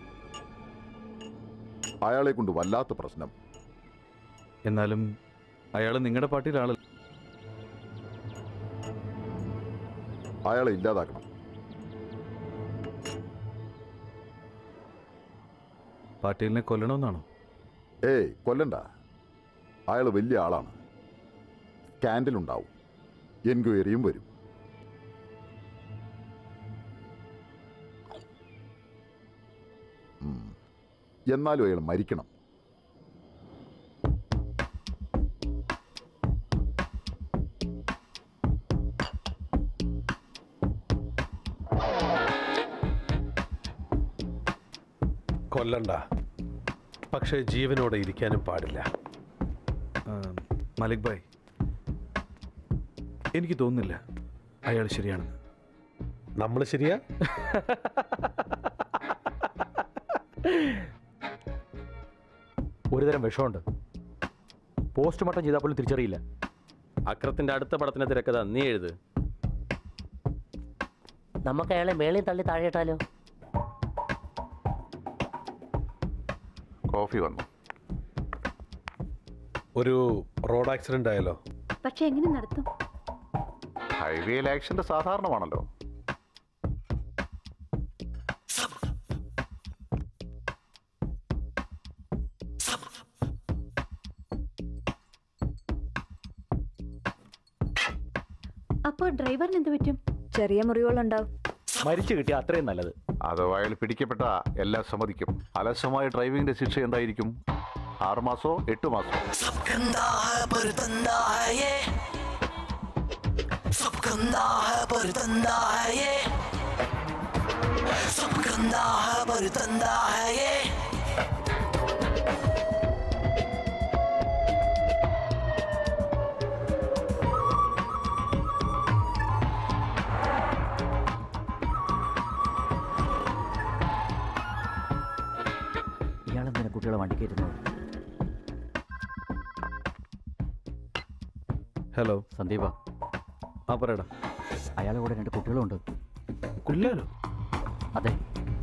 അയാളെ കൊണ്ട് വല്ലാത്ത പ്രശ്നം എന്നാലും അയാൾ നിങ്ങളുടെ പാർട്ടിയിലെ ആളല്ല അയാളെ ഇല്ലാതാക്കണം പാട്ടീലിനെ കൊല്ലണമെന്നാണോ ഏയ് കൊല്ലണ്ട അയാൾ വലിയ ആളാണ് സ്കാൻഡൽ ഉണ്ടാവും എൻക്വയറിയും വരും ഉം. എന്നാലും അയാൾ മരിക്കണം കൊല്ലണ്ട പക്ഷേ ജീവനോടെ ഇരിക്കാനും പാടില്ല ആ, മലിക് ഭായ് എനിക്ക് തോന്നുന്നില്ല അയാൾ ശരിയാണെന്ന് നമ്മൾ ശരിയാ ഒരുതരം വിഷമുണ്ട് പോസ്റ്റ്മോർട്ടം ചെയ്താൽ പോലും തിരിച്ചറിയില്ല അക്രത്തിന്റെ അടുത്ത പടത്തിന്റെ തിരക്കഥ നീ എഴുത് നമുക്ക് അയാളെ മേളിൽ തള്ളി താഴെയിട്ടാലോ കോഫി വന്നു ഒരു റോഡ് ആക്സിഡന്റ് ആയാലോ പക്ഷെ എങ്ങനെ നടത്തും ഹൈവേയിൽ ആക്സിഡന്റ് സാധാരണമാണല്ലോ അപ്പോൾ ഡ്രൈവറിന് എന്ത് പറ്റും ചെറിയ മുറിവുകളുണ്ടാവും മരിച്ചു കിട്ടിയ അത്രയും നല്ലത് അഥവാ അയാൾ പിടിക്കപ്പെട്ട എല്ലാം സമ്മതിക്കും അലസമായ ഡ്രൈവിംഗിന്റെ ശിക്ഷ എന്തായിരിക്കും ആറ് മാസോ എട്ട് മാസോ सब गंदा है पर तंदा है ये सब गंदा है पर तंदा है ये सब गंदा है पर तंदा है ये ഇയാളെന്തിനാ കുട്ടികളെ വണ്ടി കയറ്റുന്നത് ഹലോ സന്ദീപ ആ പറയടാ അയാളെ കൂടെ രണ്ട് കുട്ടികളുണ്ട് പിള്ളേരോ അതെ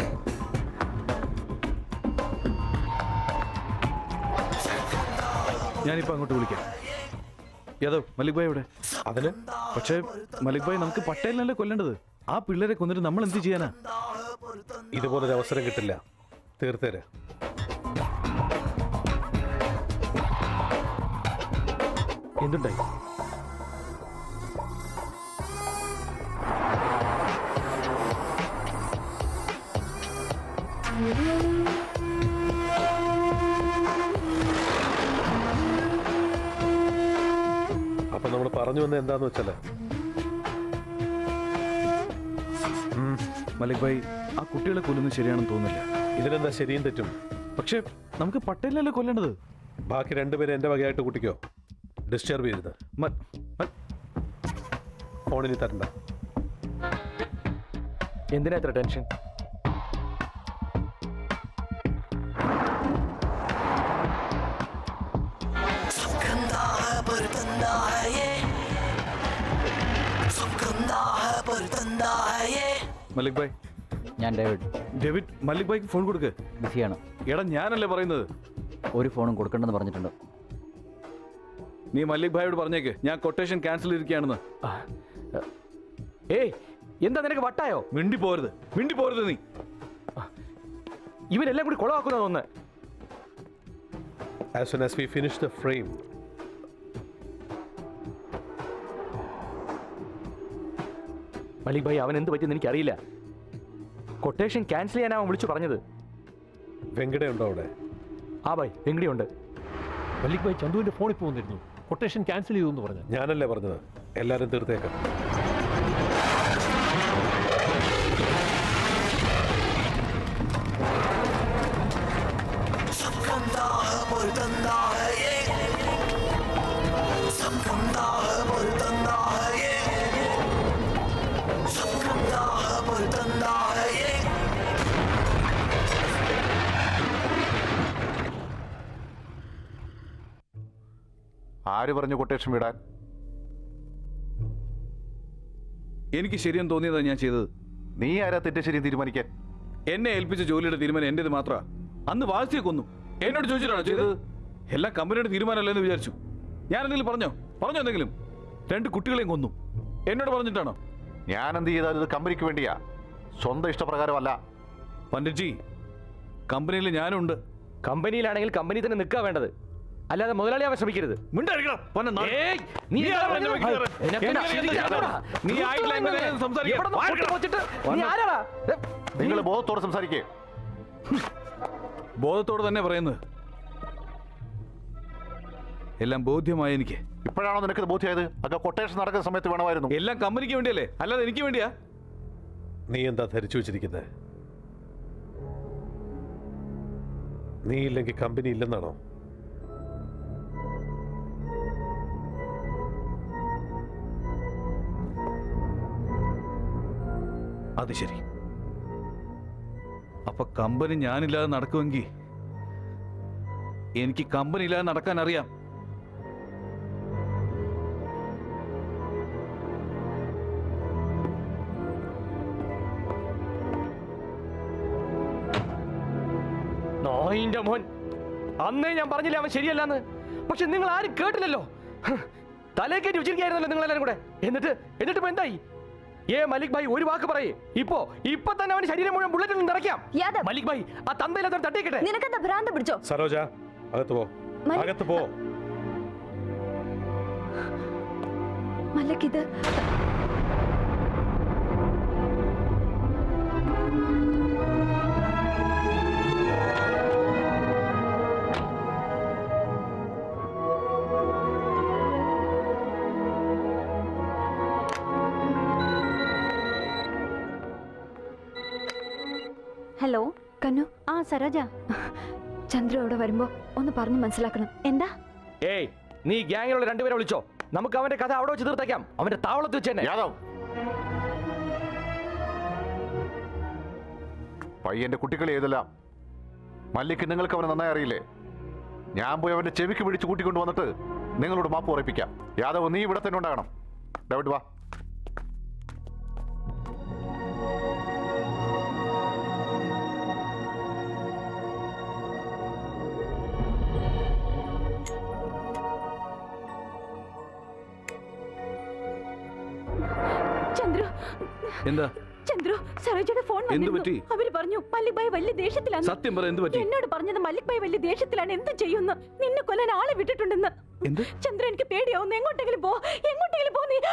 ഞാനിപ്പോൾ അങ്ങോട്ട് വിളിക്കാം യാദവ് മലിക് ഭായ് എവിടെ അതിന് പക്ഷേ മലിക് ഭായ് നമുക്ക് പട്ടേലിനല്ലേ കൊല്ലേണ്ടത് ആ പിള്ളേരെ കൊന്നിട്ട് നമ്മൾ എന്ത് ചെയ്യാനാ ഇതുപോലൊരു അവസരം കിട്ടില്ല തീർത്തേര് എന്തുണ്ടായി അപ്പൊ നമ്മൾ പറഞ്ഞു വന്ന എന്താന്ന് വെച്ചല്ലേ മലിക് ഭായ് ആ കുട്ടികളെ കൊല്ലുന്നത് ശരിയാണെന്ന് തോന്നുന്നില്ല ഇതിനെന്താ ശരിയും തെറ്റും പക്ഷേ നമുക്ക് പട്ടേലിനല്ലേ കൊല്ലേണ്ടത് ബാക്കി രണ്ടുപേരും എന്റെ വകയായിട്ട് കൂട്ടിക്കോ ഡിസ്റ്റർബ് ചെയ്യരുത് ഫോണിന് തരണ്ട എന്തിനാ ഇത്ര ടെൻഷൻ सब गंदा है पर तंदा है ये सब गंदा है पर तंदा है ये മലിക് ഭായ് ഞാൻ ഡേവിഡ് ഡേവിഡ് മലിക് ഭായ്ക്ക് ഫോൺ കൊടുക്ക് ബിസിയാണ് എടാ ഞാനല്ലേ പറയുന്നത് ഒരു ഫോണും കൊടുക്കണ്ടെന്ന് പറഞ്ഞിട്ടുണ്ട് നീ മലിക് ഭായോട് പറഞ്ഞേക്ക് ഞാൻ കൊട്ടേഷൻ ക്യാൻസൽ ചെയ്തിരിക്കുകയാണെന്ന് ഏയ് എന്താ നിനക്ക് വട്ടായോ മിണ്ടി പോരുത് മിണ്ടി പോരുത് നീ ഇവരെല്ലാം കൂടി കുളമാക്കുന്ന തോന്നുന്നത് As soon as we finish the frame, മലിക് ഭായി അവൻ എന്ത് പറ്റിയെന്ന് എനിക്കറിയില്ല കൊട്ടേഷൻ ക്യാൻസൽ ചെയ്യാൻ അവൻ വിളിച്ചു പറഞ്ഞത് വെങ്കടയുണ്ടോ അവിടെ ആ ഭായ് വെങ്കടിയുണ്ട് മല്ലിക് ഭായ് ചന്തുവിന്റെ ഫോണിൽ പോകുന്നിരുന്നു കൊട്ടേഷൻ ക്യാൻസൽ ചെയ്തു എന്ന് പറഞ്ഞു ഞാനല്ലേ പറഞ്ഞത് എല്ലാരും തീർത്തേക്കാം सब गंदा है पर तंदा है ये सब गंदा है पर तंदा है ये सब गंदा है पर तंदा है ये ആര് പറഞ്ഞു കൊട്ടേഷൻ വിടാൻ എനിക്ക് ശരിയെന്ന് തോന്നിയതാ ഞാൻ ചെയ്തത് നീ ആരാ തെറ്റ് ശരി തീരുമാനിക്കാൻ എന്നെ ഏൽപ്പിച്ച ജോലിയുടെ തീരുമാനം എന്റേത് മാത്രമാ അന്ന് വാഴ്ചയെ കൊന്നു എന്നോട് ചോദിച്ചിട്ടാണോ ചെയ്തത് എല്ലാം കമ്പനിയുടെ തീരുമാനമല്ല എന്ന് വിചാരിച്ചു ഞാൻ എന്തെങ്കിലും പറഞ്ഞോ പറഞ്ഞോ എന്തെങ്കിലും രണ്ട് കുട്ടികളെയും കൊന്നു എന്നോട് പറഞ്ഞിട്ടാണോ ഞാൻ എന്ത് ചെയ്താലും ഇത് കമ്പനിക്ക് വേണ്ടിയാ സ്വന്തം ഇഷ്ടപ്രകാരമല്ല പണ്ഡിറ്റ്ജി കമ്പനിയിൽ ഞാനും ഉണ്ട് കമ്പനിയിലാണെങ്കിൽ കമ്പനി തന്നെ നിൽക്കുക വേണ്ടത് അല്ലാതെ മുതലാളിയാവാൻ ശ്രമിക്കരുത് ഏയ്, നീ നീ എന്താ ആരാ പറഞ്ഞത്? എന്നെ വിളിക്കുന്നത്? നിനക്ക് എന്നെ ശരിക്കും വിളിക്കുന്നത്? അറിയാമോടാ? നീ ആയിട്ടില്ല എന്നെ നേരെ സംസാരിക്കാൻ. എവിടുന്ന് വാ, പൊട്ടി വെച്ചിട്ട് നീ വന്ന്. ആരാടാ? ഏ, നിങ്ങൾ ബോധത്തോടെ സംസാരിക്കേ ബോധത്തോടെ തന്നെ പറയുന്നത് എല്ലാം ബോധ്യമായി എനിക്ക് ഇപ്പോഴാണോ നിനക്ക് ഇത് ബോധ്യമായത് അതൊക്കെ കൊട്ടേഷൻ നടക്കുന്ന സമയത്ത് വേണമായിരുന്നു എല്ലാം കമ്പനിക്ക് വേണ്ടിയല്ലേ അല്ലാതെ എനിക്ക് വേണ്ടിയാ നീ എന്താ ധരിച്ചു വെച്ചിരിക്കുന്നത് നീ ഇല്ലെങ്കിൽ കമ്പനി ഇല്ലെന്നാണോ അത് ശരി അപ്പൊ കമ്പനി ഞാനില്ലാതെ നടക്കുമെങ്കിൽ എനിക്ക് കമ്പനി ഇല്ലാതെ നടക്കാൻ അറിയാം നോയിന്റെ മോൻ അന്നേ ഞാൻ പറഞ്ഞില്ല അവൻ ശരിയല്ലെന്ന് പക്ഷെ നിങ്ങൾ ആരും കേട്ടില്ലല്ലോ ഹ്, തലേ കയറ്റി വെച്ചിരിക്കുകയായിരുന്നല്ലോ നിങ്ങൾ എല്ലാവരും കൂടെ എന്നിട്ട് എന്നിട്ട് ഇപ്പൊ എന്തായി ഏ മലിക് ഭായി ഒരു വാക്ക് പറയേ ഇപ്പോ ഇപ്പൊ തന്നെ അവന് ശരീരം മുഴുവൻ ബുള്ളറ്റിൽ നിന്ന് നിറയ്ക്കാം മലിക് ഭായി ആ തന്തയില്ലാത്ത തട്ടിക്കട്ടെ നിനക്കെന്താ ഭ്രാന്ത് പിടിച്ചോ സരോജ അകത്ത് പോ മലി- അകത്ത് പോ മല്ലക്ക് ഇത് ഹലോ കന്നു ആ സരോജ ചന്ദ്രു അവിടെ വരുമ്പോ ഒന്ന് പറഞ്ഞു മനസ്സിലാക്കണം എന്താ ഏയ് നീ ഗ്യാങ്ങിലുള്ള രണ്ടുപേരെ വിളിച്ചോ നമുക്ക് അവന്റെ കഥ അവിടെ വെച്ച് തീർത്തേക്കാം അവന്റെ താവളത്ത് വെച്ച് തന്നെ യാദവ് പയ്യന്റെ കുട്ടികളെ ഏതെല്ലാം മല്ലിക്ക് നിങ്ങൾക്ക് അവനെ നന്നായി അറിയില്ലേ ഞാൻ പോയി അവന്റെ ചെവിക്ക് പിടിച്ച് കൂട്ടിക്കൊണ്ട് വന്നിട്ട് നിങ്ങളോട് മാപ്പ് ഉറപ്പിക്കാം യാദവ് നീ ഇവിടെ തന്നെ ഉണ്ടാകണം ഡേവിഡ് വാ ചന്ദ്രു എന്താ ചന്ദ്രു സരോജയുടെ ഫോൺ എന്ത് വന്നിരുന്നു. പറ്റി? അവര് പറഞ്ഞു മല്ലിക് ഭായ് വലിയ ദേഷ്യത്തിലാണ് സത്യം പറ എന്ത് പറ്റി എന്നോട് പറഞ്ഞത് മല്ലിക് ഭായ് വലിയ ദേഷ്യത്തിലാണ് എന്ത് ചെയ്യുന്നു നിന്നെ കൊല്ലാൻ ആളെ വിട്ടിട്ടുണ്ടെന്ന് എന്ത് ചന്ദ്ര എനിക്ക് പേടിയാവുന്നു എങ്ങോട്ടെങ്കിലും പോ എങ്ങോട്ടെങ്കിലും പോ നീ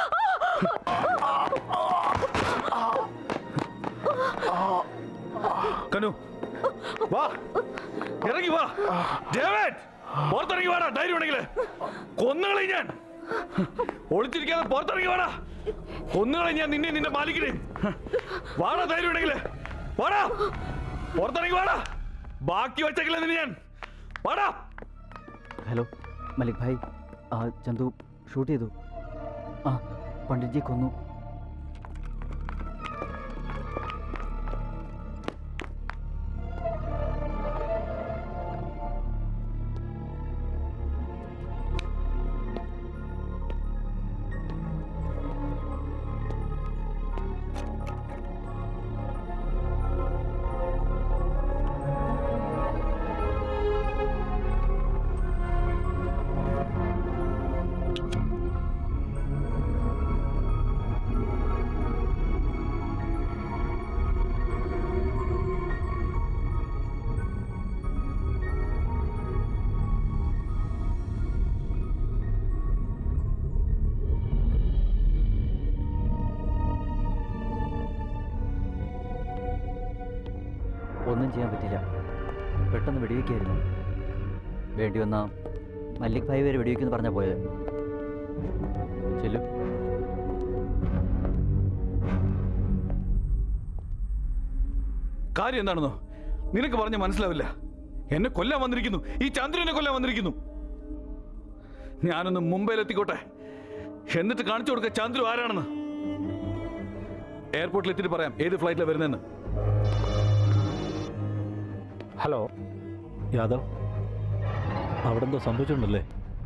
കനു വാ ഇറങ്ങി വാ ഡേവിഡ് പുറത്തിറങ്ങി വാടാ ധൈര്യം ഉണ്ടെങ്കിൽ കൊന്നുകളെ ഞാൻ ഒളിച്ചിരിക്കാതെ പുറത്തിറങ്ങി വാടാ കൊന്നുകളെ ഞാൻ നിന്നെ നിന്റെ മാലിക്കിനെയും വാടാ ധൈര്യം ഉണ്ടെങ്കിൽ വാടാ പുറത്തിറങ്ങി വാടാ ബാക്കി വെച്ചേക്കില്ല നിന്നെ ഞാൻ വാടാ ഹലോ മലിക് ഭായ് ആ ചന്തു ഷൂട്ട് ചെയ്തു ആ പണ്ഡിറ്റ്ജി കൊന്നു ഒന്നും ചെയ്യാൻ പറ്റില്ല പെട്ടെന്ന് വെടിവെക്കായിരുന്നു വേണ്ടി വന്ന മല്ലിക് ഭായ് വരെ വെടിവെക്കെന്ന് പറഞ്ഞാ പോയത് ചെല്ലു കാര്യം എന്താണെന്നോ നിനക്ക് പറഞ്ഞ മനസ്സിലാവില്ല എന്നെ കൊല്ലാൻ വന്നിരിക്കുന്നു ഈ ചന്ദ്രനെ കൊല്ലാൻ വന്നിരിക്കുന്നു ഞാനൊന്ന് മുംബൈയിലെത്തിക്കോട്ടെ എന്നിട്ട് കാണിച്ചു കൊടുക്ക ചന്ദ്രു ആരാണെന്ന് എയർപോർട്ടിൽ എത്തിയിട്ട് പറയാം ഏത് ഫ്ലൈറ്റിലാണ് വരുന്നതെന്ന് ഹലോ യാദവ് അവിടെ എന്തോ സംഭവിച്ചിട്ടുണ്ടല്ലേ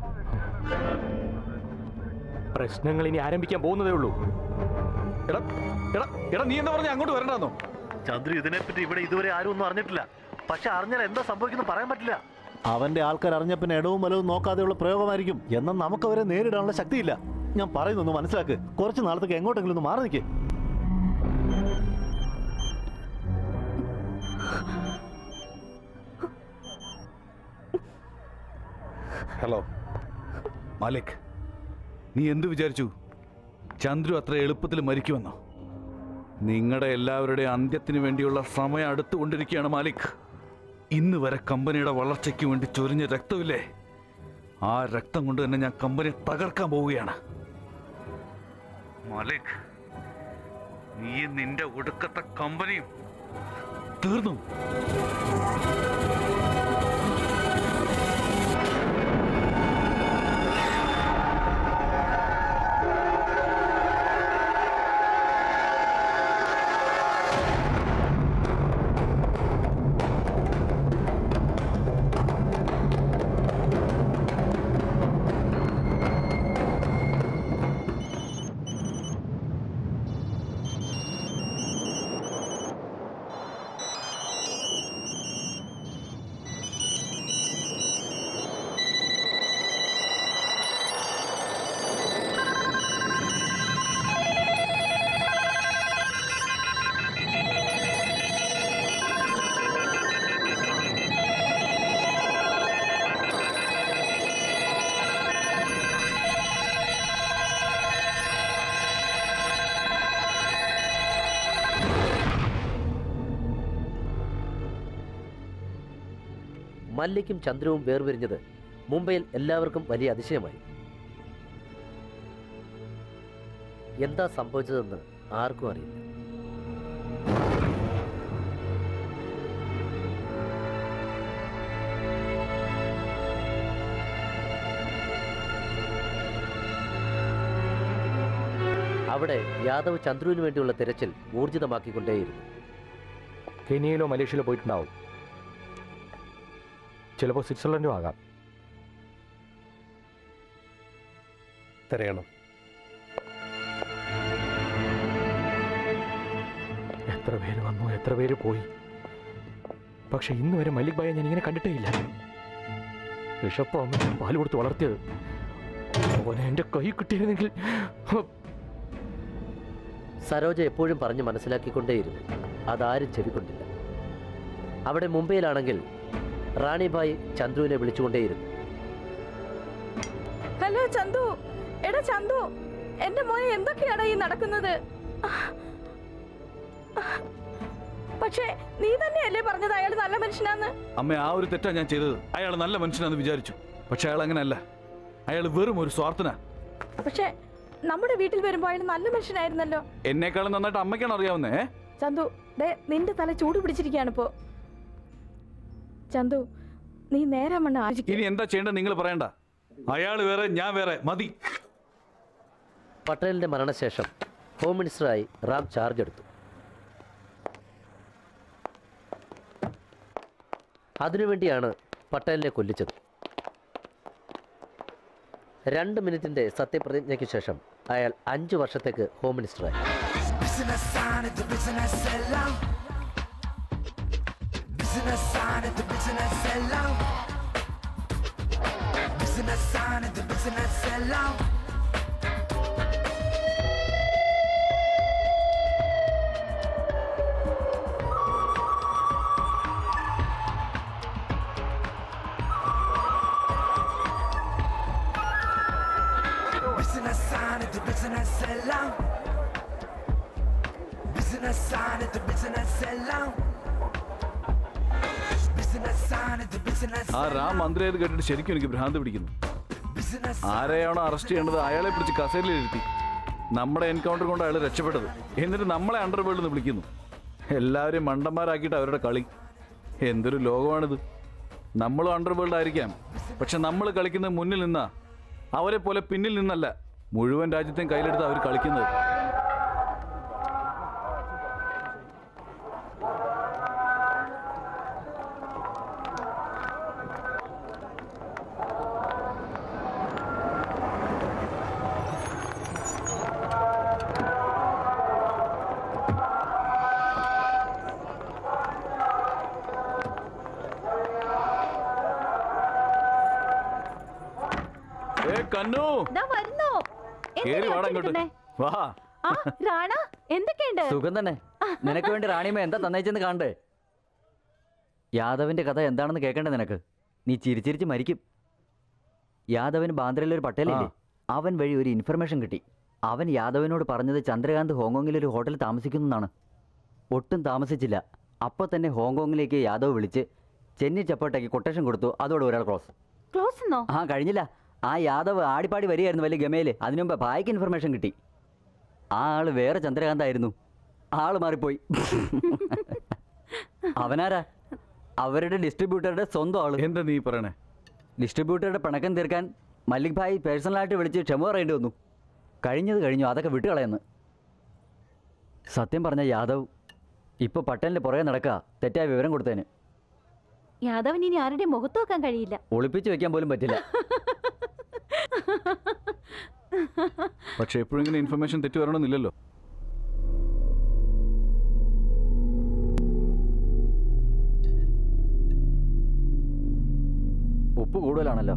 പ്രശ്നങ്ങൾ ഇനി ആരംഭിക്കാൻ പോകുന്നതേ ഉള്ളൂ എടാ എടാ എടാ നീ എന്താ പറഞ്ഞ അങ്ങോട്ട് വരണ്ടെന്നോ ചന്ദ്രു ഇതിനെപ്പറ്റി ഇവിടെ ഇതുവരെ ആരും ഒന്നും അറിഞ്ഞിട്ടില്ല പക്ഷെ അറിഞ്ഞാൽ എന്താ സംഭവിക്കുന്നു പറയാൻ പറ്റില്ല അവന്റെ ആൾക്കാർ അറിഞ്ഞ പിന്നെ ഇടവും വലവും നോക്കാതെയുള്ള പ്രയോഗമായിരിക്കും എന്നാൽ നമുക്ക് അവരെ നേരിടാനുള്ള ശക്തിയില്ല ഞാൻ പറയുന്നൊന്ന് മനസ്സിലാക്ക് കുറച്ച് നാളത്തേക്ക് എങ്ങോട്ടെങ്കിലും ഒന്ന് മാറി നിൽക്കേ ഹലോ മാലിക് നീ എന്തു വിചാരിച്ചു ചന്ദ്രു അത്ര എളുപ്പത്തിൽ മരിക്കുമെന്നോ നിങ്ങളുടെ എല്ലാവരുടെയും അന്ത്യത്തിന് വേണ്ടിയുള്ള സമയം അടുത്തുകൊണ്ടിരിക്കുകയാണ് മാലിക് ഇന്ന് വരെ കമ്പനിയുടെ വളർച്ചയ്ക്ക് വേണ്ടി ചൊരിഞ്ഞ രക്തമില്ലേ ആ രക്തം കൊണ്ട് തന്നെ ഞാൻ കമ്പനി തകർക്കാൻ പോവുകയാണ് മാലിക് നീ നിന്റെ ഒടുക്കത്തെ കമ്പനിയും തീർന്നു മല്ലിക്കും ചന്ദ്രവും വേർപിരിഞ്ഞത് മുംബൈയിൽ എല്ലാവർക്കും വലിയ അതിശയമായി എന്താ സംഭവിച്ചതെന്ന് ആർക്കും അറിയില്ല അവിടെ യാദവ് ചന്ദ്രുവിന് വേണ്ടിയുള്ള തിരച്ചിൽ ഊർജിതമാക്കിക്കൊണ്ടേയിരുന്നു കെനിയയിലോ മലേഷ്യയിലോ പോയിട്ടുണ്ടാവും ചിലപ്പോൾ സ്വിറ്റ്സർലൻഡും ആകാം തിരയണം എത്ര പേര് വന്നു എത്ര പേര് പോയി പക്ഷെ ഇന്ന് വരെ മല്ലിക് ബായെ ഞാൻ ഇങ്ങനെ കണ്ടിട്ടേ ഇല്ല ഋഷപ്പ് അമ്മ ഞാൻ പാല് കൊടുത്ത് വളർത്തിയത് അവനെ എൻ്റെ കൈ കിട്ടിയിരുന്നെങ്കിൽ സരോജ എപ്പോഴും പറഞ്ഞ് മനസ്സിലാക്കിക്കൊണ്ടേയിരുന്നു അതാരും ചെവിക്കൊണ്ടില്ല അവിടെ മുംബൈയിലാണെങ്കിൽ റാണിബായി ചന്ദ്രുവിനെ വിളിച്ചുകൊണ്ടേയിരുന്നു ഹലോ ചന്തു എടാ ചന്തു എന്റെ മോനെ എന്തൊക്കെയാടാ ഈ നടക്കുന്നത് പക്ഷേ നീ തന്നെയല്ലേ പറഞ്ഞത് അയാൾ നല്ല മനുഷ്യനാന്ന് അമ്മ ആ ഒരു തെറ്റാ ഞാൻ ചെയ്തത് അയാൾ നല്ല മനുഷ്യനാന്ന് വിചാരിച്ചു പക്ഷെ അയാൾ അങ്ങനെയല്ല അയാൾ വെറും ഒരു സ്വാർത്ഥന പക്ഷേ നമ്മുടെ വീട്ടിൽ വരുമ്പോ അയാൾ നല്ല മനുഷ്യനായിരുന്നല്ലോ എന്നെക്കാളും നന്നായിട്ട് അമ്മയ്ക്കാണ് അറിയാവുന്നേ ഏ? ചന്തു ദേ നിന്റെ തല ചൂട് പിടിച്ചിരിക്കുകയാണ് ഇപ്പോ ചന്തു നീ നേരെ മണ്ണ് ആലോചിക്കും ഇനി എന്താ ചെയ്യേണ്ടത് നിങ്ങൾ പറയണ്ട അയാൾ വേറെ ഞാൻ വേറെ മതി പട്ടേലിന്റെ മരണശേഷം ഹോം മിനിസ്റ്ററായി റാം ചാർജ് എടുത്തു അതിനുവേണ്ടിയാണ് പട്ടേലിനെ കൊല്ലിച്ചത് രണ്ട് മിനിറ്റിന്റെ സത്യപ്രതിജ്ഞയ്ക്ക് ശേഷം അയാൾ അഞ്ചു വർഷത്തേക്ക് ഹോം മിനിസ്റ്ററായി ബിസിനസ് ആണിത് ബിസിനസ് എല്ലാം ബിസിനസ് ആണിത് ബിസിനസ് എല്ലാം ബിസിനസ് ആണിത് ബിസിനസ് എല്ലാം ബിസിനസ് ആണിത് ബിസിനസ് എല്ലാം ബിസിനസ് ആണിത് ബിസിനസ് എല്ലാം ബിസിനസ് ആണിത് ബിസിനസ് ആ റാം മന്ത്രിയായത് കേട്ടിട്ട് ശരിക്കും എനിക്ക് ഭ്രാന്ത് പിടിക്കുന്നു ആരെയാണോ അറസ്റ്റ് ചെയ്യേണ്ടത് അയാളെ പിടിച്ച് കസേരയിൽ ഇരുത്തി നമ്മുടെ എൻകൗണ്ടർ കൊണ്ട് അയാൾ രക്ഷപ്പെട്ടത് എന്നിട്ട് നമ്മളെ അണ്ടർവേൾഡ് എന്ന് വിളിക്കുന്നു എല്ലാവരെയും മണ്ടന്മാരാക്കിയിട്ട് അവരുടെ കളി എന്തൊരു ലോകമാണിത് നമ്മളും അണ്ടർവേൾഡ് ആയിരിക്കാം പക്ഷെ നമ്മൾ കളിക്കുന്നത് മുന്നിൽ നിന്നാ അവരെ പോലെ പിന്നിൽ നിന്നല്ല മുഴുവൻ രാജ്യത്തെയും കയ്യിലെടുത്ത് അവർ കളിക്കുന്നത് ഏ കന്നു ദാ വരുന്നു കേറി എന്തിനാ വാടാ ഇങ്ങോട്ട് ഒച്ചയിടുന്നേ? വാ ആ റാണ എന്തൊക്കെയുണ്ട് സുഖം തന്നെ നിനക്ക് വേണ്ടി റാണിയമ്മ എന്താ തന്നേച്ചെന്ന് കാണണ്ടേ യാദവിന്റെ കഥ എന്താണെന്ന് കേൾക്കണ്ടേ നിനക്ക് നീ ചിരിച്ചിരിച്ച് മരിക്കും യാദവിന് ബാന്ദ്രയിലെ ഒരു പട്ടേലില്ലേ അവൻ വഴി ഒരു ഇൻഫർമേഷൻ കിട്ടി അവൻ യാദവിനോട് പറഞ്ഞത് ചന്ദ്രകാന്ത് ഹോങ്കോങ്ങിൽ ഒരു ഹോട്ടലിൽ താമസിക്കുന്നതാണ് ഒട്ടും താമസിച്ചില്ല അപ്പോൾ തന്നെ ഹോങ്കോങ്ങിലേക്ക് യാദവ് വിളിച്ച് ചെന്നി ചപ്പോട്ടയ്ക്ക് കൊട്ടേഷൻ കൊടുത്തു അതോടെ ഒരാൾ ക്ലോസ് ക്ലോസ് എന്നോ ആ കഴിഞ്ഞില്ല ആ യാദവ് ആടിപ്പാടി വരികയായിരുന്നു വലിയ ഗമയില് അതിനു മുമ്പ് ഭായിക്ക് ഇൻഫർമേഷൻ കിട്ടി ആ ആള് വേറെ ചന്ദ്രകാന്തായിരുന്നു ആള് മാറിപ്പോയി അവനാരാ അവരുടെ ഡിസ്ട്രിബ്യൂട്ടറുടെ സ്വന്തം ആള് എന്താ നീ പറയണേ ഡിസ്ട്രിബ്യൂട്ടറുടെ പിണക്കം തീർക്കാൻ മല്ലിക് ഭായ് പേഴ്സണലായിട്ട് വിളിച്ച് ക്ഷമ പറയേണ്ടി വന്നു കഴിഞ്ഞത് കഴിഞ്ഞു അതൊക്കെ വിട്ടുകളയെന്ന് സത്യം പറഞ്ഞ യാദവ് ഇപ്പോൾ പട്ടേലിൻ്റെ പുറകെ നടക്കുക തെറ്റായ വിവരം കൊടുത്തതിന് യാദവിന് ഇനി ആരുടെയും മുഖത്ത് നോക്കാൻ കഴിയില്ല ഒളിപ്പിച്ച് വെക്കാൻ പോലും പറ്റില്ല പക്ഷെ എപ്പോഴും ഇങ്ങനെ ഇൻഫർമേഷൻ തെറ്റി വരണമെന്നില്ലല്ലോ ഉപ്പ് കൂടുതലാണല്ലോ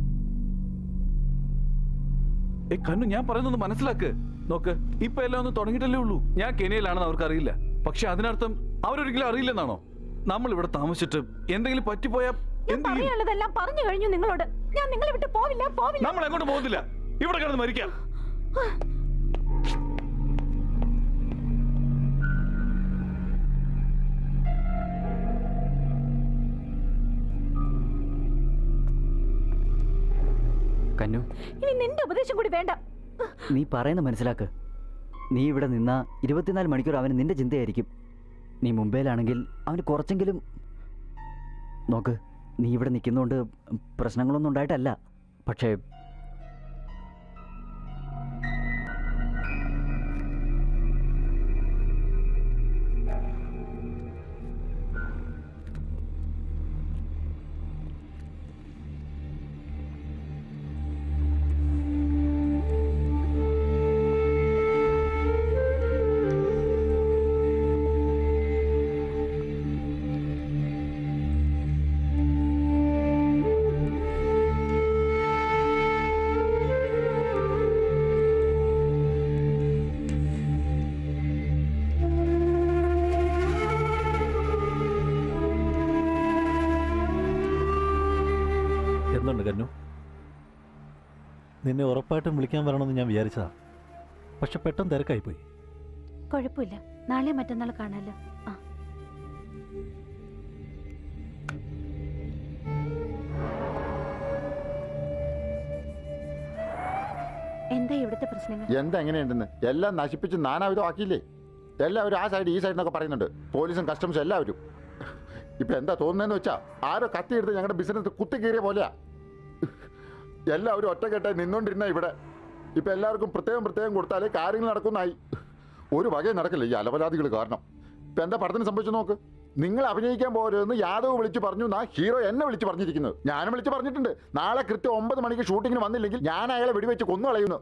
ഏ കണ്ണു ഞാൻ പറയുന്നത് മനസ്സിലാക്ക് നോക്ക് ഇപ്പൊ എല്ലാം ഒന്ന് തുടങ്ങിയിട്ടല്ലേ ഉള്ളൂ ഞാൻ കെനിയയിലാണെന്ന് അവർക്ക് അറിയില്ല പക്ഷെ അതിനർത്ഥം അവരൊരിക്കലും അറിയില്ലെന്നാണോ നമ്മൾ ഇവിടെ താമസിച്ചിട്ട് എന്തെങ്കിലും പറ്റിപ്പോയാ എന്ത് ചെയ്യും? പറയാനുള്ളതെല്ലാം പറഞ്ഞു കഴിഞ്ഞു നിങ്ങളോട് ഞാൻ നിങ്ങളെ വിട്ട് പോവില്ല പോവില്ല നമ്മൾ എങ്ങോട്ട് പോകുന്നില്ല ഇവിടെ കിടന്ന് മരിക്കാം കന്നു ഇനി നിന്റെ ഉപദേശം കൂടി വേണ്ട നീ പറയുന്ന മനസ്സിലാക്ക് നീ ഇവിടെ നിന്ന ഇരുപത്തിനാല് മണിക്കൂർ അവന് നിന്റെ ചിന്തയായിരിക്കും നീ മുംബൈയിലാണെങ്കിൽ അവന് കുറച്ചെങ്കിലും നോക്ക് നീ ഇവിടെ നിൽക്കുന്നതുകൊണ്ട് പ്രശ്നങ്ങളൊന്നും ഉണ്ടായിട്ടല്ല പക്ഷേ എന്തുണ്ട് കന്നു നിന്നെ ഉറപ്പായിട്ടും വിളിക്കാൻ വരണമെന്ന് ഞാൻ വിചാരിച്ചതാ പക്ഷെ പെട്ടെന്ന് തിരക്കായിപ്പോയി കുഴപ്പമില്ല നാളെ മറ്റന്നാൾ കാണാലോ ആ എന്താ ഇവിടുത്തെ പ്രശ്നങ്ങൾ എന്താ എങ്ങനെയുണ്ടെന്ന് എല്ലാം നശിപ്പിച്ച് നാനാവിധം ആക്കിയില്ലേ എല്ലാവരും ആ സൈഡ് ഈ സൈഡ് എന്നൊക്കെ പറയുന്നുണ്ട് പോലീസും കസ്റ്റംസും എല്ലാവരും ഇപ്പൊ എന്താ തോന്നുന്നതെന്ന് വെച്ചാ ആരോ കത്തിയെടുത്ത് ഞങ്ങളുടെ ബിസിനസ് കുത്തി കീറിയ പോലെയാ എല്ലാവരും ഒറ്റക്കെട്ടായി നിന്നോണ്ടിരുന്ന ഇവിടെ ഇപ്പൊ എല്ലാവർക്കും പ്രത്യേകം പ്രത്യേകം കൊടുത്താലേ കാര്യങ്ങൾ നടക്കുന്നായി ഒരു വകയും നടക്കില്ല ഈ അലപരാധികൾ കാരണം ഇപ്പൊ എന്താ പടത്തിന് സംഭവിച്ചു നോക്ക് നിങ്ങൾ അഭിനയിക്കാൻ പോരുതെന്ന് യാദവ് വിളിച്ചു പറഞ്ഞു എന്നാ ഹീറോ എന്നെ വിളിച്ചു പറഞ്ഞിരിക്കുന്നത് ഞാനും വിളിച്ചു പറഞ്ഞിട്ടുണ്ട് നാളെ കൃത്യം ഒമ്പത് മണിക്ക് ഷൂട്ടിങ്ങിന് വന്നില്ലെങ്കിൽ ഞാൻ അയാളെ വെടിവെച്ച് കൊന്നു കളയുന്നു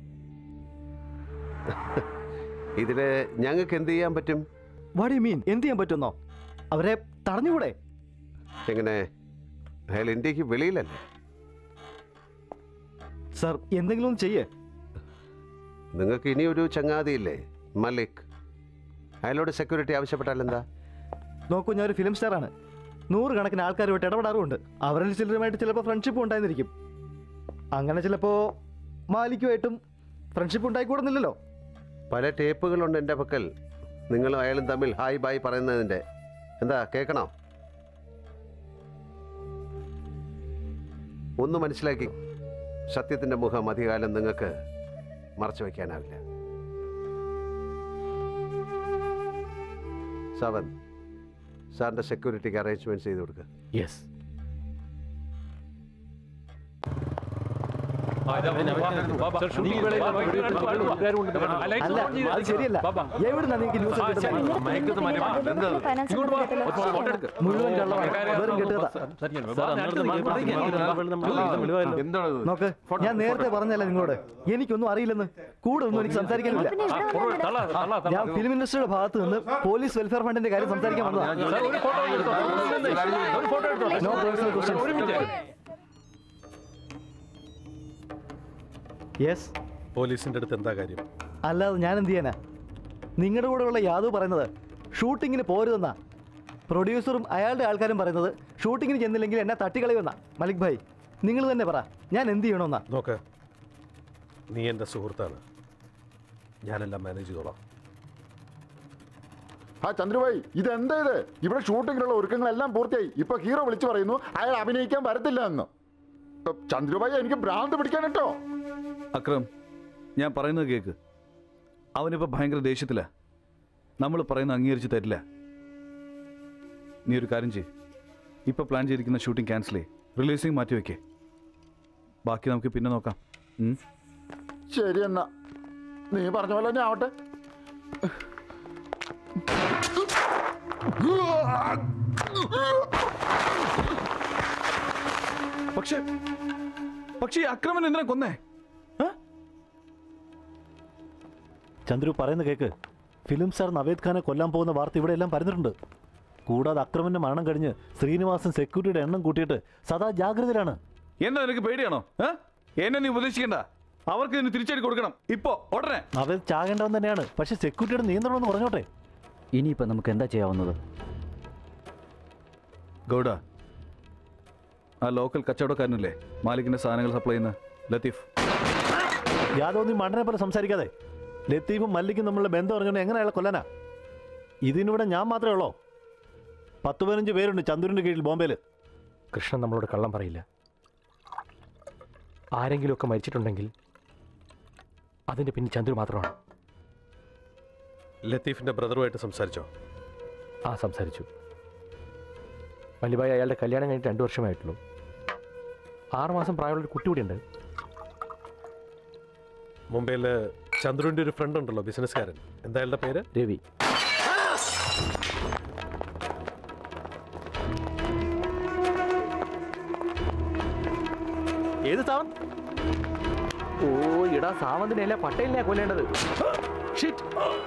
ഇതില് ഞങ്ങൾക്ക് എന്ത് ചെയ്യാൻ പറ്റും വാട്ട് യു മീൻ എന്ത് ചെയ്യാൻ പറ്റുന്നോ അവരെ തടഞ്ഞുകൂടെ എങ്ങനെ അയാൾ ഇന്ത്യക്ക് വെളിയിലല്ലേ സർ എന്തെങ്കിലും ഒന്ന് ചെയ്യേ നിങ്ങൾക്ക് ഇനിയൊരു ചങ്ങാതിയില്ലേ മലിക് അയാളോട് സെക്യൂരിറ്റി ആവശ്യപ്പെട്ടാൽ എന്താ നോക്കൂ ഞാൻ ഒരു ഫിലിം സ്റ്റാറാണ് നൂറുകണക്കിന് ആൾക്കാരുമായിട്ട് ഇടപെടാറുമുണ്ട് അവരിൽ ചിലരുമായിട്ട് ചിലപ്പോൾ ഫ്രണ്ട്ഷിപ്പ് ഉണ്ടായിരിക്കും അങ്ങനെ ചിലപ്പോൾ മാലിക്കുമായിട്ടും ഫ്രണ്ട്ഷിപ്പ് ഉണ്ടായിക്കൂടുന്നില്ലല്ലോ പല ടേപ്പുകളുണ്ട് എൻ്റെ പക്കൽ നിങ്ങളും അയാളും തമ്മിൽ ഹായ് ബായ് പറയുന്നതിൻ്റെ എന്താ കേൾക്കണോ ഒന്ന് മനസ്സിലാക്കി സത്യത്തിൻ്റെ മുഖം അധികാലം നിങ്ങൾക്ക് മറച്ചു വയ്ക്കാനാവില്ല സവൻ സാറിൻ്റെ സെക്യൂരിറ്റിക്ക് അറേഞ്ച്മെൻറ്റ് ചെയ്ത് കൊടുക്കുക യെസ് അല്ല അത് ശരിയല്ല എവിടുന്നാ നിങ്ങൾക്ക് ന്യൂസ് മുഴുവൻ കള്ളമാണ് വെറും കെട്ടുകഥ നോക്ക് ഞാൻ നേരത്തെ പറഞ്ഞല്ല നിങ്ങളോട് എനിക്കൊന്നും അറിയില്ലെന്ന് കൂടെ ഒന്നും എനിക്ക് സംസാരിക്കാനില്ല ഞാൻ ഫിലിം ഇൻഡസ്ട്രിയുടെ ഭാഗത്ത് നിന്ന് പോലീസ് വെൽഫെയർ ഫണ്ടിന്റെ കാര്യം സംസാരിക്കാൻ No personal questions. യെസ് പോലീസിന്റെ അടുത്ത് എന്താ കാര്യം അല്ലാതെ ഞാൻ എന്ത് ചെയ്യാനാ നിങ്ങളുടെ കൂടെയുള്ള യാദവ് പറയുന്നത് ഷൂട്ടിങ്ങിന് പോരുതെന്നാ പ്രൊഡ്യൂസറും അയാളുടെ ആൾക്കാരും പറയുന്നത് ഷൂട്ടിങ്ങിന് ചെന്നില്ലെങ്കിൽ എന്നെ തട്ടിക്കളയുമെന്നാ മലിക് ഭായ് നിങ്ങൾ തന്നെ പറ ഞാൻ എന്ത് ചെയ്യണമെന്നാ നോക്ക് നീ എൻ്റെ സുഹൃത്താണ് ഞാനെല്ലാം മാനേജ് ചെയ്തോളാം ആ ചന്ദ്രഭായി ഇതെന്താ ഇത് ഇവിടെ ഷൂട്ടിങ്ങിനുള്ള ഒരുക്കങ്ങളെല്ലാം പൂർത്തിയായി ഇപ്പൊ ഹീറോ വിളിച്ചു പറയുന്നു അയാൾ അഭിനയിക്കാൻ വരത്തില്ല എന്ന് ഇപ്പൊ ചന്ദ്രഭായി എനിക്ക് ഭ്രാന്ത് പിടിക്കാൻ കേട്ടോ അക്രം ഞാൻ പറയുന്നത് കേക്ക് അവനിപ്പോൾ ഭയങ്കര ദേഷ്യത്തിലാ നമ്മൾ പറയുന്ന അംഗീകരിച്ച് തരില്ല നീ ഒരു കാര്യം ചെയ്യ് ഇപ്പോൾ പ്ലാൻ ചെയ്തിരിക്കുന്ന ഷൂട്ടിംഗ് ക്യാൻസൽ ചെയ്യ് റിലീസിങ് മാറ്റി വയ്ക്കേ ബാക്കി നമുക്ക് പിന്നെ നോക്കാം ഉം? ശരി എന്നാ നീ പറഞ്ഞ പോലെ തന്നെ ആവട്ടെ പക്ഷേ പക്ഷേ ഈ അക്രമൻ എന്തിനാ കൊന്നേ ചന്ദ്രു പറയുന്ന കേക്ക് ഫിലിം സ്റ്റാർ നവേദ് ഖാനെ കൊല്ലാൻ പോകുന്ന വാർത്ത ഇവിടെ എല്ലാം പരന്നിട്ടുണ്ട് കൂടാതെ അക്രമന്റെ മരണം കഴിഞ്ഞ് ശ്രീനിവാസൻ സെക്യൂരിറ്റിയുടെ എണ്ണം കൂട്ടിയിട്ട് സദാ ജാഗ്രതയിലാണ് എന്താ നിനക്ക് പേടിയാണോ ഏ? എന്നെ നീ ഉപദേശിക്കണ്ട അവർക്ക് ഇതിന് തിരിച്ചടി കൊടുക്കണം ഇപ്പോ ഉടനെ നവേദ് ചാകേണ്ടവൻ തന്നെയാണ് പക്ഷെ സെക്യൂരിറ്റിയുടെ നിയന്ത്രണം എന്ന് പറഞ്ഞോട്ടെ ഇനിയിപ്പോൾ നമുക്ക് എന്താ ചെയ്യാവുന്നത് ഗൗഡ ആ ലോക്കൽ കച്ചവടക്കാരനില്ലേ മാലിക്കിന്റെ സാധനങ്ങൾ സപ്ലൈ ചെയ്യുന്ന ലത്തീഫ് യാദവ് നീ മണ്ടനെ പോലെ സംസാരിക്കാതെ ലത്തീഫും മല്ലിക്കും തമ്മിലുള്ള ബന്ധം അറിഞ്ഞുകൊണ്ട് എങ്ങനെ അയാളെ കൊല്ലാനാ ഇതിനിവിടെ ഞാൻ മാത്രമേ ഉള്ളോ പത്ത് പതിനഞ്ച് പേരുണ്ട് ചന്ദ്രന്റെ കീഴിൽ ബോംബെയിൽ കൃഷ്ണൻ നമ്മളോട് കള്ളം പറയില്ല ആരെങ്കിലുമൊക്കെ മരിച്ചിട്ടുണ്ടെങ്കിൽ അതിൻ്റെ പിന്നിൽ ചന്ദ്രു മാത്രമാണ് ലത്തീഫിന്റെ ബ്രദറുമായിട്ട് സംസാരിച്ചോ ആ സംസാരിച്ചു വലിയബായി അയാളുടെ കല്യാണം കഴിഞ്ഞിട്ട് രണ്ട് വർഷമായിട്ടുള്ളൂ ആറുമാസം പ്രായമുള്ളൊരു കുട്ടി കൂടിയുണ്ട് മുംബൈയിൽ ചന്ദ്രുവിന്റെ ഒരു ഫ്രണ്ട് ഉണ്ടല്ലോ ബിസിനസ്സുകാരൻ എന്താ അയാളുടെ പേര് രവി ഏത് സാവൻ ഓ ഇടാ സാവന്തിനെയല്ല പട്ടേലിനെയാ കൊല്ലേണ്ടത് ഷിറ്റ്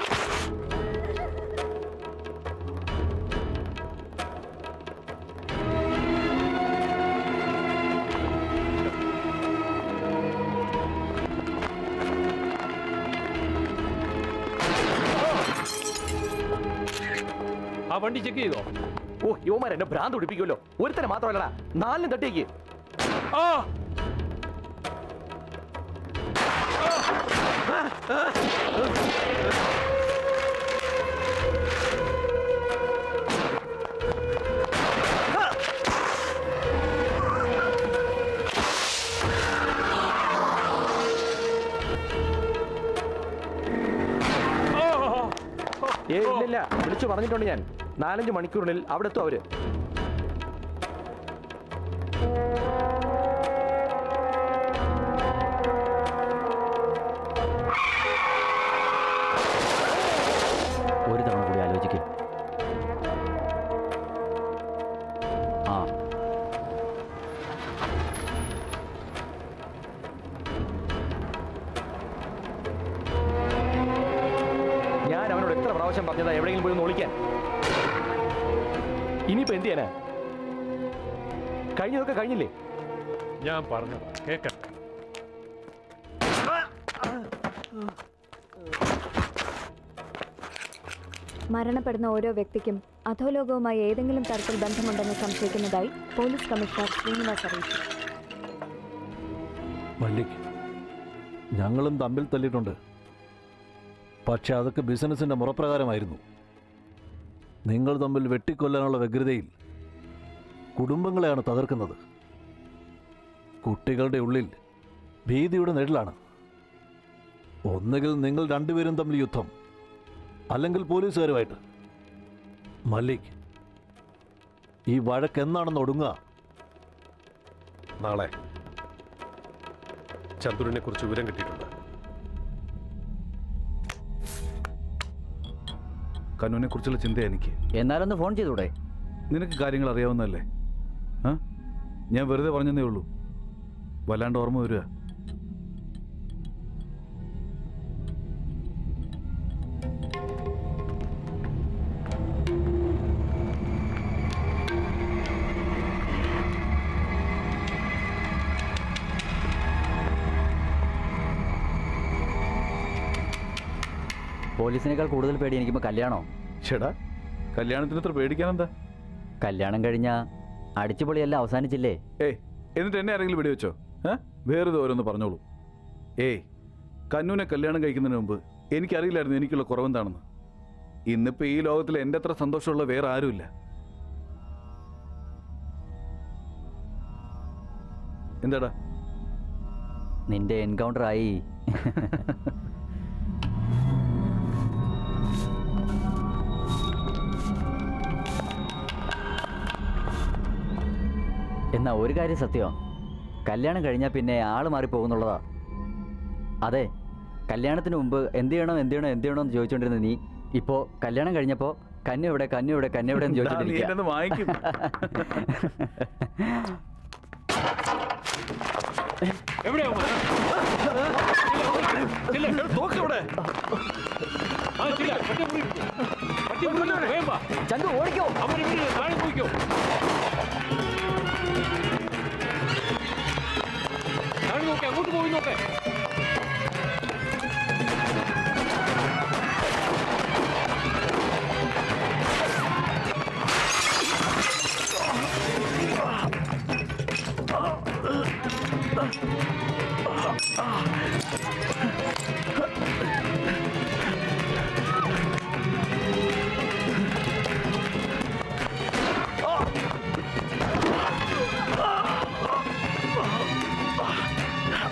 ആ വണ്ടി ചെക്ക് ചെയ്തോ ഓ യുവമാർ എന്നെ ഭ്രാന്ത് പിടിപ്പിക്കുമല്ലോ ഒരുത്തനെ മാത്രമല്ലടാ നാലിനും തട്ടിയേക്ക് ആ ഏ ഇല്ലില്ല വിളിച്ചു പറഞ്ഞിട്ടുണ്ട് ഞാൻ നാലഞ്ച് മണിക്കൂറിനുള്ളിൽ അവിടെ എത്തും അവര് ഒരു തവണ കൂടി ആലോചിക്കും ആ ഞാൻ അവനോട് എത്ര പ്രാവശ്യം പറഞ്ഞതാ എവിടെയെങ്കിലും പോയി ഒന്ന് ഒളിക്കാൻ ഇനിയിപ്പോ എന്ത് ചെയ്യാനാ കഴിഞ്ഞതൊക്കെ കഴിഞ്ഞില്ലേ ഞാൻ പറഞ്ഞതാ കേൾക്കണം മരണപ്പെടുന്ന ഓരോ വ്യക്തിക്കും അധോലോകവുമായി ഏതെങ്കിലും തരത്തിൽ ബന്ധമുണ്ടെന്ന് സംശയിക്കുന്നതായി പോലീസ് കമ്മീഷണർ ശ്രീനിവാസ് അറിയിച്ചു മല്ലിക് ഞങ്ങളും തമ്മിൽ തല്ലിയിട്ടുണ്ട് പക്ഷെ അതൊക്കെ ബിസിനസിന്റെ മുറപ്രകാരമായിരുന്നു നിങ്ങൾ തമ്മിൽ വെട്ടിക്കൊല്ലാനുള്ള വ്യഗ്രതയിൽ കുടുംബങ്ങളെയാണ് തകർക്കുന്നത് കുട്ടികളുടെ ഉള്ളിൽ ഭീതിയുടെ നിഴലാണ് ഒന്നുകിൽ നിങ്ങൾ രണ്ടുപേരും തമ്മിൽ യുദ്ധം അല്ലെങ്കിൽ പോലീസുകാരുമായിട്ട് മല്ലിക് ഈ വഴക്ക് എന്നാണെന്ന് ഒടുങ്ങുക നാളെ ചന്ദ്രുവിനെ കുറിച്ച് വിവരം കിട്ടിയിട്ടുണ്ട് കനുവിനെ കുറിച്ചുള്ള ചിന്ത എനിക്ക് എന്നാലൊന്ന് ഫോൺ ചെയ്തൂടെ നിനക്ക് കാര്യങ്ങൾ അറിയാവുന്നതല്ലേ ആ ഞാൻ വെറുതെ പറഞ്ഞതേ ഉള്ളൂ വല്ലാണ്ട് ഓർമ്മ വരിക പോലീസിനേക്കാൾ കൂടുതൽ പേടി എനിക്കിപ്പോൾ കല്യാണോ ചേടാ കല്യാണത്തിന് ഇത്ര പേടിക്കാനെന്താ കല്യാണം കഴിഞ്ഞ അടിച്ചുപൊളിയെല്ലാം അവസാനിച്ചില്ലേ ഏയ് എന്നിട്ട് എന്നെ ആരെങ്കിലും വെടിവെച്ചോ ഏ വേറെ ഓരോന്ന് പറഞ്ഞോളൂ ഏയ് കന്നൂനെ കല്യാണം കഴിക്കുന്നതിന് മുമ്പ് എനിക്കറിയില്ലായിരുന്നു എനിക്കുള്ള കുറവെന്താണെന്ന് ഇന്നിപ്പോൾ ഈ ലോകത്തിൽ എൻ്റെ അത്ര സന്തോഷമുള്ള വേറെ ആരുമില്ല എന്താടാ നിന്റെ എൻകൗണ്ടർ ആയി എന്നാ ഒരു കാര്യം സത്യം കല്യാണം കഴിഞ്ഞാൽ പിന്നെ ആള് മാറിപ്പോകുന്നുള്ളതാ അതെ കല്യാണത്തിന് മുമ്പ് എന്ത് ചെയ്യണം എന്ത് ചെയ്യണം എന്ത് ചെയ്യണം എന്ന് ചോദിച്ചുകൊണ്ടിരുന്ന നീ ഇപ്പോ കല്യാണം കഴിഞ്ഞപ്പോ കന്യ എവിടെ കന്യ എവിടെ കന്യ എവിടെ എന്ന് ദാ നീ എന്നെ ഒന്ന് വാങ്ങിക്കും. എവിടെയാ അവൻ? ചെല്ല്. ആ, ചെല്ല്. പട്ടി മുറി. പട്ടി മുറി. വേഗം വാ. അവൻ ഇവിടെ താഴെ പോയിക്കോ താഴെ നോക്കെ അങ്ങോട്ട് പോയി നോക്കെ ആ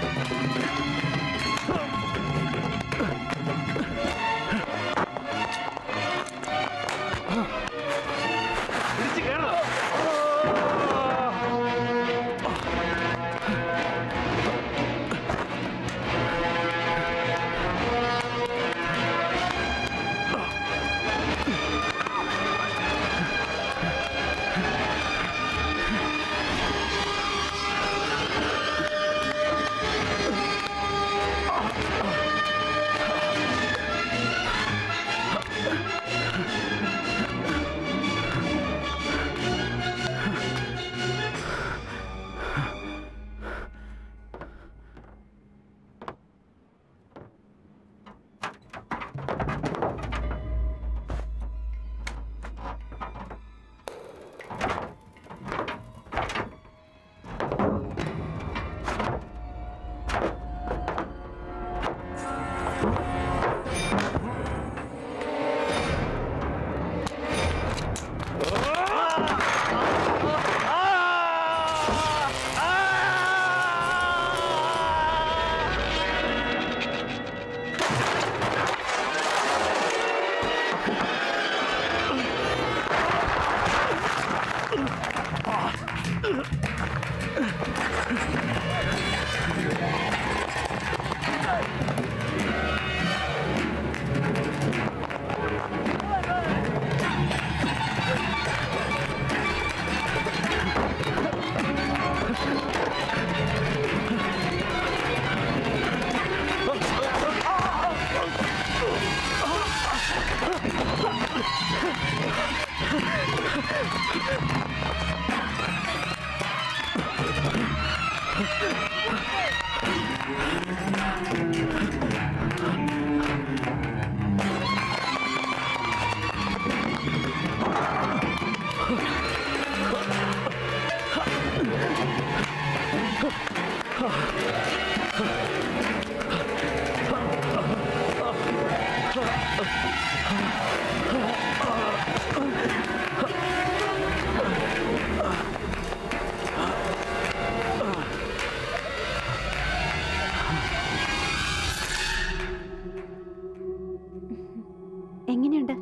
എങ്ങനെയുണ്ട്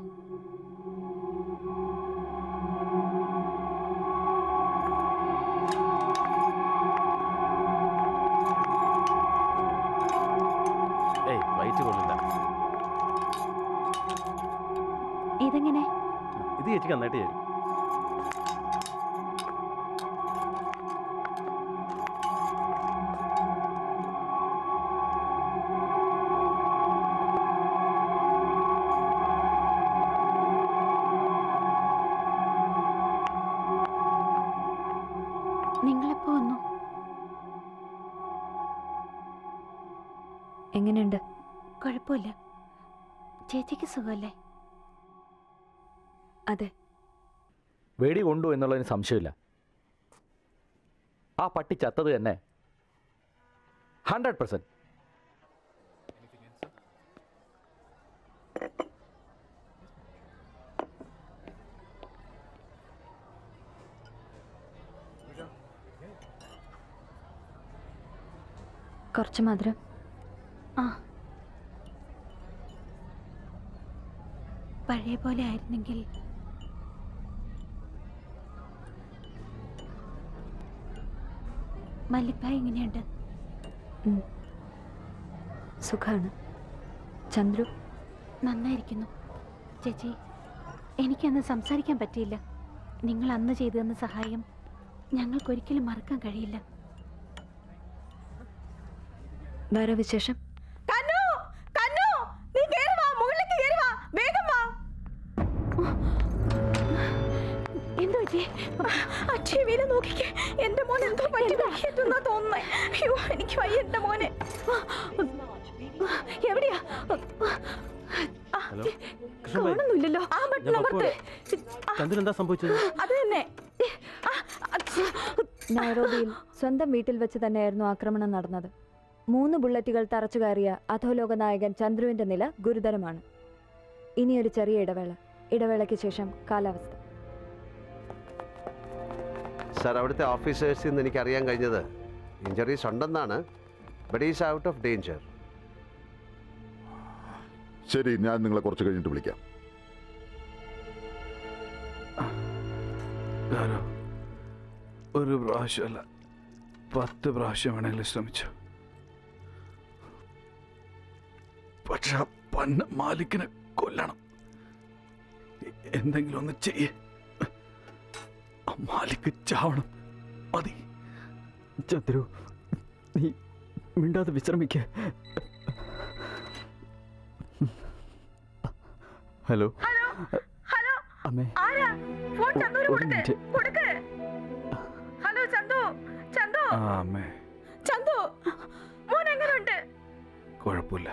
ഏയ് വൈറ്റ് കൊള്ളില്ല ഇതെങ്ങനെ ഇത് ചേച്ചിക്ക് നന്നായിട്ട് ചേരും നിങ്ങളെപ്പോ വന്നു എങ്ങനെയുണ്ട് കുഴപ്പമില്ല ചേച്ചിക്ക് സുഖമല്ലേ അതെ വെടി കൊണ്ടു എന്നുള്ളതിന് സംശയമില്ല ആ പട്ടി ചത്തത് തന്നെ ഹൺഡ്രഡ് പെർസെൻറ്റ് കുറച്ച് മധുരം ആ പഴയ പോലെ ആയിരുന്നെങ്കിൽ മല്ലിപ്പായ എങ്ങനെയുണ്ട് ഉം. സുഖാണ് ചന്ദ്രു നന്നായിരിക്കുന്നു ചേച്ചി എനിക്കന്ന് സംസാരിക്കാൻ പറ്റിയില്ല നിങ്ങൾ അന്ന് ചെയ്തു തന്ന സഹായം ഞങ്ങൾക്കൊരിക്കലും മറക്കാൻ കഴിയില്ല വേറെ വിശേഷം കന്നു കന്നു നീ കേറി വാ മുകളിലേക്ക് കേറി വാ വേഗം വാ എന്തു പറ്റി ആ ടിവിയിൽ നോക്കിക്കേ എന്റെ മോൻ എന്തോ പറ്റി പറ്റിയെന്നാ തോന്നുന്നേ അയ്യോ എനിക്ക് വയ്യ എന്റെ മോനെ എവിടെയാ ആ, ഹലോ കൃഷ്ണഭായ് കാണുന്നില്ലല്ലോ ആ ബട്ടൺ ഞാൻ അമർത്ത് ചന്ദ്രൻ എന്താ സംഭവിച്ചത് അത് തന്നെ ആ, അച്ഛാ. നൈറോബിയിൽ സ്വന്തം വീട്ടിൽ വെച്ച് തന്നെയായിരുന്നു ആക്രമണം നടന്നത് മൂന്ന് ബുള്ളറ്റുകൾ തറച്ചു കയറിയ അധോലോക നായകൻ ചന്ദ്രുവിന്റെ നില ഗുരുതരമാണ് ഇനിയൊരു ചെറിയ ഇടവേള ഇടവേളയ്ക്ക് ശേഷം കാലാവസ്ഥ സാർ അവിടുത്തെ ഓഫീസേഴ്സിൽ നിന്ന് എനിക്ക് അറിയാൻ കഴിഞ്ഞത് ഇഞ്ചറീസ് ഉണ്ടെന്നാണ് but is out of danger ശരി ഞാൻ നിങ്ങളെ കുറച്ച് കഴിഞ്ഞിട്ട് വിളിക്കാം ഗൗരവ് ഒരു പ്രാവശ്യമല്ല പത്ത് പ്രാവശ്യം വേണമെങ്കിലും ശ്രമിച്ചു പക്ഷെ ആ പന്ന മാലിക്കിനെ കൊല്ലണം എ- എന്തെങ്കിലും ഒന്ന് ചെയ്യേ ആ മാലിക്ക് ചാവണം മതി ചന്ദ്രു നീ മിണ്ടാതെ വിശ്രമിക്ക ഹലോ ഹലോ അമ്മേ ആരാ ഫോൺ ചന്തുവിന് ഒരു കൊടുക്ക് മിനിറ്റ്. കൊടുക്ക് ഹലോ ചന്തു ചന്തു ആ അമ്മേ ചന്തു മോൻ എങ്ങനെയുണ്ട് കുഴപ്പമില്ല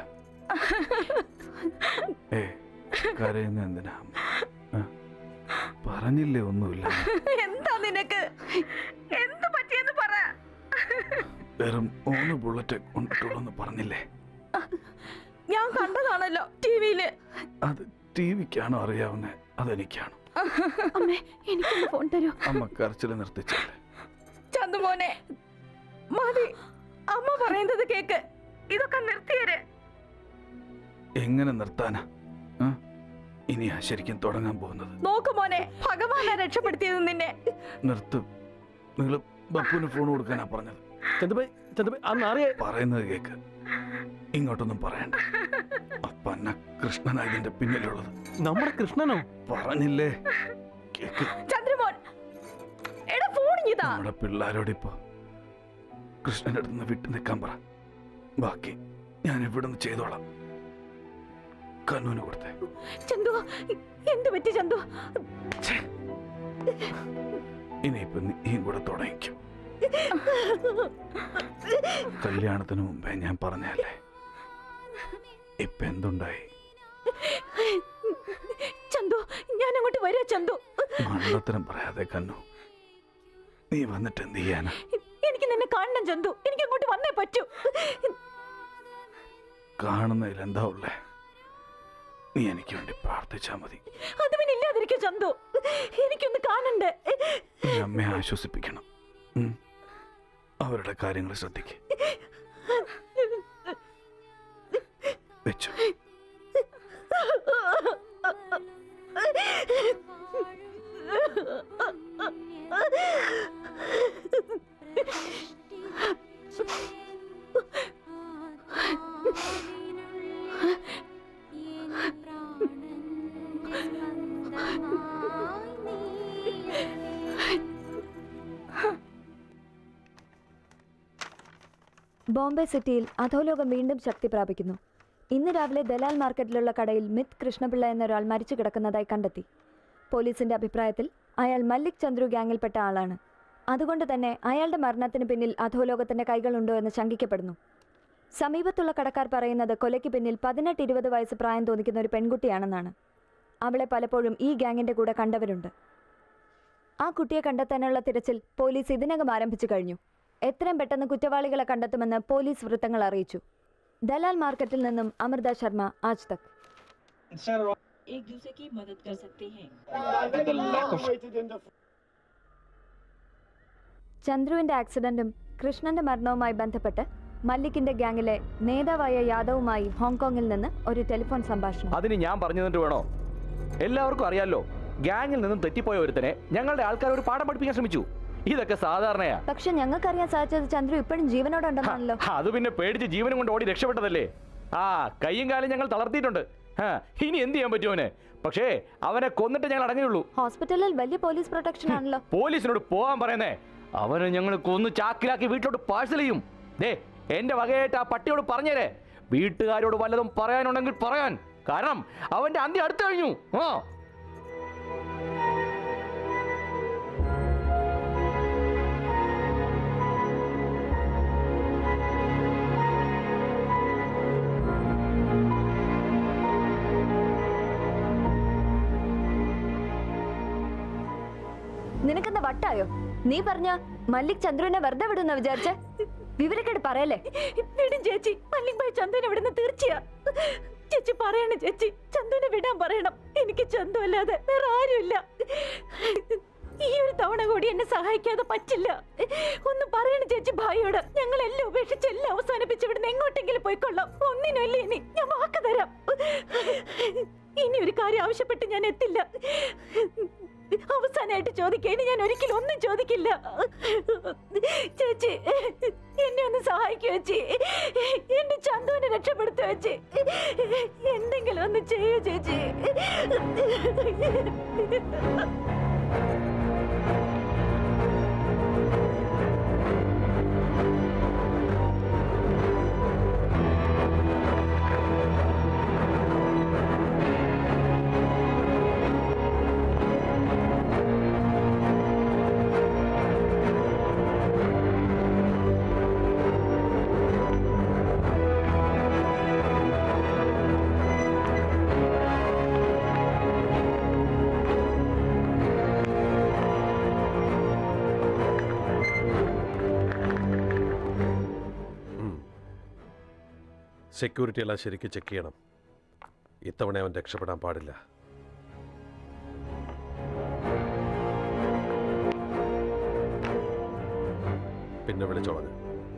ഏ കരയുന്ന എന്തിനാ അമ്മ? ആ? പറഞ്ഞില്ലേ ഒന്നുമില്ല എന്താ നിനക്ക് എന്ത് പറ്റിയെന്ന് പറ വെറും മൂന്ന് ബുള്ളറ്റ് കൊണ്ടിട്ടുള്ളൂ എന്ന് പറഞ്ഞില്ലേ ഞാൻ കണ്ടതാണല്ലോ ടിവിയില് അത് ടി വിക്കാണോ അറിയാവുന്നത് അതെനിക്കാണോ അമ്മേ എനിക്കൊന്ന് ഫോൺ തരൂ അമ്മ കരച്ചിൽ നിർത്തിച്ചല്ലേ ചന്തു മോനെ മതി അമ്മ പറയുന്നത് കേക്ക് ഇതൊക്കെ നിർത്തിയര് എങ്ങനെ നിർത്താനാ ആ? ഇനിയാ ശരിക്കും തുടങ്ങാൻ പോകുന്നത് നോക്ക് മോനെ ഭഗവാനെ രക്ഷപ്പെടുത്തിയത് നിന്നെ നിർത്തും നിങ്ങൾ ബപ്പുവിന് ഫോൺ കൊടുക്കാനാ പറഞ്ഞത് ചന്തുഭായ് ചന്തുഭായ് അന്ന് അറിയ പറയുന്നത് കേക്ക് ഇങ്ങോട്ടൊന്നും പറയണ്ട അപ്പന്ന കൃഷ്ണനാ ഇതിന്റെ പിന്നിലുള്ളത് നമ്മുടെ കൃഷ്ണനോ പറഞ്ഞില്ലേ കേക്ക് ചന്ദ്രമോൻ എടാ ഫോൺ ഇതാ നമ്മുടെ പിള്ളേരോട് ഇപ്പൊ കൃഷ്ണന്റെ അടുത്ത് നിന്ന് വിട്ടു നിൽക്കാൻ പറ ബാക്കി ഞാൻ ഇവിടുന്ന് ചെയ്തോളാം കണ്ണൂന് കൊടുത്തേ ചന്തു എന്ത് പറ്റി ചന്തു ഇനിയിപ്പൊ നീയും കൂടെ തുടങ്ങിക്കും കല്യാണത്തിന് മുമ്പേ ഞാൻ പറഞ്ഞല്ലേ ഇപ്പൊ എന്തുണ്ടായി ചന്തു ഞാൻ അങ്ങോട്ട് വരാ ചന്തു മണ്ണത്തരം പറയാതെ കണ്ണു നീ വന്നിട്ട് എന്ത് ചെയ്യാനാ എനിക്ക് നിന്നെ കാണണം ചന്തു എനിക്ക് അങ്ങോട്ട് വന്നേ പറ്റൂ കാണുന്നതിൽ എന്താ ഉള്ളേ നീ എനിക്ക് വേണ്ടി പ്രാർത്ഥിച്ചാ മതി അത് പിന്നെ ഇല്ലാതിരിക്കും ചന്തു എനിക്കൊന്ന് കാണണ്ടേ നീ അമ്മയെ ആശ്വസിപ്പിക്കണം ഉം. അവരുടെ കാര്യങ്ങൾ ശ്രദ്ധിക്ക് വെച്ചു ബോംബെ സിറ്റിയിൽ അധോലോകം വീണ്ടും ശക്തി പ്രാപിക്കുന്നു ഇന്ന് രാവിലെ ദലാൽ മാർക്കറ്റിലുള്ള കടയിൽ മിത് കൃഷ്ണപിള്ള എന്നൊരാൾ മരിച്ചു കിടക്കുന്നതായി കണ്ടെത്തി പോലീസിന്റെ അഭിപ്രായത്തിൽ അയാൾ മല്ലിക് ചന്ദ്രു ഗ്യാങ്ങിൽപ്പെട്ട ആളാണ് അതുകൊണ്ട് തന്നെ അയാളുടെ മരണത്തിന് പിന്നിൽ അധോലോകത്തിന്റെ കൈകളുണ്ടോ എന്ന് ശങ്കിക്കപ്പെടുന്നു സമീപത്തുള്ള കടക്കാർ പറയുന്നത് കൊലയ്ക്ക് പിന്നിൽ പതിനെട്ട് ഇരുപത് വയസ്സ് പ്രായം തോന്നിക്കുന്ന ഒരു പെൺകുട്ടിയാണെന്നാണ് അവളെ പലപ്പോഴും ഈ ഗ്യാങ്ങിന്റെ കൂടെ കണ്ടവരുണ്ട് ആ കുട്ടിയെ കണ്ടെത്താനുള്ള തിരച്ചിൽ പോലീസ് ഇതിനകം ആരംഭിച്ചു കഴിഞ്ഞു എത്രയും പെട്ടെന്ന് കുറ്റവാളികളെ കണ്ടെത്തുമെന്ന് പോലീസ് വൃത്തങ്ങൾ അറിയിച്ചു ദലാൽ മാർക്കറ്റിൽ നിന്നും അമൃത ശർമ്മ ആജ് തക് एक दूसरे की मदद कर सकते हैं ചന്ദ്രുവിന്റെ ആക്സിഡന്റും കൃഷ്ണന്റെ മരണവുമായി ബന്ധപ്പെട്ട് മല്ലിക്കിന്റെ ഗ്യാങ്ങിലെ നേതാവായ യാദവുമായി ഹോങ്കോങ്ങിൽ നിന്ന് ഒരു ടെലിഫോൺ സംഭാഷണം അതിന് ഞാൻ പറഞ്ഞു തന്നിട്ട് വേണോ എല്ലാവർക്കും അറിയാലോ ഗ്യാങ്ങിൽ നിന്നും തെറ്റിപ്പോയ ഒരുത്തനെ ഞങ്ങളുടെ ആൾക്കാർ ഒരു പാഠം പഠിപ്പിക്കാൻ ശ്രമിച്ചു ഇതൊക്കെ സാധാരണയാ പക്ഷെ ഞങ്ങൾക്കറിയാൻ സാധിച്ചത് ചന്ദ്രു ഇപ്പോഴും ജീവനോടെ ഉണ്ടെന്നാണല്ലോ അത് പിന്നെ പേടിച്ച് ജീവനും കൊണ്ട് ഓടി രക്ഷപ്പെട്ടതല്ലേ ആ കയ്യും കാലും ഞങ്ങൾ തളർത്തിയിട്ടുണ്ട് ആ, ഇനി എന്ത് ചെയ്യാൻ പറ്റും അവന് പക്ഷേ അവനെ കൊന്നിട്ട് ഞങ്ങൾ അടങ്ങുള്ളൂ ഹോസ്പിറ്റലിൽ വലിയ പോലീസ് പ്രൊട്ടക്ഷൻ ആണല്ലോ പോലീസിനോട് പോകാൻ പറയുന്നേ അവനെ ഞങ്ങൾ കൊന്ന് ചാക്കിലാക്കി വീട്ടിലോട്ട് പാഴ്സൽ ചെയ്യും ദേ എന്റെ വകയായിട്ട് ആ പട്ടിയോട് പറഞ്ഞേരെ വീട്ടുകാരോട് വല്ലതും പറയാനുണ്ടെങ്കിൽ പറയാൻ കാരണം അവന്റെ അന്ത്യം അടുത്തു കഴിഞ്ഞു ആ നിനക്കെന്താ വട്ടായോ നീ പറഞ്ഞ മല്ലിക് ചന്ദ്രുവിനെ വെറുതെ വിടുന്ന വിചാരിച്ച വിവരക്കേട് പറയല്ലേ വിടും ചേച്ചി മല്ലിക് ഭായി ചന്തുവിനെ വിടുന്ന തീർച്ചയാ ചേച്ചി പറയണം ചേച്ചി ചന്തുവിനെ വിടാൻ പറയണം എനിക്ക് ചന്തു അല്ലാതെ വേറെ ആരുമില്ല ഈ ഒരു തവണ കൂടി എന്നെ സഹായിക്കാതെ പറ്റില്ല ഒന്ന് പറയണം ചേച്ചി ഭായിയോട് ഞങ്ങൾ എല്ലാം ഉപേക്ഷിച്ച് എല്ലാം അവസാനിപ്പിച്ച് ഇവിടുന്ന് എങ്ങോട്ടെങ്കിലും പോയിക്കൊള്ളാം ഒന്നിനും ഇല്ല ഇനി ഞാൻ വാക്ക് തരാം ഇനി ഒരു കാര്യം ആവശ്യപ്പെട്ട് ഞാൻ എത്തില്ല അവസാനമായിട്ട് ചോദിക്കുക ഇനി ഞാൻ ഒരിക്കലും ഒന്നും ചോദിക്കില്ല ചേച്ചി എന്നെ ഒന്ന് സഹായിക്കൂ ചേച്ചി എന്റെ ചന്തുവിനെ രക്ഷപ്പെടുത്തു ചേച്ചി എന്തെങ്കിലും ഒന്ന് ചെയ്യൂ ചേച്ചി സെക്യൂരിറ്റി എല്ലാം ശരിക്കും ചെക്ക് ചെയ്യണം ഇത്തവണ അവൻ രക്ഷപ്പെടാൻ പാടില്ല പിന്നെ വിളിച്ചോളാം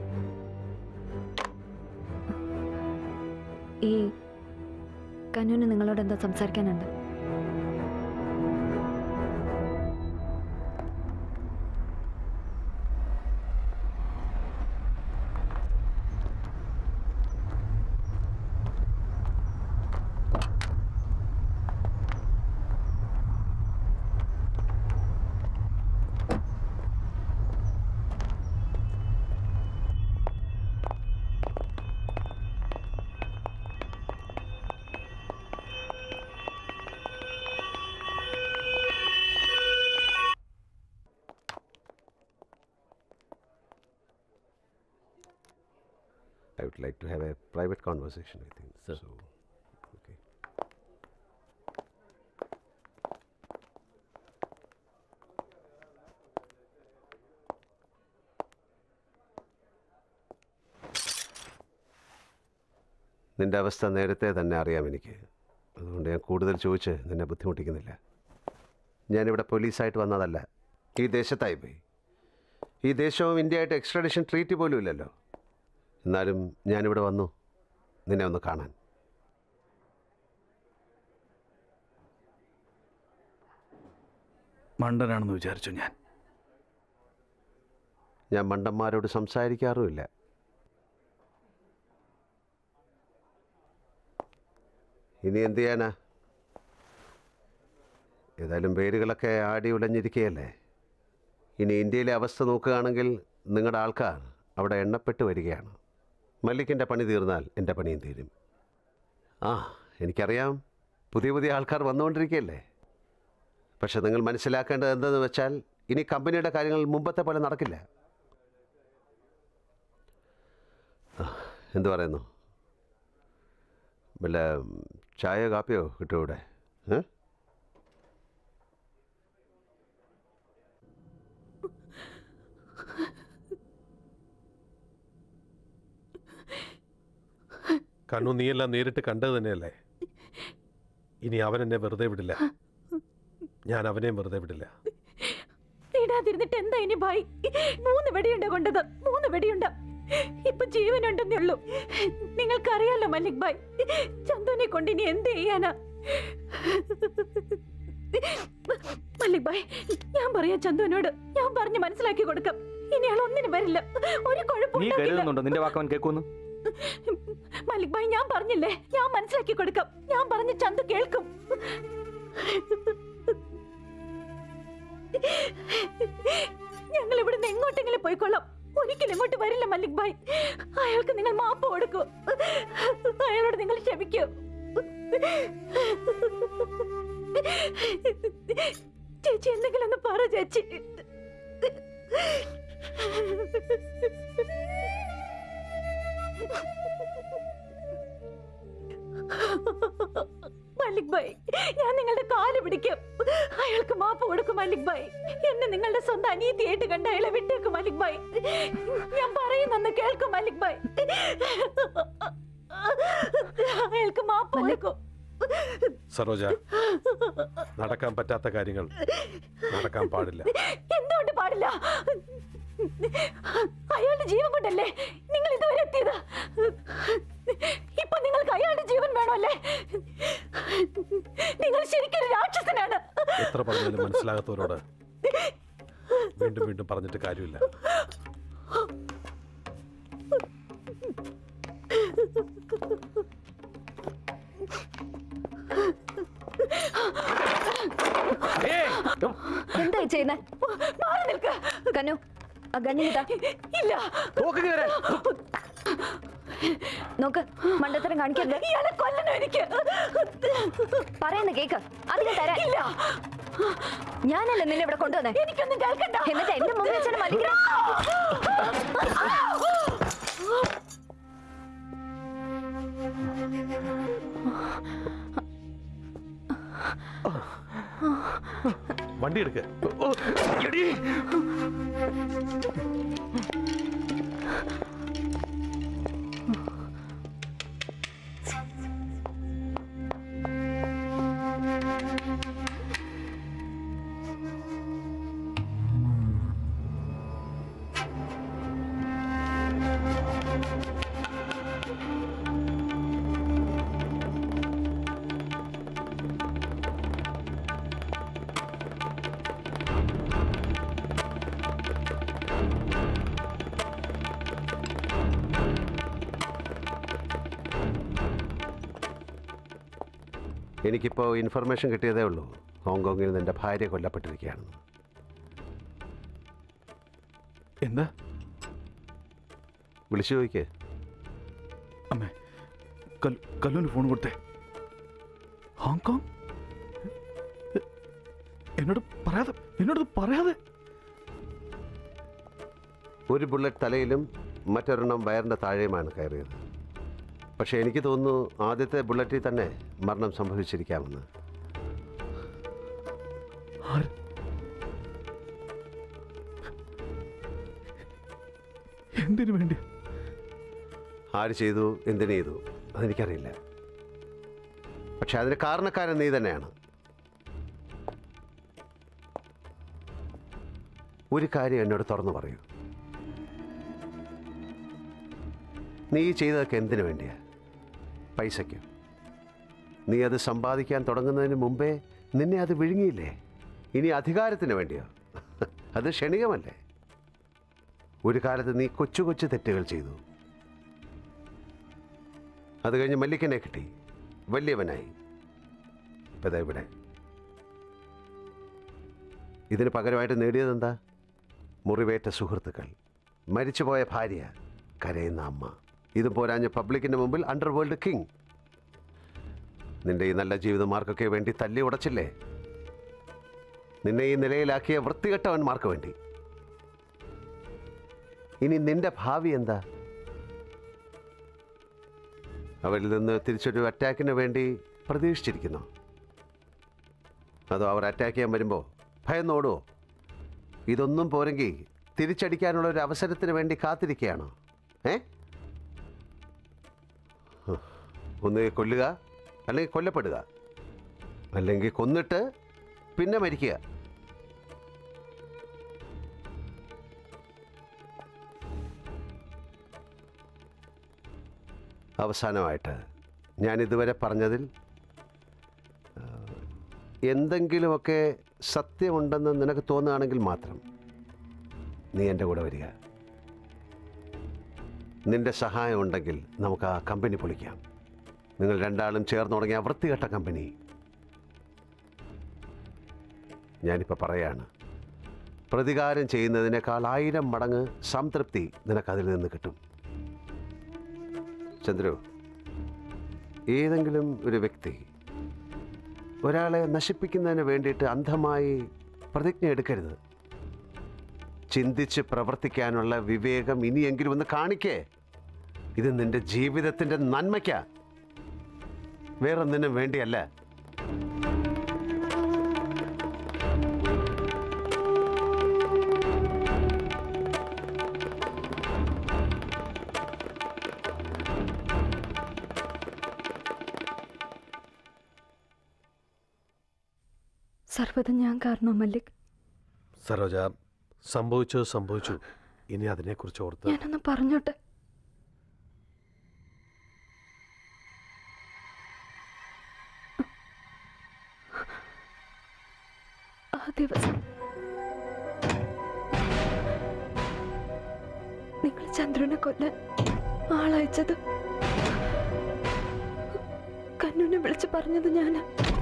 ഈ കനുവിന് നിങ്ങളോട് എന്താ സംസാരിക്കാനുണ്ട് I would like to have a private conversation with him. Sir. So, okay. നിന്റെ അവസ്ഥ നേരത്തെ തന്നെ അറിയാം എനിക്ക് അതുകൊണ്ട് ഞാൻ കൂടുതൽ ചോദിച്ച് നിന്നെ ബുദ്ധിമുട്ടിക്കുന്നില്ല ഞാനിവിടെ പോലീസായിട്ട് വന്നതല്ല ഈ ദേശത്തായി പോയി ഈ ദേശവും ഇന്ത്യയായിട്ട് എക്സ്ട്രഡിഷൻ ട്രീറ്റ് പോലും ഇല്ലല്ലോ എന്നാലും ഞാനിവിടെ വന്നു നിന്നെ ഒന്ന് കാണാൻ മണ്ടനാണെന്ന് വിചാരിച്ചു ഞാൻ ഞാൻ മണ്ടന്മാരോട് സംസാരിക്കാറുമില്ല ഇനി എന്ത് ചെയ്യാനാ ഏതായാലും പേരുകളൊക്കെ ആടി ഉലഞ്ഞിരിക്കുകയല്ലേ ഇനി ഇന്ത്യയിലെ അവസ്ഥ നോക്കുകയാണെങ്കിൽ നിങ്ങളുടെ ആൾക്കാർ അവിടെ എണ്ണപ്പെട്ട് വരികയാണ് മല്ലിക്കിൻ്റെ പണി തീർന്നാൽ എൻ്റെ പണിയും തീരും ആ എനിക്കറിയാം പുതിയ പുതിയ ആൾക്കാർ വന്നുകൊണ്ടിരിക്കുകയല്ലേ പക്ഷെ നിങ്ങൾ മനസ്സിലാക്കേണ്ടത് എന്തെന്ന് വെച്ചാൽ ഇനി കമ്പനിയുടെ കാര്യങ്ങൾ മുമ്പത്തെ പോലെ നടക്കില്ല ആ, എന്ത് പറയുന്നു വല്ല ചായയോ കാപ്പിയോ കിട്ടുമോ ഇവിടെ ഏ കണ്ണു നീയെല്ലാം നേരിട്ട് കണ്ടത് തന്നെയല്ലേ ഇനി അവൻ എന്നെ വെറുതെ വിടില്ല ഞാൻ അവനെയും വെറുതെ വിടില്ല ഇടാതിരുന്നിട്ട് എന്താ ഇനി ഭായ് മൂന്ന് വെടിയുണ്ട കൊണ്ടത് മൂന്ന് വെടിയുണ്ട ഇപ്പൊ ജീവനുണ്ടെന്നേ ഉള്ളൂ നിങ്ങൾക്കറിയാലോ മല്ലിക് ഭായ് ചന്തുവിനെ കൊണ്ട് ഇനി എന്ത് ചെയ്യാനാ മല്ലിക് ഭായ് ഞാൻ പറയാ ചന്തുവിനോട് ഞാൻ പറഞ്ഞ് മനസ്സിലാക്കി കൊടുക്കാം ഇനി ആൾ ഒന്നിനും വരില്ല ഒരു നീ കുഴപ്പമില്ല കരുതുന്നുണ്ടോ നിന്റെ വാക്കവൻ കേൾക്കുന്നു മല്ലിക് ഭായ് ഞാൻ പറഞ്ഞില്ലേ ഞാൻ മനസ്സിലാക്കി കൊടുക്കാം ഞാൻ പറഞ്ഞ ചന്തു കേൾക്കും ഞങ്ങൾ ഇവിടുന്ന് എങ്ങോട്ടെങ്കിലും പോയിക്കൊള്ളാം ഒരിക്കലും ഇങ്ങോട്ട് വരില്ല മല്ലിക് ഭായ് അയാൾക്ക് നിങ്ങൾ മാപ്പ് കൊടുക്കൂ അയാളോട് നിങ്ങൾ ക്ഷമിക്കൂ ചേച്ചി എന്തെങ്കിലും ഒന്ന് പറ ചേച്ചി മല്ലിക് ഭായ് ഞാൻ നിങ്ങളുടെ കാല് പിടിക്കും അയാൾക്ക് മാപ്പ് കൊടുക്കും മല്ലിക് ഭായ് എന്നെ നിങ്ങളുടെ സ്വന്തം അനീതിയായിട്ട് കണ്ട അയാളെ വിട്ടേക്കും മല്ലിക് ഭായ് ഞാൻ പറയുന്നൊന്ന് കേൾക്കും മല്ലിക് ഭായ് അയാൾക്ക് മാപ്പ് കൊടുക്കും സരോജ നടക്കാൻ പറ്റാത്ത കാര്യങ്ങൾ നടക്കാൻ പാടില്ല എന്തുകൊണ്ട് പാടില്ല അയാളുടെ ജീവൻ കൊണ്ടല്ലേ നിങ്ങൾ ഇതുവരെ എത്തിയത് ഇപ്പൊ നിങ്ങൾക്ക് അയാളുടെ ജീവൻ വേണമല്ലേ നിങ്ങൾ ശരിക്കും ഒരു രാക്ഷസനാണ് എത്ര പറഞ്ഞാലും മനസ്സിലാകാത്തവരോട് വീണ്ടും വീണ്ടും പറഞ്ഞിട്ട് കാര്യമില്ല എന്തായി ചെയ്യുന്നേ മാറി നിൽക്ക കനു ആ ഗണ്ണിട്ടാ ഇല്ല നോക്ക് മണ്ടത്തരം കാണിക്കരുത് ഇയാളെ കൊല്ലണം എനിക്ക് പറയുന്ന കേക്ക് അധികം തരാൻ ഇല്ല ഞാനല്ലേ നിന്നെ ഇവിടെ കൊണ്ടുവന്നേ എനിക്കൊന്നും കേൾക്കണ്ട എന്നിട്ട് എന്റെ മുമ്പിൽ വെച്ചാണ് മല്ലിക വണ്ടി എടുക്ക എനിക്കിപ്പോൾ ഇൻഫർമേഷൻ കിട്ടിയതേ ഉള്ളൂ ഹോങ്കോങ്ങിൽ നിന്റെ ഭാര്യ കൊല്ലപ്പെട്ടിരിക്കുകയാണെന്ന് എന്താ വിളിച്ചു ചോദിക്കേ അമ്മേ കൽ- കല്ലുവിന് ഫോൺ കൊടുത്തേ ഹോങ്കോങ് എ- എന്നോട് പറയാതെ എന്നോട് ഇത് പറയാതെ ഒരു ബുള്ളറ്റ് തലയിലും മറ്റൊരെണ്ണം വയറിൻ്റെ താഴെയുമാണ് കയറിയത് പക്ഷേ എനിക്ക് തോന്നുന്നു ആദ്യത്തെ ബുള്ളറ്റിൽ തന്നെ മരണം സംഭവിച്ചിരിക്കാമെന്ന് എന്തിനു വേണ്ടി ആര് ചെയ്തു എന്തിനു ചെയ്തു അതെനിക്കറിയില്ല പക്ഷെ അതിന് കാരണക്കാരൻ നീ തന്നെയാണ് ഒരു കാര്യം എന്നോട് തുറന്നു പറയൂ നീ ഈ ചെയ്തതൊക്കെ എന്തിനു വേണ്ടിയാ പൈസയ്ക്ക് നീ അത് സമ്പാദിക്കാൻ തുടങ്ങുന്നതിന് മുമ്പേ നിന്നെ അത് വിഴുങ്ങിയില്ലേ ഇനി അധികാരത്തിന് വേണ്ടിയോ അത് ക്ഷണികമല്ലേ ഒരു കാലത്ത് നീ കൊച്ചു കൊച്ചു തെറ്റുകൾ ചെയ്തു അത് കഴിഞ്ഞ് മല്ലിക്കനെ കിട്ടി വലിയവനായി ഇപ്പം ദാ ഇവിടെ ഇതിന് പകരമായിട്ട് നേടിയതെന്താ മുറിവേറ്റ സുഹൃത്തുക്കൾ മരിച്ചുപോയ ഭാര്യ കരയുന്ന അമ്മ ഇത് പോരാഞ്ഞ് പബ്ലിക്കിൻ്റെ മുമ്പിൽ അണ്ടർ വേൾഡ് കിങ് നിന്റെ ഈ നല്ല ജീവിതമാർക്കൊക്കെ വേണ്ടി തല്ലി ഉടച്ചില്ലേ നിന്നെ ഈ നിലയിലാക്കിയ വൃത്തികെട്ടവന്മാർക്ക് വേണ്ടി ഇനി നിന്റെ ഭാവി എന്താ അവരിൽ നിന്ന് തിരിച്ചൊരു അറ്റാക്കിന് വേണ്ടി പ്രതീക്ഷിച്ചിരിക്കുന്നു അതോ അവർ അറ്റാക്ക് ചെയ്യാൻ വരുമ്പോൾ ഭയന്നോടുവോ ഇതൊന്നും പോരെങ്കിൽ തിരിച്ചടിക്കാനുള്ള ഒരു അവസരത്തിന് വേണ്ടി കാത്തിരിക്കുകയാണോ ഏ ഒന്ന് കൊല്ലുക അല്ലെങ്കിൽ കൊല്ലപ്പെടുക അല്ലെങ്കിൽ കൊന്നിട്ട് പിന്നെ മരിക്കുക അവസാനമായിട്ട് ഞാൻ ഇതുവരെ പറഞ്ഞതിൽ ആ, എന്തെങ്കിലുമൊക്കെ സത്യമുണ്ടെന്ന് നിനക്ക് തോന്നുകയാണെങ്കിൽ മാത്രം നീ എൻ്റെ കൂടെ വരിക നിന്റെ സഹായം ഉണ്ടെങ്കിൽ നമുക്ക് ആ കമ്പനി പൊളിക്കാം നിങ്ങൾ രണ്ടാളും ചേർന്ന് തുടങ്ങിയ ആ വൃത്തികെട്ട കമ്പനി ഞാനിപ്പോൾ പറയാണ് പ്രതികാരം ചെയ്യുന്നതിനേക്കാൾ ആയിരം മടങ്ങ് സംതൃപ്തി നിനക്കതിൽ നിന്ന് കിട്ടും ചന്ദ്രു ഏതെങ്കിലും ഒരു വ്യക്തി ഒരാളെ നശിപ്പിക്കുന്നതിന് വേണ്ടിയിട്ട് അന്ധമായി പ്രതിജ്ഞ എടുക്കരുത് ചിന്തിച്ച് പ്രവർത്തിക്കാനുള്ള വിവേകം ഇനിയെങ്കിലും ഒന്ന് കാണിക്കേ ഇത് നിന്റെ ജീവിതത്തിൻ്റെ നന്മയ്ക്കാ വേറൊന്നിനും വേണ്ടിയല്ല സർവ്വതും ഞാൻ കാരണോ മല്ലിക് സരോജ സംഭവിച്ചത് സംഭവിച്ചു ഇനി അതിനെക്കുറിച്ച് ഓർത്ത് ഞാനൊന്ന് പറഞ്ഞോട്ടെ ആ ദിവസം നിങ്ങൾ ചന്ദ്രനെ കൊല്ലാൻ ആളയച്ചത് കന്നുനെ വിളിച്ച് പറഞ്ഞത് ഞാനാ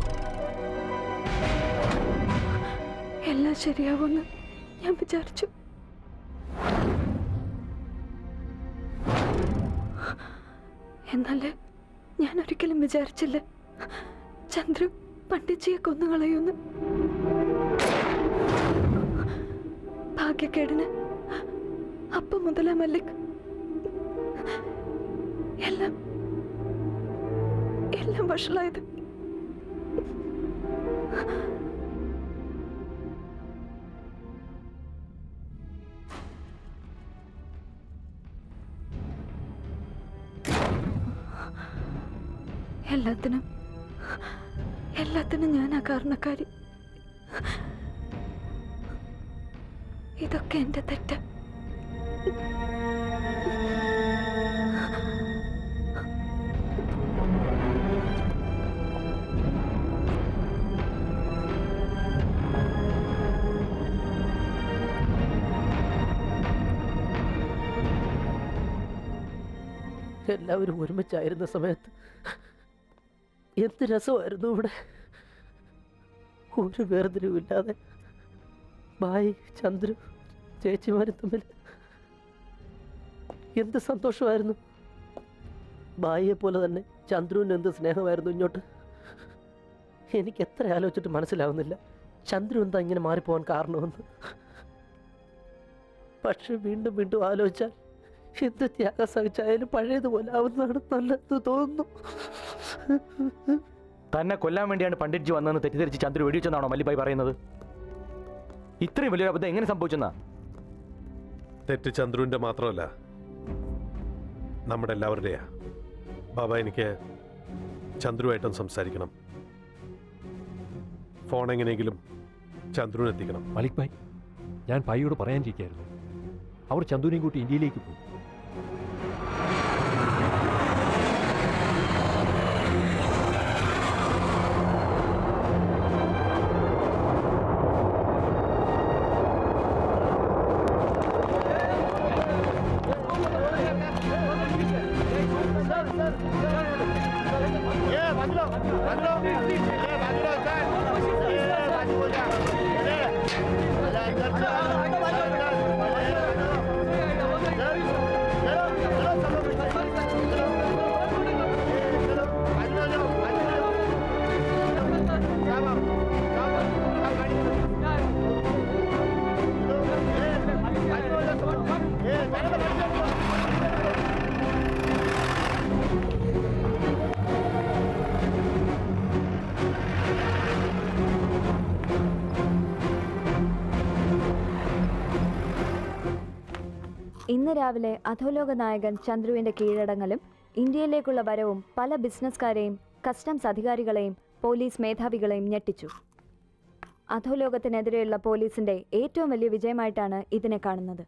എല്ലാം ശരിയാവുമെന്ന് ഞാൻ വിചാരിച്ചു എന്നാല് ഞാൻ ഒരിക്കലും വിചാരിച്ചില്ല ചന്ദ്രു പണ്ഡിച്ചിയെ കൊന്നുകളയുന്നു ഭാഗ്യക്കേടിന് അപ്പം മുതലാ മല്ലിക് എല്ലാം എല്ലാം വഷളായത് എല്ലാത്തിനും എല്ലാത്തിനും ഞാനാ കാരണക്കാരി ഇതൊക്കെ എന്റെ തെറ്റ് എല്ലാവരും ഒരുമിച്ചായിരുന്ന സമയത്ത് എന്ത് രസമായിരുന്നു ഇവിടെ ഒരു വേർതിരിവില്ലാതെ ബായി ചന്ദ്രു ചേച്ചിമാരും തമ്മിൽ എന്ത് സന്തോഷമായിരുന്നു ബായിയെ പോലെ തന്നെ ചന്ദ്രുവിന് എന്ത് സ്നേഹമായിരുന്നു ഇങ്ങോട്ട് എനിക്ക് എത്ര ആലോചിച്ചിട്ട് മനസ്സിലാവുന്നില്ല ചന്ദ്രു എന്താ ഇങ്ങനെ മാറിപ്പോവാൻ കാരണമെന്ന് പക്ഷെ വീണ്ടും വീണ്ടും ആലോചിച്ചാൽ എന്ത് ത്യാഗം സഹിച്ചായാലും പഴയതുപോലെ ആവുന്നതാണ് നല്ലതെന്ന് തോന്നുന്നു തന്നെ കൊല്ലാൻ വേണ്ടിയാണ് പണ്ഡിറ്റ്ജി വന്നതെന്ന് തെറ്റിദ്ധരിച്ച് ചന്ദ്രു വെടിവെച്ചെന്നാണോ മല്ലിബായി പറയുന്നത് ഇത്രയും വലിയൊരു അബദ്ധം എങ്ങനെ സംഭവിച്ചെന്നാ തെറ്റ് ചന്ദ്രുവിൻ്റെ മാത്രമല്ല നമ്മുടെ എല്ലാവരുടെയാ ബാബ എനിക്ക് ചന്ദ്രുവായിട്ടും സംസാരിക്കണം ഫോൺ എങ്ങനെയെങ്കിലും ചന്ദ്രുവിന് എത്തിക്കണം മലിക് ഭായ് ഞാൻ ഭായിയോട് പറയാനിരിക്കായിരുന്നു അവർ ചന്തുവിനെയും കൂട്ടി ഇന്ത്യയിലേക്ക് പോയി ഇന്ന് രാവിലെ അധോലോക നായകൻ ചന്ദ്രുവിന്റെ കീഴടങ്ങലും ഇന്ത്യയിലേക്കുള്ള വരവും പല ബിസിനസ്സുകാരെയും കസ്റ്റംസ് അധികാരികളെയും പോലീസ് മേധാവികളെയും ഞെട്ടിച്ചു അധോലോകത്തിനെതിരെയുള്ള പോലീസിന്റെ ഏറ്റവും വലിയ വിജയമായിട്ടാണ് ഇതിനെ കാണുന്നത്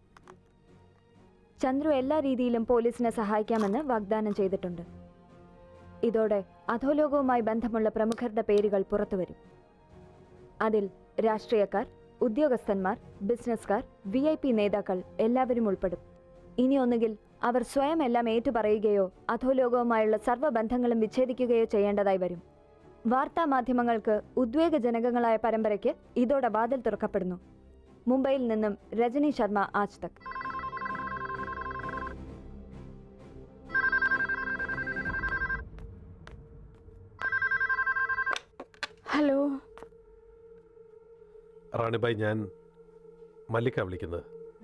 ചന്ദ്രു എല്ലാ രീതിയിലും പോലീസിനെ സഹായിക്കാമെന്ന് വാഗ്ദാനം ചെയ്തിട്ടുണ്ട് ഇതോടെ അധോലോകവുമായി ബന്ധമുള്ള പ്രമുഖരുടെ പേരുകൾ പുറത്തുവരും അതിൽ രാഷ്ട്രീയക്കാർ ഉദ്യോഗസ്ഥന്മാർ ബിസിനസ്സുകാർ വി ഐ പി നേതാക്കൾ എല്ലാവരും ഉൾപ്പെടും ഇനി ഒന്നുകിൽ അവർ സ്വയം എല്ലാം ഏറ്റുപറയുകയോ അധോലോകവുമായുള്ള സർവ്വബന്ധങ്ങളും വിച്ഛേദിക്കുകയോ ചെയ്യേണ്ടതായി വരും വാർത്താ മാധ്യമങ്ങൾക്ക് ഉദ്വേഗജനകങ്ങളായ പരമ്പരയ്ക്ക് ഇതോടെ വാതിൽ തുറക്കപ്പെടുന്നു മുംബൈയിൽ നിന്നും രജനി ശർമ്മ ആജ് തക് ഹലോ റാണിബായി ഞാൻ മല്ലിക്ക വിളിക്കുന്നത്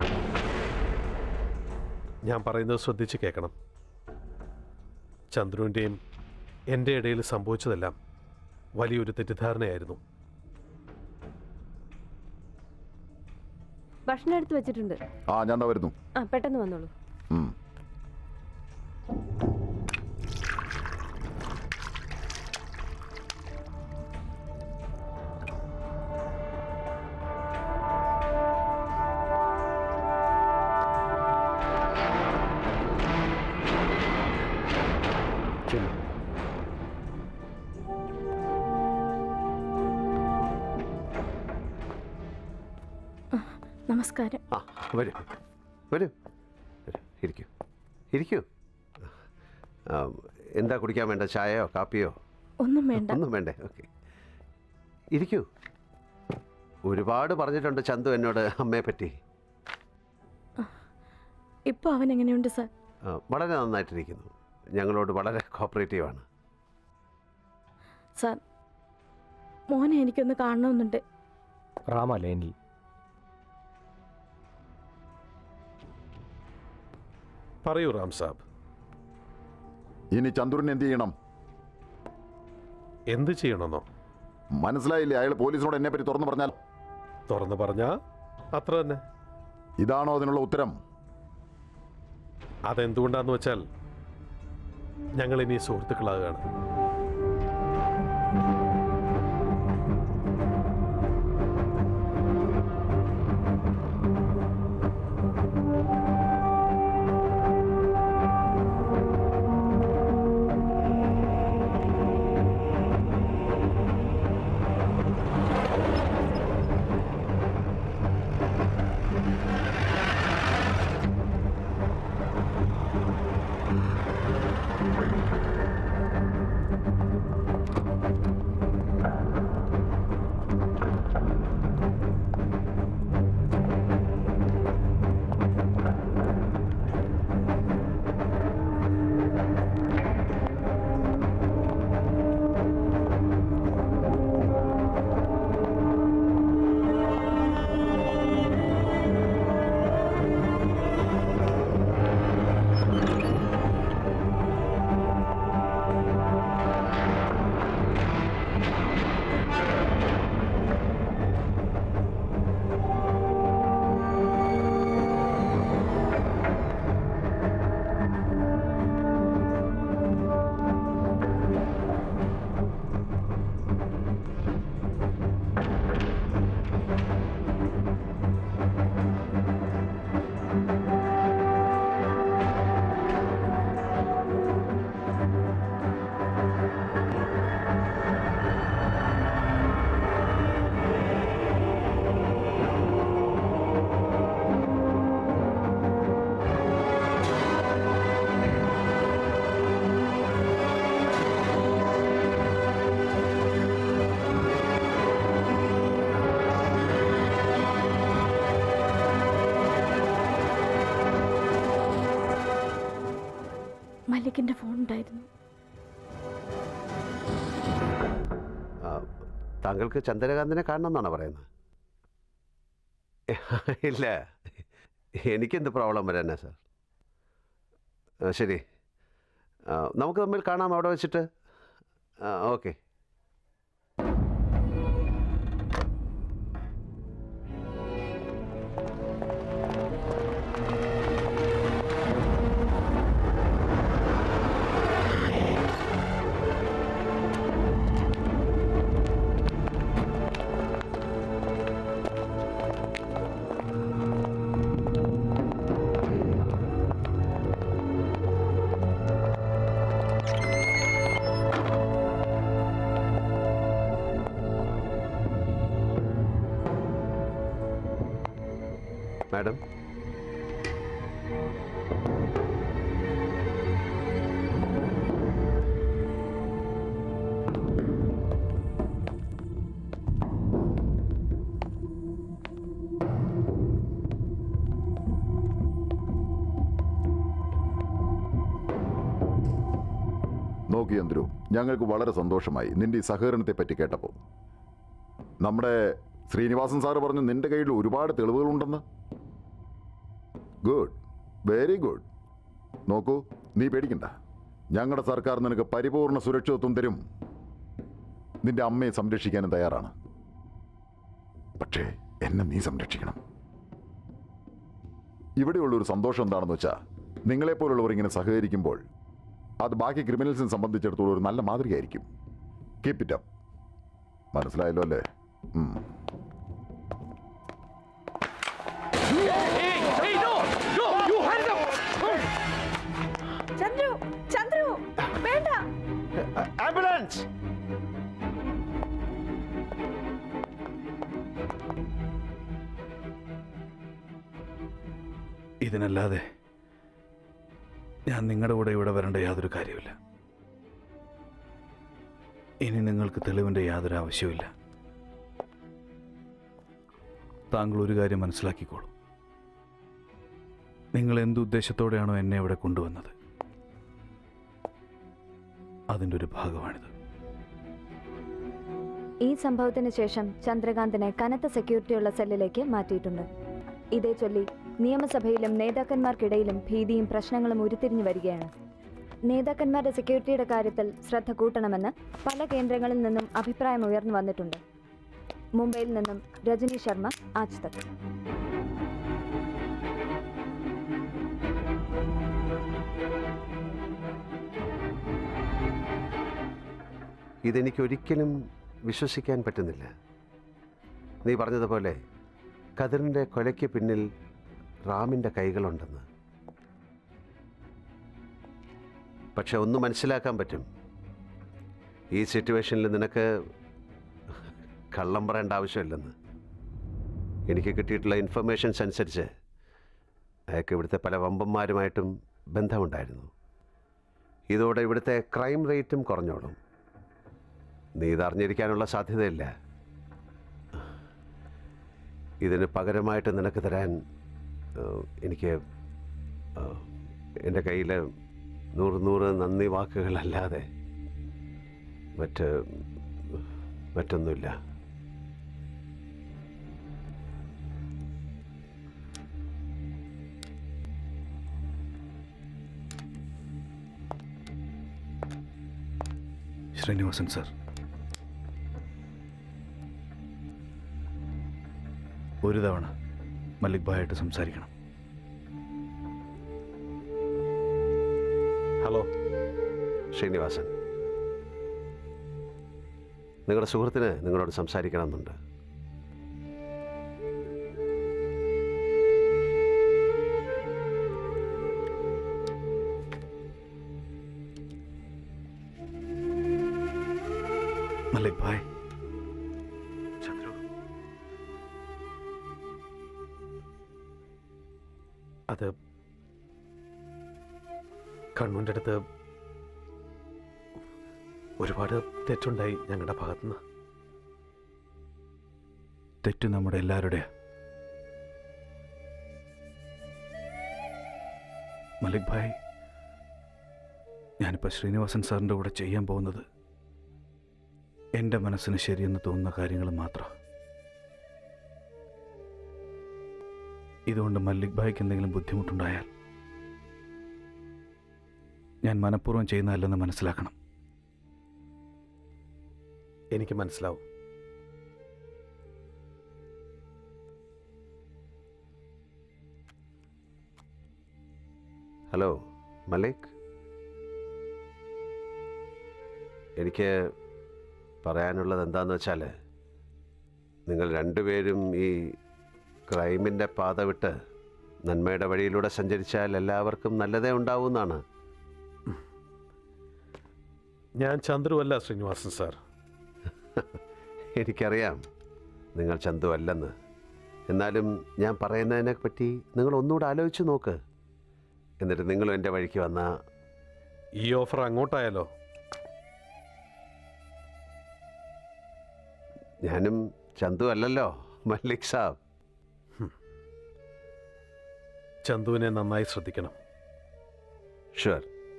ഞാൻ പറയുന്നത് ശ്രദ്ധിച്ച് കേൾക്കണം ചന്ദ്രുവിൻ്റെയും എൻ്റെ ഇടയിൽ സംഭവിച്ചതെല്ലാം വലിയൊരു തെറ്റിദ്ധാരണയായിരുന്നു ഭക്ഷണം എടുത്ത് വെച്ചിട്ടുണ്ട് ആ ഞാൻ ദാ വരുന്നു ആ പെട്ടെന്ന് വന്നോളൂ ഉം. നമസ്കാരം ആ വരൂ വരൂ വരൂ ഇരിക്കൂ ഇരിക്കൂ ആ, എന്താ കുടിക്കാൻ വേണ്ട ചായയോ കാപ്പിയോ ഒന്നും വേണ്ട ഒന്നും വേണ്ടേ ഓക്കെ ഇരിക്കൂ ഒരുപാട് പറഞ്ഞിട്ടുണ്ട് ചന്തു എന്നോട് അമ്മയെ പറ്റി ഇപ്പൊ അവൻ എങ്ങനെയുണ്ട് സാർ ആ, വളരെ നന്നായിട്ടിരിക്കുന്നു ഞങ്ങളോട് വളരെ കോപ്പറേറ്റീവാണ് സാർ മോനെ എനിക്കൊന്ന് കാണണമെന്നുണ്ട് റാമ ലൈനിൽ പറയൂ റാം സാബ് ഇനി ചന്ദ്രൻ എന്ത് ചെയ്യണം എന്ത് ചെയ്യണമെന്നോ മനസ്സിലായില്ലേ അയാൾ പോലീസിനോട് എന്നെ പറ്റി തുറന്നു പറഞ്ഞാൽ തുറന്നു പറഞ്ഞാ അത്ര തന്നെ ഇതാണോ അതിനുള്ള ഉത്തരം അതെന്തുകൊണ്ടാന്ന് വെച്ചാൽ ഞങ്ങൾ ഇനി സുഹൃത്തുക്കളാകുകയാണ് മല്ലിക്കിന്റെ ഫോൺ ഉണ്ടായിരുന്നു ആ, താങ്കൾക്ക് ചന്ദ്രകാന്തിനെ കാണണമെന്നാണ് പറയുന്നത് ഇല്ല എനിക്കെന്ത് പ്രോബ്ലം വരാനാ സാർ ആ, ശരി ആ, നമുക്ക് തമ്മിൽ കാണാം അവിടെ വെച്ചിട്ട് ഓക്കെ മാഡം നോക്കി ചന്ദ്രു ഞങ്ങൾക്ക് വളരെ സന്തോഷമായി നിന്റെ ഈ സഹകരണത്തെ പറ്റി കേട്ടപ്പോൾ നമ്മുടെ ശ്രീനിവാസൻ സാറ് പറഞ്ഞു നിന്റെ കയ്യിൽ ഒരുപാട് തെളിവുകളുണ്ടെന്ന് ഗുഡ് വെരി ഗുഡ് നോക്കൂ നീ പേടിക്കണ്ട ഞങ്ങളുടെ സർക്കാർ നിനക്ക് പരിപൂർണ സുരക്ഷിതത്വം തരും നിന്റെ അമ്മയെ സംരക്ഷിക്കാനും തയ്യാറാണ് പക്ഷേ എന്നെ നീ സംരക്ഷിക്കണം ഇവിടെയുള്ള ഒരു സന്തോഷം എന്താണെന്ന് വെച്ചാൽ നിങ്ങളെപ്പോലുള്ളവർ ഇങ്ങനെ സഹകരിക്കുമ്പോൾ അത് ബാക്കി ക്രിമിനൽസിനെ സംബന്ധിച്ചിടത്തോളം ഒരു നല്ല മാതൃകയായിരിക്കും കീപ് ഇറ്റ് അപ്പ് മനസ്സിലായല്ലോ അല്ലേ ഉം. ചന്ദ്രു ചന്ദ്രു വേണ്ട ആംബുലൻസ് ഇതിനല്ലാതെ ഞാൻ നിങ്ങളുടെ കൂടെ ഇവിടെ വരേണ്ട യാതൊരു കാര്യമില്ല ഇനി നിങ്ങൾക്ക് തെളിവിൻ്റെ യാതൊരു ആവശ്യവുമില്ല താങ്കൾ ഒരു കാര്യം മനസ്സിലാക്കിക്കോളൂ നിങ്ങൾ എന്തുദ്ദേശത്തോടെയാണോ എന്നെ ഇവിടെ കൊണ്ടുവന്നത് അതിൻ്റെ ഒരു ഭാഗമാണിത് ഈ സംഭവത്തിന് ശേഷം ചന്ദ്രകാന്തിനെ കനത്ത സെക്യൂരിറ്റിയുള്ള സെല്ലിലേക്ക് മാറ്റിയിട്ടുണ്ട് ഇതേ ചൊല്ലി നിയമസഭയിലും നേതാക്കന്മാർക്കിടയിലും ഭീതിയും പ്രശ്നങ്ങളും ഉരുത്തിരിഞ്ഞു വരികയാണ് നേതാക്കന്മാരുടെ സെക്യൂരിറ്റിയുടെ കാര്യത്തിൽ ശ്രദ്ധ കൂട്ടണമെന്ന് പല കേന്ദ്രങ്ങളിൽ നിന്നും അഭിപ്രായം ഉയർന്നു വന്നിട്ടുണ്ട് മുംബൈയിൽ നിന്നും രജനി ശർമ്മ ആജ് തക് ഇതെനിക്ക് ഒരിക്കലും വിശ്വസിക്കാൻ പറ്റുന്നില്ല നീ പറഞ്ഞതുപോലെ കതിറിൻ്റെ കൊലയ്ക്ക് പിന്നിൽ റാമിൻ്റെ കൈകളുണ്ടെന്ന് പക്ഷെ ഒന്ന് മനസ്സിലാക്കാൻ പറ്റും ഈ സിറ്റുവേഷനിൽ നിനക്ക് കള്ളം പറയേണ്ട ആവശ്യമില്ലെന്ന് എനിക്ക് കിട്ടിയിട്ടുള്ള ഇൻഫർമേഷൻസ് അനുസരിച്ച് അയാൾക്ക് ഇവിടുത്തെ പല വമ്പന്മാരുമായിട്ടും ബന്ധമുണ്ടായിരുന്നു ഇതോടെ ഇവിടുത്തെ ക്രൈം റേറ്റും കുറഞ്ഞോളും നീ ഇതറിഞ്ഞിരിക്കാനുള്ള സാധ്യതയില്ല ഇതിന് പകരമായിട്ട് നിനക്ക് തരാൻ ഏഹ്, എനിക്ക് ഏഹ്, എൻ്റെ കയ്യിൽ നൂറ് നൂറ് നന്ദി വാക്കുകളല്ലാതെ മറ്റ് മറ്റൊന്നുമില്ല ശ്രീനിവാസൻ സാർ ഒരു തവണ മല്ലിക് ഭായായിട്ട് സംസാരിക്കണം ഹലോ ശ്രീനിവാസൻ നിങ്ങളുടെ സുഹൃത്തിന് നിങ്ങളോട് സംസാരിക്കണമെന്നുണ്ട് മല്ലിക് ഭായ് ചന്ദ്രു അത് കണ്ണൂൻ്റെ അടുത്ത് ഒരുപാട് തെറ്റുണ്ടായി ഞങ്ങളുടെ ഭാഗത്തുനിന്ന് തെറ്റ് നമ്മുടെ എല്ലാവരുടെയാ മലിക് ഭായ് ഞാനിപ്പോൾ ശ്രീനിവാസൻ സാറിൻ്റെ കൂടെ ചെയ്യാൻ പോകുന്നത് എൻ്റെ മനസ്സിന് ശരിയെന്ന് തോന്നുന്ന കാര്യങ്ങൾ മാത്രം ഇതുകൊണ്ട് മല്ലിക് ഭായിക്ക് എന്തെങ്കിലും ബുദ്ധിമുട്ടുണ്ടായാൽ ഞാൻ മനഃപൂർവ്വം ചെയ്യുന്നതല്ലെന്ന് മനസ്സിലാക്കണം എനിക്ക് മനസ്സിലാവും ഹലോ മലിക് എനിക്ക് പറയാനുള്ളത് എന്താന്ന് വെച്ചാൽ നിങ്ങൾ രണ്ടുപേരും ഈ ക്രൈമിൻ്റെ പാത വിട്ട് നന്മയുടെ വഴിയിലൂടെ സഞ്ചരിച്ചാൽ എല്ലാവർക്കും നല്ലതേ ഉണ്ടാവുമെന്നാണ് ഞാൻ ചന്ദ്രുവല്ല ശ്രീനിവാസൻ സാർ എനിക്കറിയാം നിങ്ങൾ ചന്തു അല്ലെന്ന് എന്നാലും ഞാൻ പറയുന്നതിനെ പറ്റി നിങ്ങൾ ഒന്നുകൂടെ ആലോചിച്ച് നോക്ക് എന്നിട്ട് നിങ്ങളും എൻ്റെ വഴിക്ക് വന്ന ഈ ഓഫർ അങ്ങോട്ടായാലോ ഞാനും ചന്തു അല്ലല്ലോ മല്ലിക് സാബ് ചന്തുവിനെ നന്നായി ശ്രദ്ധിക്കണം ഷുവർ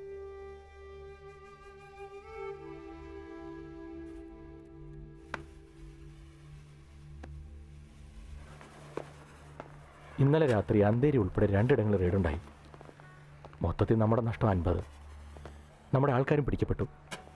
ഇന്നലെ രാത്രി അന്തേരി ഉൾപ്പെടെ രണ്ടിടങ്ങളിൽ റെയ്ഡുണ്ടായി മൊത്തത്തിൽ നമ്മുടെ നഷ്ടം അൻപത് നമ്മുടെ ആൾക്കാരും പിടിക്കപ്പെട്ടു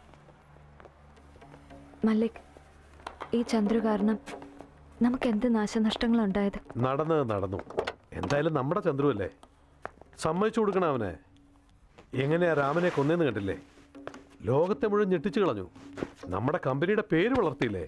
മല്ലിക് ഈ ചന്ദ്രു കാരണം നമുക്ക് എന്ത് നാശനഷ്ടങ്ങളുണ്ടായത് നടന്നത് നടന്നു എന്തായാലും നമ്മുടെ ചന്ദ്രുവല്ലേ സമ്മതിച്ചു കൊടുക്കണം അവനെ എങ്ങനെയാ രാമനെ കൊന്നേന്ന് കണ്ടില്ലേ ലോകത്തെ മുഴുവൻ ഞെട്ടിച്ചു കളഞ്ഞു നമ്മുടെ കമ്പനിയുടെ പേര് വളർത്തിയില്ലേ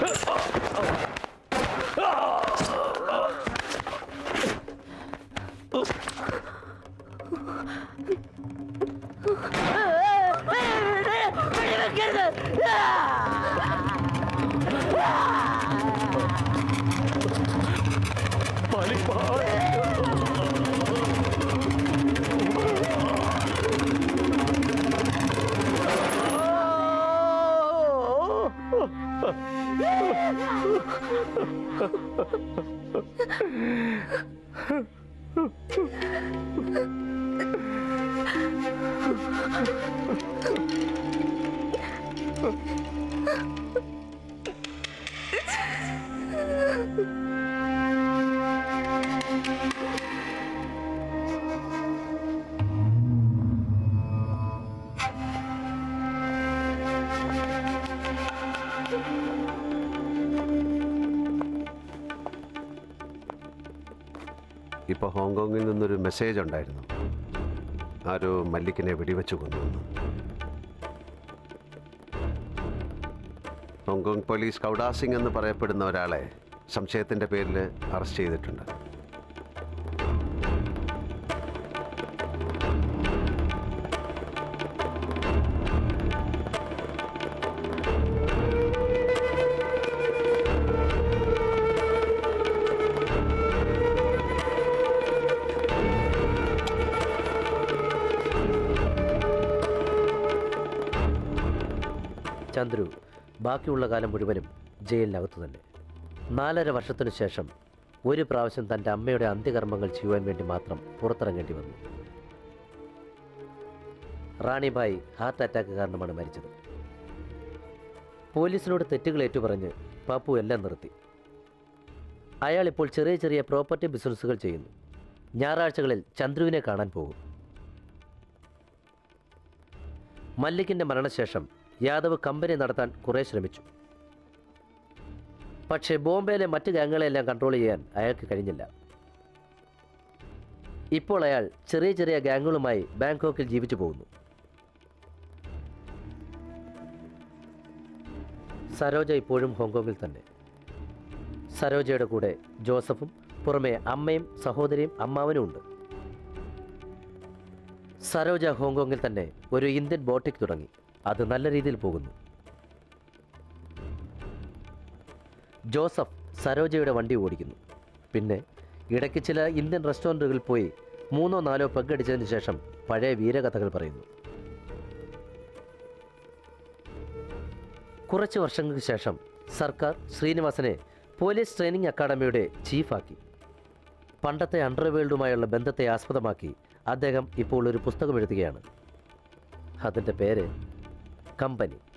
ഇപ്പോൾ ഹോങ്കോങ്ങിൽ നിന്നൊരു മെസ്സേജ് ഉണ്ടായിരുന്നു ആരോ മല്ലിക്കിനെ വെടിവെച്ച് കൊന്നു ഹോങ്കോങ് പോലീസ് കൗഡാ സിംഗ് എന്ന് പറയപ്പെടുന്ന ഒരാളെ സംശയത്തിൻ്റെ പേരിൽ അറസ്റ്റ് ചെയ്തിട്ടുണ്ട് ചന്ദ്രു ബാക്കിയുള്ള കാലം മുഴുവനും ജയിലിനകത്തു തന്നെ നാലര വർഷത്തിനു ശേഷം ഒരു പ്രാവശ്യം തൻ്റെ അമ്മയുടെ അന്ത്യകർമ്മങ്ങൾ ചെയ്യുവാൻ വേണ്ടി മാത്രം പുറത്തിറങ്ങേണ്ടി വന്നു റാണിബായി ഹാർട്ട് അറ്റാക്ക് കാരണമാണ് മരിച്ചത് പോലീസിനോട് തെറ്റുകൾ ഏറ്റുപറഞ്ഞ് പാപ്പു എല്ലാം നിർത്തി അയാൾ ഇപ്പോൾ ചെറിയ ചെറിയ പ്രോപ്പർട്ടി ബിസിനസ്സുകൾ ചെയ്യുന്നു ഞായറാഴ്ചകളിൽ ചന്ദ്രുവിനെ കാണാൻ പോകും മല്ലിക്കിൻ്റെ മരണശേഷം യാദവ് കമ്പനി നടത്താൻ കുറേ ശ്രമിച്ചു പക്ഷേ ബോംബെയിലെ മറ്റ് ഗാങ്ങുകളെല്ലാം കൺട്രോൾ ചെയ്യാൻ അയാൾക്ക് കഴിഞ്ഞില്ല ഇപ്പോൾ അയാൾ ചെറിയ ചെറിയ ഗാങ്ങുകളുമായി ബാങ്കോക്കിൽ ജീവിച്ചു പോകുന്നു സരോജ ഇപ്പോഴും ഹോങ്കോങ്ങിൽ തന്നെ സരോജയുടെ കൂടെ ജോസഫും പുറമെ അമ്മയും സഹോദരിയും അമ്മാവനും ഉണ്ട് സരോജ ഹോങ്കോങ്ങിൽ തന്നെ ഒരു ഇന്ത്യൻ ബോട്ടിക് തുടങ്ങി അത് നല്ല രീതിയിൽ പോകുന്നു ജോസഫ് സരോജയുടെ വണ്ടി ഓടിക്കുന്നു പിന്നെ ഇടയ്ക്ക് ചില ഇന്ത്യൻ റെസ്റ്റോറൻറ്റുകളിൽ പോയി മൂന്നോ നാലോ പെഗടിച്ചതിന് ശേഷം പഴയ വീരകഥകൾ പറയുന്നു കുറച്ച് വർഷങ്ങൾക്ക് ശേഷം സർക്കാർ ശ്രീനിവാസനെ പോലീസ് ട്രെയിനിങ് അക്കാഡമിയുടെ ചീഫാക്കി പണ്ടത്തെ അണ്ടർവേൾഡുമായുള്ള ബന്ധത്തെ ആസ്പദമാക്കി അദ്ദേഹം ഇപ്പോൾ ഒരു പുസ്തകം എഴുതുകയാണ് അതിൻ്റെ പേര് കമ്പനി